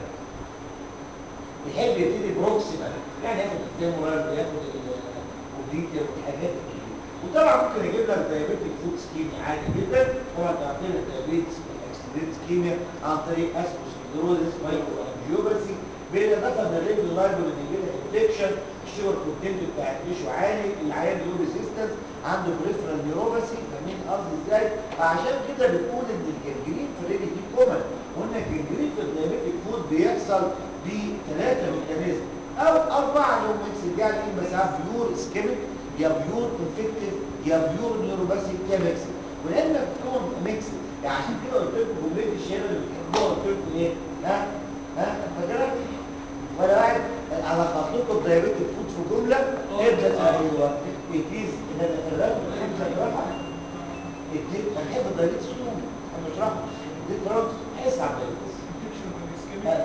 بيحب يبتدي بروكسيمال يعني ياخد الفيمورال وياخد الاوبليتيا والحاجات دي وطبعا ممكن يجيب لك دايابيتيك فود سكيميا عادي جدا طبعا تعطينا الدايابيتس والاكسيدنت سكيميا عن طريق اسكوسكلروزس مايكرو انجيوباسي بالاضافه ان الريجل لايبل اللي يجي لها انفكشن الشوجر كونتنت بتاع التيشو عالي العيان له ريزيستنس عنده بريفرال نيوروباسي فاهمين قصدي ازاي عشان كده بنقول ان الجنجرين في الريجل دي كومن قلنا الجنجرين في الدايابيتيك فود بيحصل بثلاثه ميكانيزم او اربعه لو ميكس يعني ايه بس بيور اسكيميك يا بيور انفكتيف يا بيور نيوروباسي يا ميكس ولما بتكون ميكس يعني عشان كده قلت لكم جمله الشهيره اللي بتحبوها قلت لكم ايه ها ها فاكرها ولا واحد على خطكم الدايابيتيك فود في جمله ابدا ايوه اتيز ان انا الرقم خمسه جرعه اديت بحب الدايابيتس فود انا بشرحه اديت رقم حس على الدايابيتس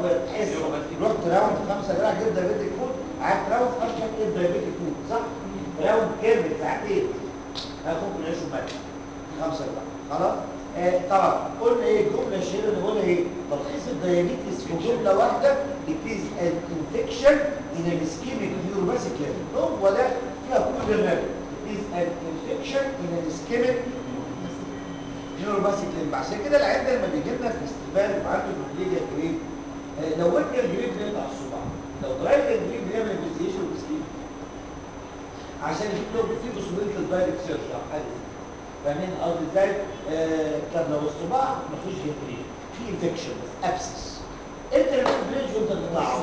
تحس رحت راوند خمسه جرعه جبت دايابيتك فود قعدت راوند خمسه جبت دايابيتك فود صح؟ راوند كامل ساعتين هاخد من عيش وملح خمسة بقى خلاص آه طبعا قلنا ايه الجمله الشهيره اللي بقولها ايه تلخيص الديابيتس في جمله واحده it is an infection in an ischemic neuropathic level هو ده فيها كل الرجل it is an infection in an ischemic neuropathic level عشان كده العيان ده لما بيجي لنا في الاستقبال وعنده نوكليجيا جريد آه لو وجه الجريد بيقطع الصباع لو درايف الجريد بيعمل انفستيجيشن وبسكين عشان يجيب لهم في بوسيبيلتي دايركت سيرش او حاجه زي كده. فاهمين قصدي ازاي؟ آه طب لو الصباع ما فيهوش جنجرين في انفكشن بس ابسس انت اللي بتبريدج وانت بتطلعه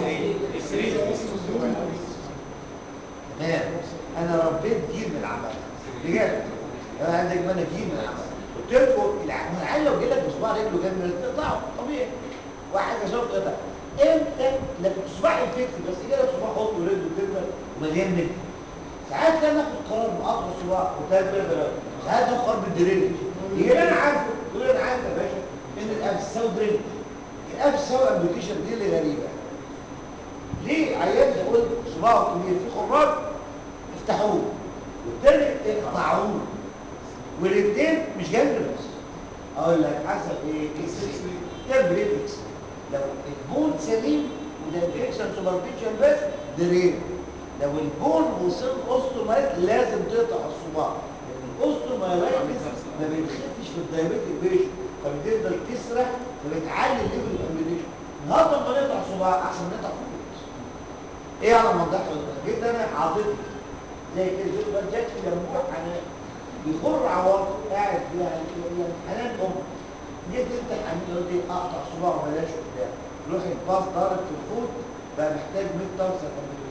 تمام انا ربيت جيل من العمل بجد انا عندك ما انا جيل من العمل قلت لكم العيال لو جالك بصباع رجله جنب تقطعه طبيعي واحد شاف قطع امتى لما تصبح انفكتي بس جالك صباع حط ورجله كده ومليان نجم ساعات كان ناخد قرار بقطع الصباع وتالت بقى ساعات ناخد قرار بالدرينج يجي انا عارفه يقول انا عارف يا باشا ان الابس تساوي درينج الابس تساوي ابلكيشن دي اللي غريبه ليه عيان يقول صباعه كبير في خراج افتحوه والتاني اقطعوه والاثنين مش جنرالز اقول لك حسب ايه تمبريتكس لو البون سليم وده انفكشن سوبرفيشن بس درين لو البون وصل اوستومايت لازم تقطع الصباع لان الاوستومايلايتس ما بيتخفش في الدايابيتيك بيشن فبتفضل تسرح فبتعلي الليفل الامبليشن النهارده لما نقطع صباع احسن من نقطع فوق ايه على منطقه جيت انا عاطفي زي كده جيت بقى جات لي ينبوع انا بيخر عواطف قاعد يعني يعني حنان ام جيت انت حنين قلت لي اقطع صباع وبلاش وبتاع روح الباص ضارب في الفوت بقى محتاج 100 طرسه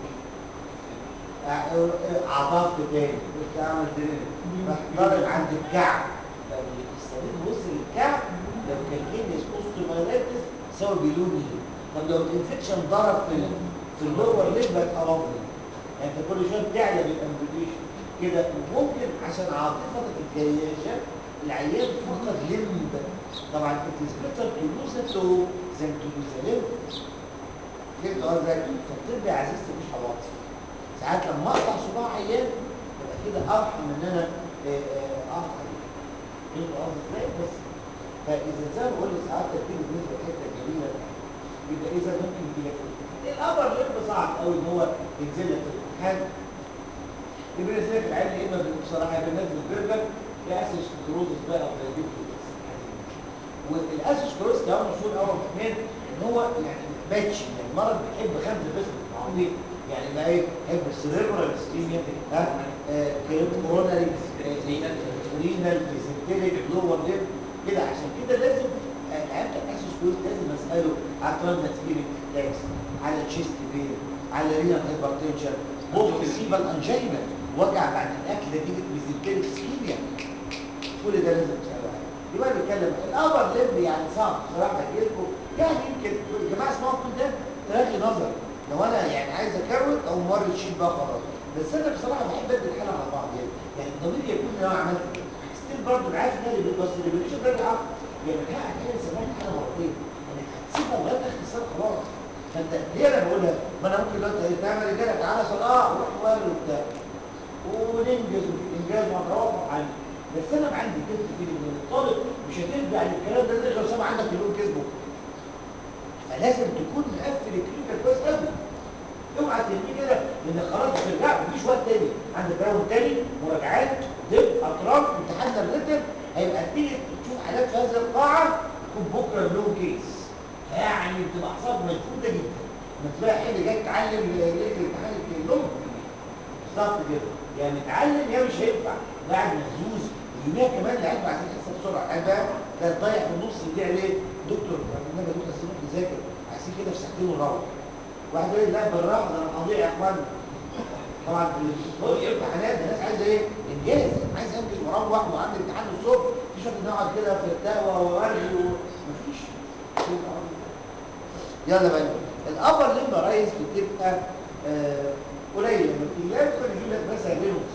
عطفت تاني قلت اعمل دريل راح ضارب عند الكعب السليم وصل الكعب لو كان كينيس اوستومايلايتس سوى بيلوني طب لو الانفكشن ضرب في ال في اللور ليب بقى افضل يعني انت كل شويه بتعلى بالامبليشن كده ممكن عشان عاطفتك الجياشه العيان فقد لمب طبعا التسبيتر كلوزته زي كلوزالين فهمت قصدي فالطب يا عزيزتي مش عواطف ساعات لما اقطع صباع عيان يبقى كده ارحم ان انا اقطع فهمت قصدي ازاي بس فاذا زي ما بقول ساعات ترتيب بالنسبه للحته الجميله يبقى اذا ممكن يجي لك الامر لب صعب قوي ان هو ينزل لك في الامتحان يبقى ينزل لك العيان يا اما بصراحه يا بينزل برجر يا اسس كروزس بقى او دايابيتس والاسس كروزس كمان مشهور قوي كمان ان هو يعني ماتش يعني المرض بيحب خمسه بس معروفين يعني ما ايه يحب السيريبرال اسكيميا ها كوروناري رينال ديزنتريك لور ليب كده عشان كده لازم عند الاسس كروز لازم اساله على ترانسفيريك اتاكس على تشيست بين على رينال هايبرتنشن ممكن سيبال انجينا وجع بعد الاكل نتيجه ميزنتريك اسكيميا كل ده لازم تساله عليه يبقى بنتكلم الابر ليب يعني صعب بصراحه اجيلكم يعني يمكن يا جماعه اسمعوا كل ده تلاقي نظر لو انا يعني عايز اكروت او مورد شيت بقى خلاص بس انا بصراحه بحب ادي الحاله على بعض يعني يعني الضمير يكون ان انا عملت كده ستيل برضه انا عارف ان انا بس الريبليشن ده بالعقل يعني من حقك كده سمعت الحاله مرتين انك هتسيبها لغايه اخر السنه خلاص فانت ليه انا بقولها؟ ما انا ممكن دلوقتي ايه تعمل رجاله تعالى صلاه وروح وارد وبتاع وننجز وفي انجاز وهنروح عني بس انا عندي كده في ان الطالب مش هترجع للكلام ده غير لو سمع عندك مليون كذبه فلازم تكون مقفل الكلينيكال كويس قوي اوعى ترميه كده لان خلاص ترجع مفيش وقت تاني عندك راوند تاني مراجعات دب اطراف امتحان الريتم هيبقى تيجي تشوف حالات في هذه القاعه تكون بكره اللون كيس يعني بتبقى اعصاب مشدوده جدا لما تلاقي حد جاي تتعلم ليله الامتحان اللون بالظبط كده يعني اتعلم يا مش هينفع قاعد مهزوز ويوميها كمان العيال عايزين يحصل بسرعه العيال بقى ده ضايع في النص يضيع ليه؟ دكتور النبي دكتور السنوك بيذاكر عايزين كده في ساعتين ونروح واحد يقول لي لا بالراحه ده انا هضيع يا اخوان طبعا بص الامتحانات الناس عايزه ايه؟ انجاز عايز انجز واروح وعندي امتحان الصبح مفيش وقت نقعد كده في القهوه وارغي مفيش يلا بقى الابر لمبه ريس بتبقى آه قليله لما بتيجي ممكن يجيب لك مثلا رينوس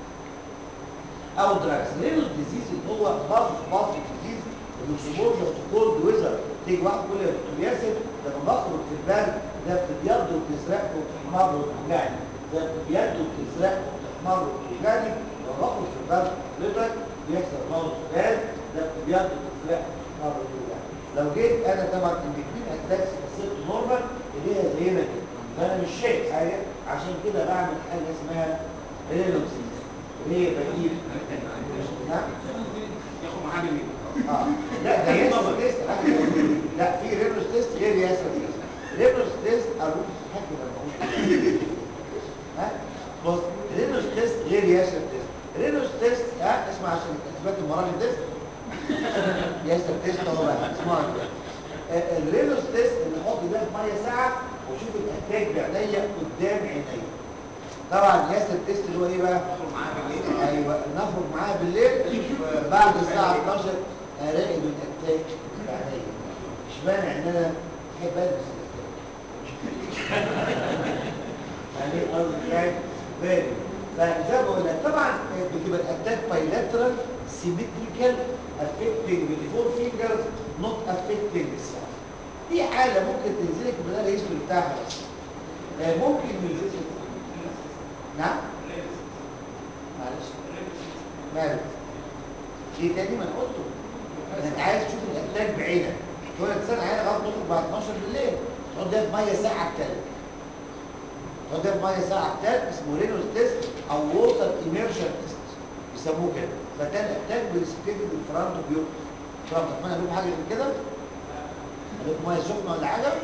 او دراكس رينوس ديزيز اللي هو باص باص ديزيز الاكسبوجر تو كولد ويزر تيجي واحد يقول لي يا دكتور ياسر لما بخرج في البرد ده بتبيض وبتزرق وبتحمر وبتوجعني ده بتبيض وبتزرق مرض غالي لو باخد في البلد حضرتك بيحصل مرض غالي ده بياخد لا مرض غالي لو جيت انا طبعا الاثنين اتاكس بصيت نورمال ايديها زينا كده فانا مش شايف حاجه عشان كده بعمل حاجه اسمها رينوسيس اللي هي بجيب نعم
ياخد معاه بالليل
اه لا ده ياسر تيست حاجه تانية. لا في رينوس تيست غير ياسر تيست رينوس تيست اروح حكي لما اقول ها بص رينوس تيست غير ياسر تيست رينوس تيست ها اسمع عشان اثبات المراحل تيست ياسر تيست هو بقى اسمع آه، الرينوس تيست اللي احط ده في ميه ساعه واشوف الاتاك بعينيا قدام عينيا طبعا ياسر تيست اللي هو ايه بقى ايوه نخرج معاها بالليل بعد الساعه 12 اراقب الاتاك بعينيا مش مانع ان انا احب البس الاتاك يعني ايه قصدي يعني بالي فزي ما بقول لك طبعا بتبقى الاتاك بايلاترال سيمتريكال افكتنج الفور فينجرز نوت افكتنج الساعه دي حاله ممكن تنزلك من غير الهيستوري بتاعها بس آه، ممكن ينزلك نعم معلش مالك ايه تاني ما انا قلته انت عايز تشوف الاتاك بعينك تقول لك سنه عينك غلط نخرج بعد 12 بالليل تقعد ده في ميه ساعه التلج تقعد ده في ميه ساعه التلج اسمه رينوس تيست او ووتر ايميرشن تيست بيسموه كده فده الاتاك بريسبيتد الفرونت بيوت فرونت اتمنى لكم حاجه من كده لكم ميه سخنه ولا حاجه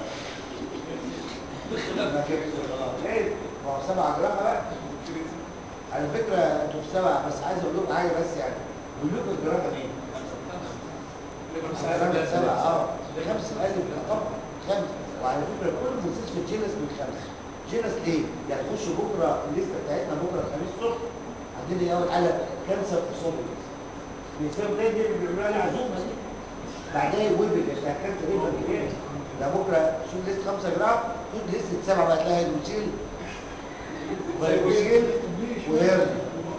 ما جبت خلاص ليه ما هو سبعه جرام بقى على فكره انتوا في سبعه بس عايز اقول لكم حاجه بس يعني قول لكم الجرام مين جرام سبعه اه خمس الف طبعا خمس وعلى فكره كل مستشفى جينس من خمس جينس ليه؟ يعني خشوا بكره الليسته بتاعتنا بكره الخميس الصبح عندنا ايه اول حاجه كانسر اسوفيجس بيسموا ده دي اللي بيعملوا لها عزومه دي بعدها ويبل بتاع كانسر ايه بكتيريا ده بكره شوف لسه 5 جرام خد لسه سبعه بقى تلاقي هيدروجين فيروسين وهيرني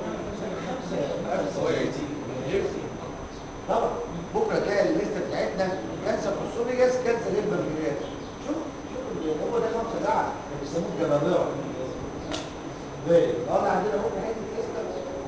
طبعا بكره تلاقي الليسته بتاعتنا كانسر اسوفيجس كانسر ايه بكتيريا شوف شوف هو ده 5 جرام بيسموه جبابره بالي اه عندنا بكره حته لسته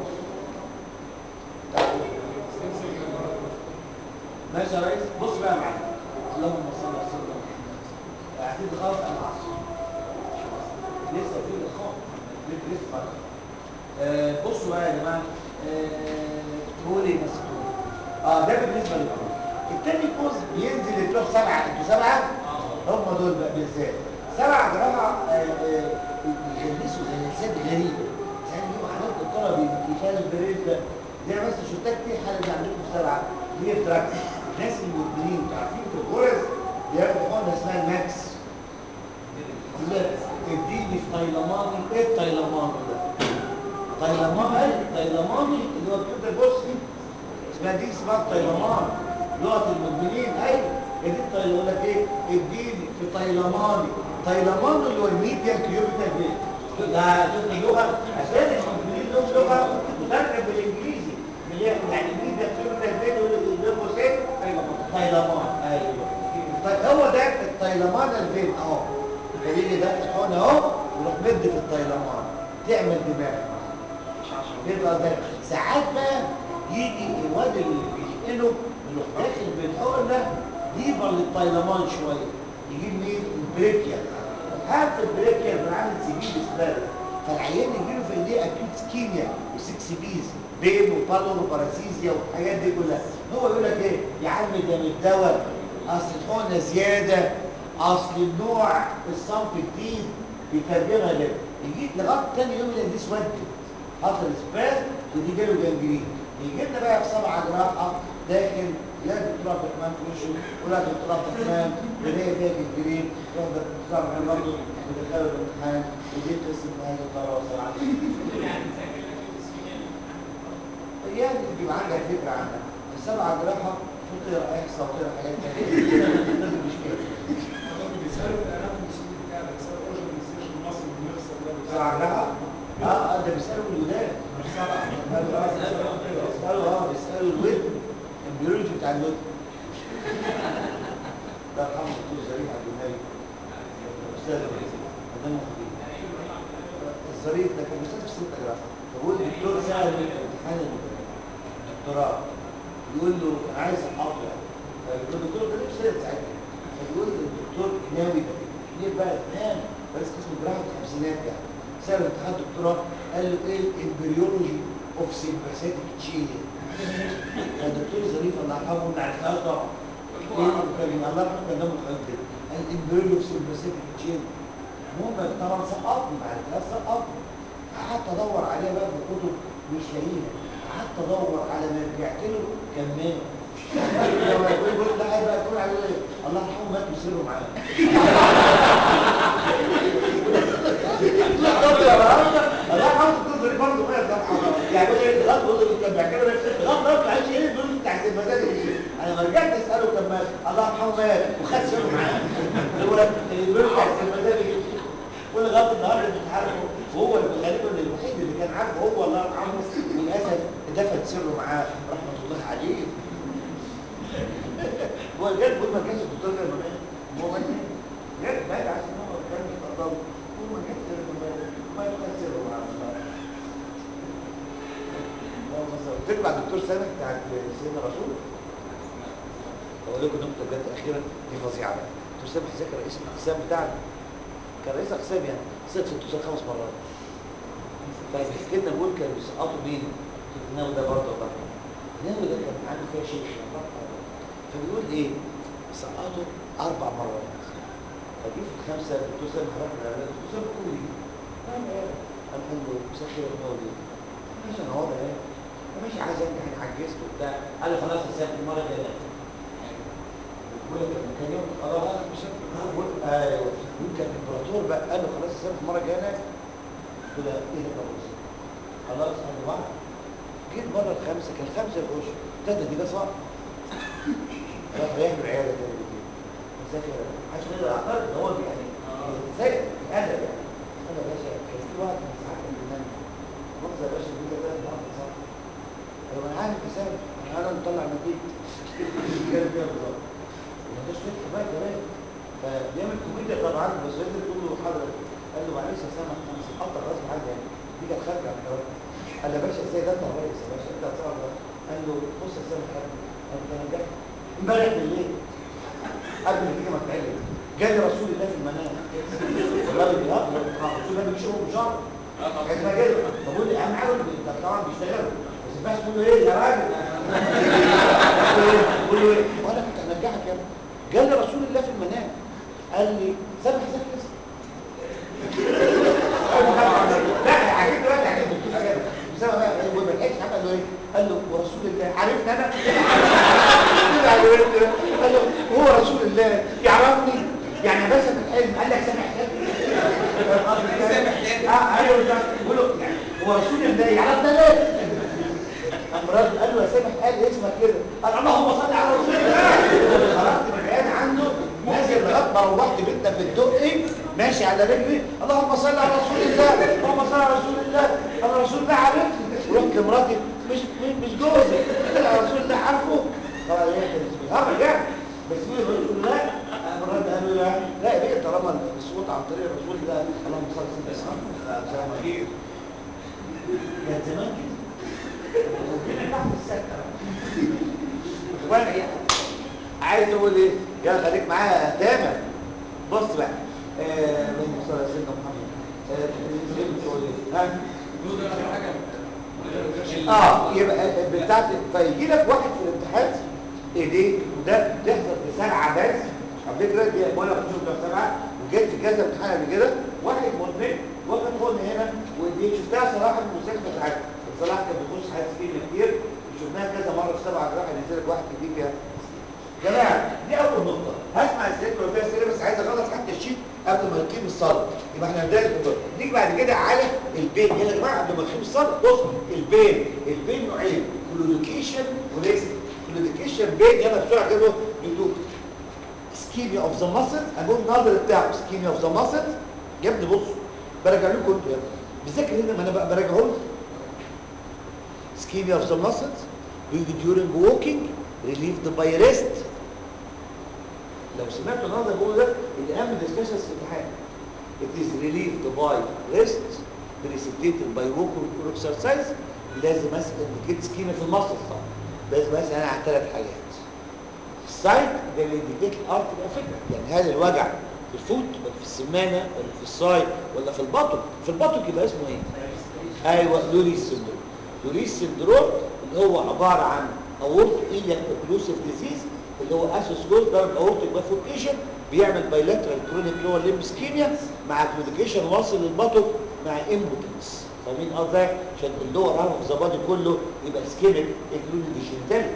ماشي يا ريس بص بقى معايا اللهم صل على سيدنا محمد قاعدين خالص على العصر لسه في لقاء لسه فرق آه بصوا بقى يا جماعه آه كولي مسكون اه ده بالنسبه للكول التاني كوز بينزل بتوع سبعه انتوا سبعه هم دول بقى بالذات سبعه جراحه آه آه بيغلسوا زي الانسان غريب زي اليوم حالات الدكتوره بيخالف البريد ده زي مثلا شفتها كتير حاله دي عندكم في سبعه اللي هي تراكس ناس المدمنين عارفين في الغرز بياخدوا حقنه اسمها الماكس يقول لك اديني في تايلماني ايه التايلماني ده؟ تايلماني تايلماني اللي هو كده بص اسمها دي اسمها التايلمان لغه المدمنين ايوه هي دي التايل- يقول لك ايه اديني في تايلماني تايلمان اللي هو الميديا كيوبيتال بيت ده شوف اللغه عشان المدمنين لهم لغه مترجم بالانجليزي اللي هي يعني الميديا كيوبيتال بيت يقول لك ايه تايلمان ايوه طيب هو ده التايلمان الفين اهو بيجي ده الحقن اهو ويروح مد في التايلمان تعمل دماغ يبقى ده ساعات بقى يجي الواد اللي بيحقنه يروح داخل بالحقن ده ديبر للطيلمان شويه يجيب مين البريكيا هات البريكيا بنعمل سبيل سبال فالعيان يجيله في ايديه اكيوت سكيميا وسكس بيز بين وبالون وباراسيزيا والحاجات دي كلها هو يقول لك ايه يا عم ده من الدواء اصل الحقنه زياده اصل النوع الصنف جديد بيترجمها كده يجي لغايه تاني يوم يلاقي دي اسود حصل اسباز ودي جاله جنجرين يجي لنا بقى في سبعه جراحه داخل لا دكتور عبد الرحمن في وشه ولا دكتور عبد الرحمن بنلاقي فيها جنجرين يروح دكتور عبد الرحمن برضه ودخله الامتحان ودي قصه نهايه الدراسه يعني بيبقى عندك فكره عنها السبعه جراحه المفروض تقرا احصاء وتقرا حاجات ثانيه مش كده
بيسألوا الأناتومي السوري بتاعك بيسألوا أوجه الانسيرشن المصري بالمفصل ده
سبعة جراحة؟ اه اه ده بيسألوا الودان مش سبعة بيسألوا اه بيسألوا اه بيسألوا الود البيولوجي بتاع الود ده رحمه الدكتور زريف عبد النبي أستاذ مدام مخبير الظريف ده كان بيسأل في ستة جراحة فبقول الدكتور سأل امتحان الدكتوراه يقول له انا عايز احافظ فبيقول له الدكتور ده ليه سيد ساعتها فبيقول له الدكتور ناوي ده كبير بقى زمان رئيس قسم الجراحه في الخمسينات يعني سأل امتحان الدكتوراه قال له ايه الامبريولوجي اوف سيمباثيك تشين يا دكتور ظريف الله يرحمه ما عرفناش طبعا ايه كان الله يرحمه كان دمه خفيف كده الامبريولوجي اوف سيمباثيك تشين المهم طبعا سقطني بعد كده سقطني قعدت ادور عليها بقى في الكتب مش لاقيها قعدت ادور على ما رجعت له كان مات لما يقول يقول لا بقى تقول عليه ايه الله يرحمه مات وسره معاه لا طب يا راجل الله يرحمه الطفل برضه مات الله يرحمه يعني يقول ايه لغايه بقول له كان بيعتبر لغايه ما طلعش ايه دول بتاع المزاج انا ما رجعت اساله كان مات الله يرحمه مات وخد سره معاه هو اللي بيقول بتاع المزاج ولغايه النهارده بنتعرفه وهو غالبا الوحيد اللي كان عارفه هو الله يرحمه وللاسف دفن سره معاه رحمه الله عليه هو جد بيقول ما كانش الدكتور ده مات هو مات جد مات عشان هو كان بيتقدم هو ما كانش سره مات ما كان سره معاه تتبع الدكتور سامح بتاعت سيدنا رسول اقول لكم نقطه بجد اخيرا دي فظيعه بقى دكتور سامح ذاكر رئيس الاقسام بتاعنا كان رئيس اقسام يعني سقط في الدكتور خمس مرات فبيحكي لنا بيقول كانوا بيسقطوا مين؟ الناوي ده برضه الله الناوي ده كان عنده فيها شيخ الله يرحمه. فبيقول ايه؟ سقطوا اربع مرات فجي في الخمسه الدكتور سامح راح للعلاج الدكتور سامح كل دي قال له مسخر الناوي ماشي انا واضح ايه ماشي عايز انجح انا عجزت وبتاع قال له خلاص هسافر المره الجايه بقول لك كان يوم خلاص مش بقول ايوه كان الامبراطور بقى قال له خلاص هسافر المره الجايه قلت له ايه ده خلاص خلاص قال له واحد جيت مره الخامسه كان خمسه يخش ابتدى دي ده صعب راح رايح له العياده تاني بالليل ذاكر عشان يقدر يعترض ان هو يعني ازاي ادب يعني انا يا باشا كان في واحد من ساعات الامام لحظه يا باشا دي كده تعرف صح طب انا عارف حساب انا انا مطلع نتيجه كده كده بالظبط وما ده شويه بقى كمان فبيعمل كوميديا طبعا بس لازم تقول له حضرتك قال له معلش يا سامح انا سقطت غصب عني يعني دي كانت خارجه عن الكلام قال له يا باشا ازاي ده انت الرئيس يا باشا انت هتصعب قال له بص يا سامح يا ابني انا نجحت امبارح بالليل قبل النتيجه ما تتعلم جالي رسول الله في المنام والله بيهزر رسول الله بيشوفه بشر كان ما جاي بقول لي اهم حاجه ده طبعا بيشتغلوا بس الناس تقول له ايه يا راجل بقول له ايه وانا كنت هنجحك يا ابني جالي رسول الله في المنام قال لي سامح ذاكر اسمه لا عجبني بقى عجبني سامح بقى ما لحقش حاجه قال له ايه قال له ورسول الله عرفت انا قال له هو رسول الله يعرفني يعني بس في الحلم قال لك سامح اه ايوه ده بقول له يعني هو رسول الله يعرفنا ليه امراض قال له يا سامح قال اسمك كده قال اللهم صل على رسول الله خرجت من العياده عنده نازل لغايه ما روحت بيتنا في الدقي ماشي على رجلي اللهم صل على رسول الله اللهم صل على رسول الله انا رسول الله عرفني ورحت لمراتي مش مش جوزي طلع رسول الله عارفه طبعا ايه بيهرج يعني بس مين الرسول لا مرات قال له لا لا ليه طالما الصوت عن طريق الرسول ده اللهم صل على سيدنا محمد خير كان زمان كده وكنا تحت السكه وانا يعني عايز اقول ايه يلا خليك معايا تامر بص بقى آه اللهم صل على سيدنا محمد آه بتقول ايه ها اه يبقى بتاعت فيجي لك واحد في الامتحان ايديه وده بتحصل في سبعه بس على فكره دي بقول لك شوف ده سبعه وجيت في كذا امتحان قبل كده واحد مدمن واخد حقن هنا ودي شفتها صراحه في المستشفى ساعتها صلاح كان بيخش حاجات كتير كتير وشفناها كذا مره في سبعه جراحه ينزل لك واحد جديد فيها جماعه دي اول نقطه هسمع السيره لو فيها سيره بس عايز اخلص حتى الشيت قبل ما نقيم الصلاه يبقى احنا بدايه الدكتور نيجي بعد كده على البين يا جماعه قبل ما نقيم الصلاه بص البين البين نوعين كلوديكيشن وريست كلوديكيشن بين يلا بسرعه كده بيقولوا سكيميا اوف ذا ماسل اقول النظر بتاعه سكيميا اوف ذا ماسل يا ابني بصوا برجع لكم انتوا يا ابني بذاكر هنا ما انا بقى براجعه لكم ischemia of the muscles during walking relieved by rest لو سمعتوا النهارده بقول ده الاهم ديسكشنز في الامتحان it is relieved by rest بريسبتيتد باي ووكر اور اكسرسايز لازم اسال انديكيت سكيما في المصل طبعا لازم اسال انا عن ثلاث حاجات السايت ده اللي انديكيت الارت افكت يعني هل الوجع في الفوت ولا في السمانه ولا في الصاي ولا في البطن في البطن يبقى اسمه ايه ايوه لوريس سندروم لوريس سندروم اللي هو عباره عن اورت ايلياك اوكلوسيف ديزيز اللي هو اسوسكوز ده اورتيك بافوركيشن بيعمل بايلاترال كرونيك لور ليمب اسكيميا مع كلوديكيشن واصل للبطن مع امبوتنس فاهمين قصدي عشان اللور هاف اوف ذا بادي كله يبقى اسكيميك انكلودنج جينيتاليا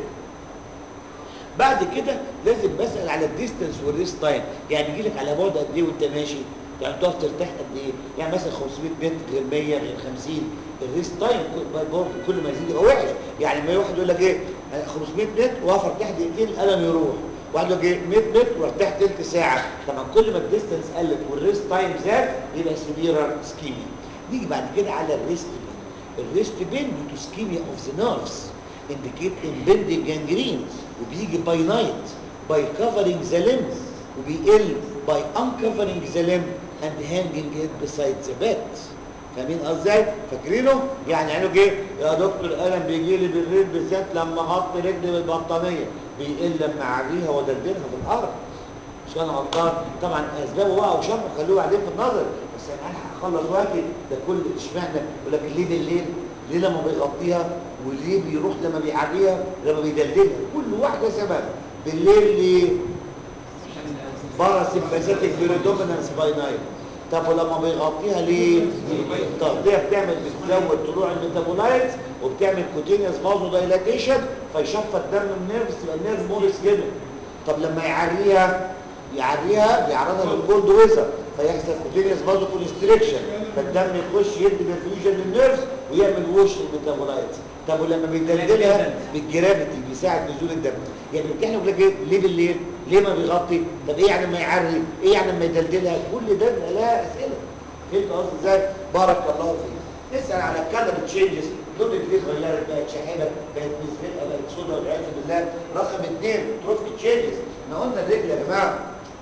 بعد كده لازم بسال على الديستنس والريست تايم يعني يجي لك على بعد قد ايه وانت ماشي يعني تقف ترتاح قد ايه يعني مثلا 500 متر غير 100 غير 50 الريست تايم كل- برضه كل ما يزيد يبقى وحش يعني ما واحد يقول لك ايه أنا 500 متر واقف ارتاح دقيقتين الالم يروح واحد يقول لك ايه 100 متر وارتاح ثلث ساعه طبعا كل ما الديستنس قلت والريست تايم زاد يبقى سيفيرال سكيميا نيجي بعد كده على الريست بين الريست بين due to ischemia of the nerves indicate impending gangrene وبيجي by night by covering the limbs وبيقل by uncovering the limb and hanging it beside the bed فاهمين ازاي فاكرينه يعني قالوا جه يا دكتور الالم بيجي لي بالليل بالذات لما اغطي رجلي بالبطانيه بيقل لما اعريها وادلدلها في الارض مش انا غلطان طبعا اسبابه بقى وشرحه خلوه بعدين في النظر بس انا هخلص وقتي ده كل اشمعنى يقول لك ليه بالليل ليه لما بيغطيها وليه بيروح لما بيعريها لما بيدلدلها كل واحده سبب بالليل ليه باراسمباثيك بيريدومينانس باي نايت طب ولما بيغطيها ليه التغطيه بتعمل بتزود طلوع الميتابولايتس وبتعمل كوتينيوس فازو دايلاتيشن فيشفط دم النيرفز يبقى النيرف مور سكيمك طب لما يعريها يعريها بيعرضها للكولد ويزر فيحصل كوتينيوس فازو كونستريكشن فالدم يخش يدي برفيوجن للنيرفز ويعمل وش الميتابولايتس طب ولما بيدلدلها بالجرافيتي بيساعد نزول الدم يعني بتحنا بيقول لك ايه ليه بالليل ليه ما بيغطي طب ايه يعني ما يعري ايه يعني ما يدلدلها كل ده بيبقى لها اسئله فهمت قصدي ازاي بارك الله فيك نسال على الكلر تشينجز لون الفيل اتغيرت بقت شاحبه بقت مزرقه بقت سوداء والعياذ بالله رقم اثنين تروفيك تشينجز احنا قلنا الرجل يا جماعه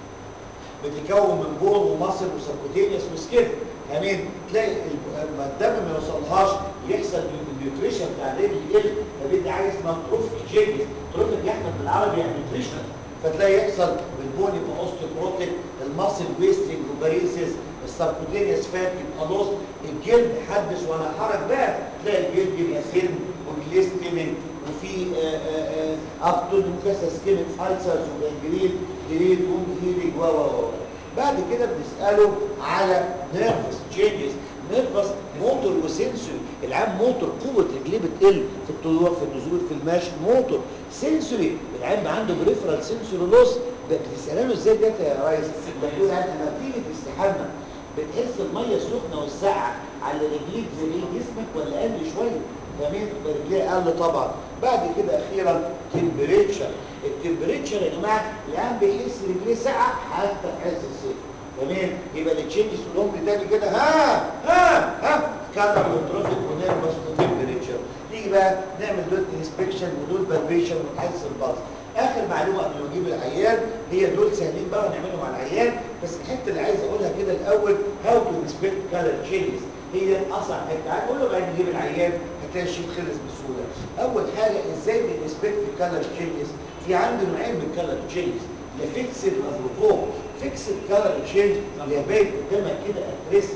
بتتكون من بون ومصل وسبكوتينيوس وسكين امين تلاقي ال- لما الدم ما يوصلهاش يحصل النيوتريشن بتاع الرجل يقل فبيدي حاجه اسمها تروفيك تشينجز تروفيك يا احمد بالعربي يعني نيوتريشن فتلاقي يحصل البون يبقى اوستيوبروتيك المصل ويستنج وباريسيس السبكوتينيوس فات يبقى لوس الجلد حدث ولا حرج بقى تلاقي الجلد يبقى سن وجليستيننج وفي ابتون مكسر سكيمك السرز وجنجرين ديليد ووند هيلينج و و و بعد كده بنساله على نيرفس تشينجز نيرفس موتور وسنسوري العام موتور قوه رجليه بتقل في الطلوع في النزول في المشي موتور سنسوري العام عنده بريفرال سنسوري لوس بتساله ازاي ده يا ريس بتقول لما بتيجي تستحمى بتحس الميه السخنه والساقعه على رجليك زي ايه جسمك ولا قل شويه فاهمين رجليه قل طبعا بعد كده اخيرا تمبريتشر التمبريتشر يا جماعه الان بيحس رجليه ساقعه حتى في عز الصيف تمام يبقى التشينجز كلهم تاني كده ها ها ها كلر وتروفيك ونيرفس وتمبريتشر نيجي بقى نعمل دول انسبكشن ودول بالبيشن ونحس البلس اخر معلومه قبل ما نجيب العيان هي دول سهلين بقى ونعملهم على العيان بس الحته اللي عايز اقولها كده الاول هاو تو انسبكت كلر تشينجز هي اصعب حته عايز اقول له بعد نجيب العيان هتلاقي الشيء خلص بسهوله اول حاجه ازاي بنسبكت الكلر تشينجز في عندي نوعين من الكلر تشينجز يا فيكسد وبروفوك فيكسد كلر تشينج اللي باين قدامك كده اتريست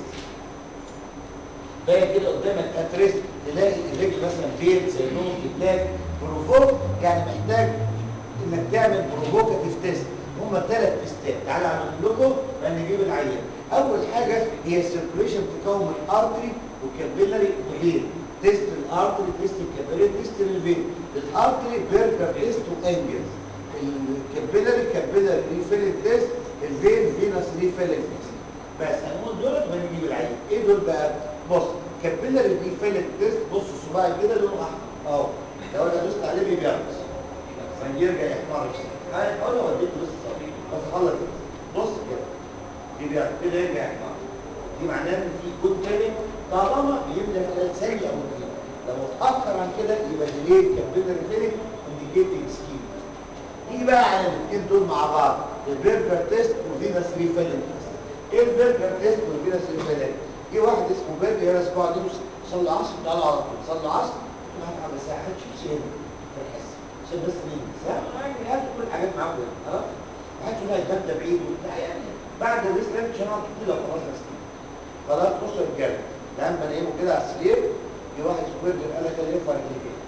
باين كده قدامك اتريست تلاقي الرجل مثلا بيت زي نوت بلاك بروفوك يعني محتاج انك تعمل بروفوكاتيف تيست هم ثلاث تيستات تعالى اعمل لكم نجيب العيان اول حاجه هي السيركوليشن تكون من ارتري وكابيلاري وفين تيست الارتري تيست الكابيلاري تيست الفين الارتري بيرجر تيست وانجلز الكابيلاري كابيلاري ريفيلنج تيست الفين فينس ريفيلنج تيست بس هنقول دول ونجيب العيان ايه دول بقى بص كابيلاري ريفيلنج تيست بص الصباع كده لونه احمر اهو لو انا دوست عليه بيبيض فيرجع يحمر انا اقول له وديته بس بس خلص بص كده يبقى كده يرجع يحمر دي معناه ان في كود تاني طالما بيبدا خلال ثانيه او اتنين لو اتاخر عن كده يبقى ديلي كابيلاري فيلنج انديكيتنج سكيم نيجي بقى على الاثنين دول مع بعض البرجر تيست وفينس ريفيلنج تيست ايه البرجر تيست والفينس ريفيلنج جه واحد اسمه بيرجي هنا اسبوع دي صلي العصر تعالى على طول صلي العصر راح على ساعه هتشوف هنا في الحصه عشان بس مين ساعه يعني هات كل الحاجات معاكم هنا خلاص ما حدش يقول هيتغدى ده بعيد وبتاع يعني بعد الريست ده مش هنقعد كتير لو خلاص بس خلاص بصوا يا رجاله لما نقيمه كده على السرير في واحد اسمه بيرجي قال لك انا ينفع رجلي كده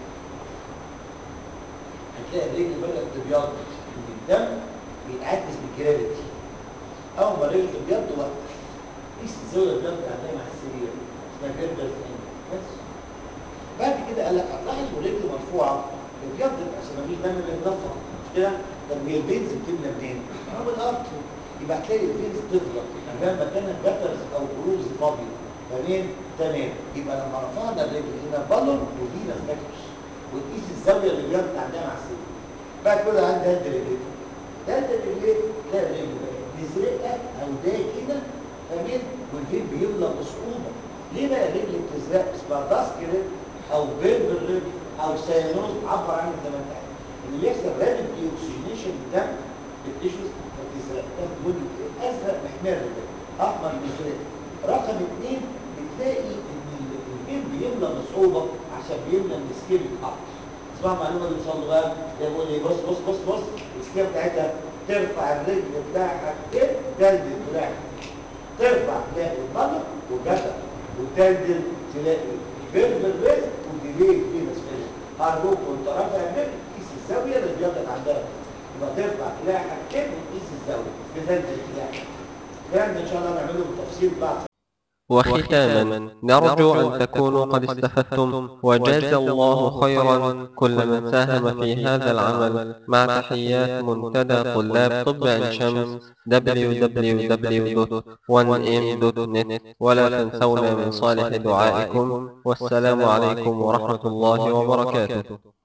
هتلاقي الرجل بدات تبيض ان الدم بيتعكس بجرافيتي اول ما الرجل تبيض وقف قيس الزاويه البيض عندها مع السرير اسمها جرافيتي بس بعد كده قال لك هتلاحظ والرجل مرفوعه ابيضت عشان مفيش دم بيتدفق مش كده طب هي الفينز بتملى منين؟ اه من الارض يبقى هتلاقي الفينز تفضل يبقى مكانها جترز او بروز فاضي تمام تمام يبقى لما رفعنا الرجل هنا بالون وفينا فاكتورز وتقيس الزاويه اللي بيض عندها مع السرير بعد كده عندي هد رجلين هد رجلين تلاقي الرجل بقت مزرقه او داكنه تمام والفين بيملى بصعوبه ليه بقى الرجل بتزرق اسمها داسك رجل او بيرب الرجل او سيانوز عبر عنه زي ما انت عايز اللي بيحصل رابد دي اوكسجينيشن الدم التيشوز بتزرق تاخد لون ازرق محمر كده احمر مزرق رقم اثنين بتلاقي ان الفين بيملى بصعوبه عشان بيملى من السكيل اكتر اسمع المعلومه اللي وصل بقى يقول لي بص بص بص بص السكيل بتاعتها ترفع الرجل بتاعها كده جلد الدراع ترفع تلاقي البطن وجسد وتدلدل تلاقي بيرد الرزق وديلي في مسفل ارجوك وانت رافع الرجل قيس الزاويه اللي بيضت عندها يبقى ترفع تلاقي حاجتين وتقيس الزاويه تدلدل تلاقي الكلام ده ان شاء الله نعمله بالتفصيل بعد
وختاما نرجو أن تكونوا قد استفدتم وجاز الله خيرا كل من ساهم في هذا العمل مع تحيات منتدى طلاب طب عين شمس www.1m.net ولا تنسونا من صالح دعائكم والسلام عليكم ورحمة الله وبركاته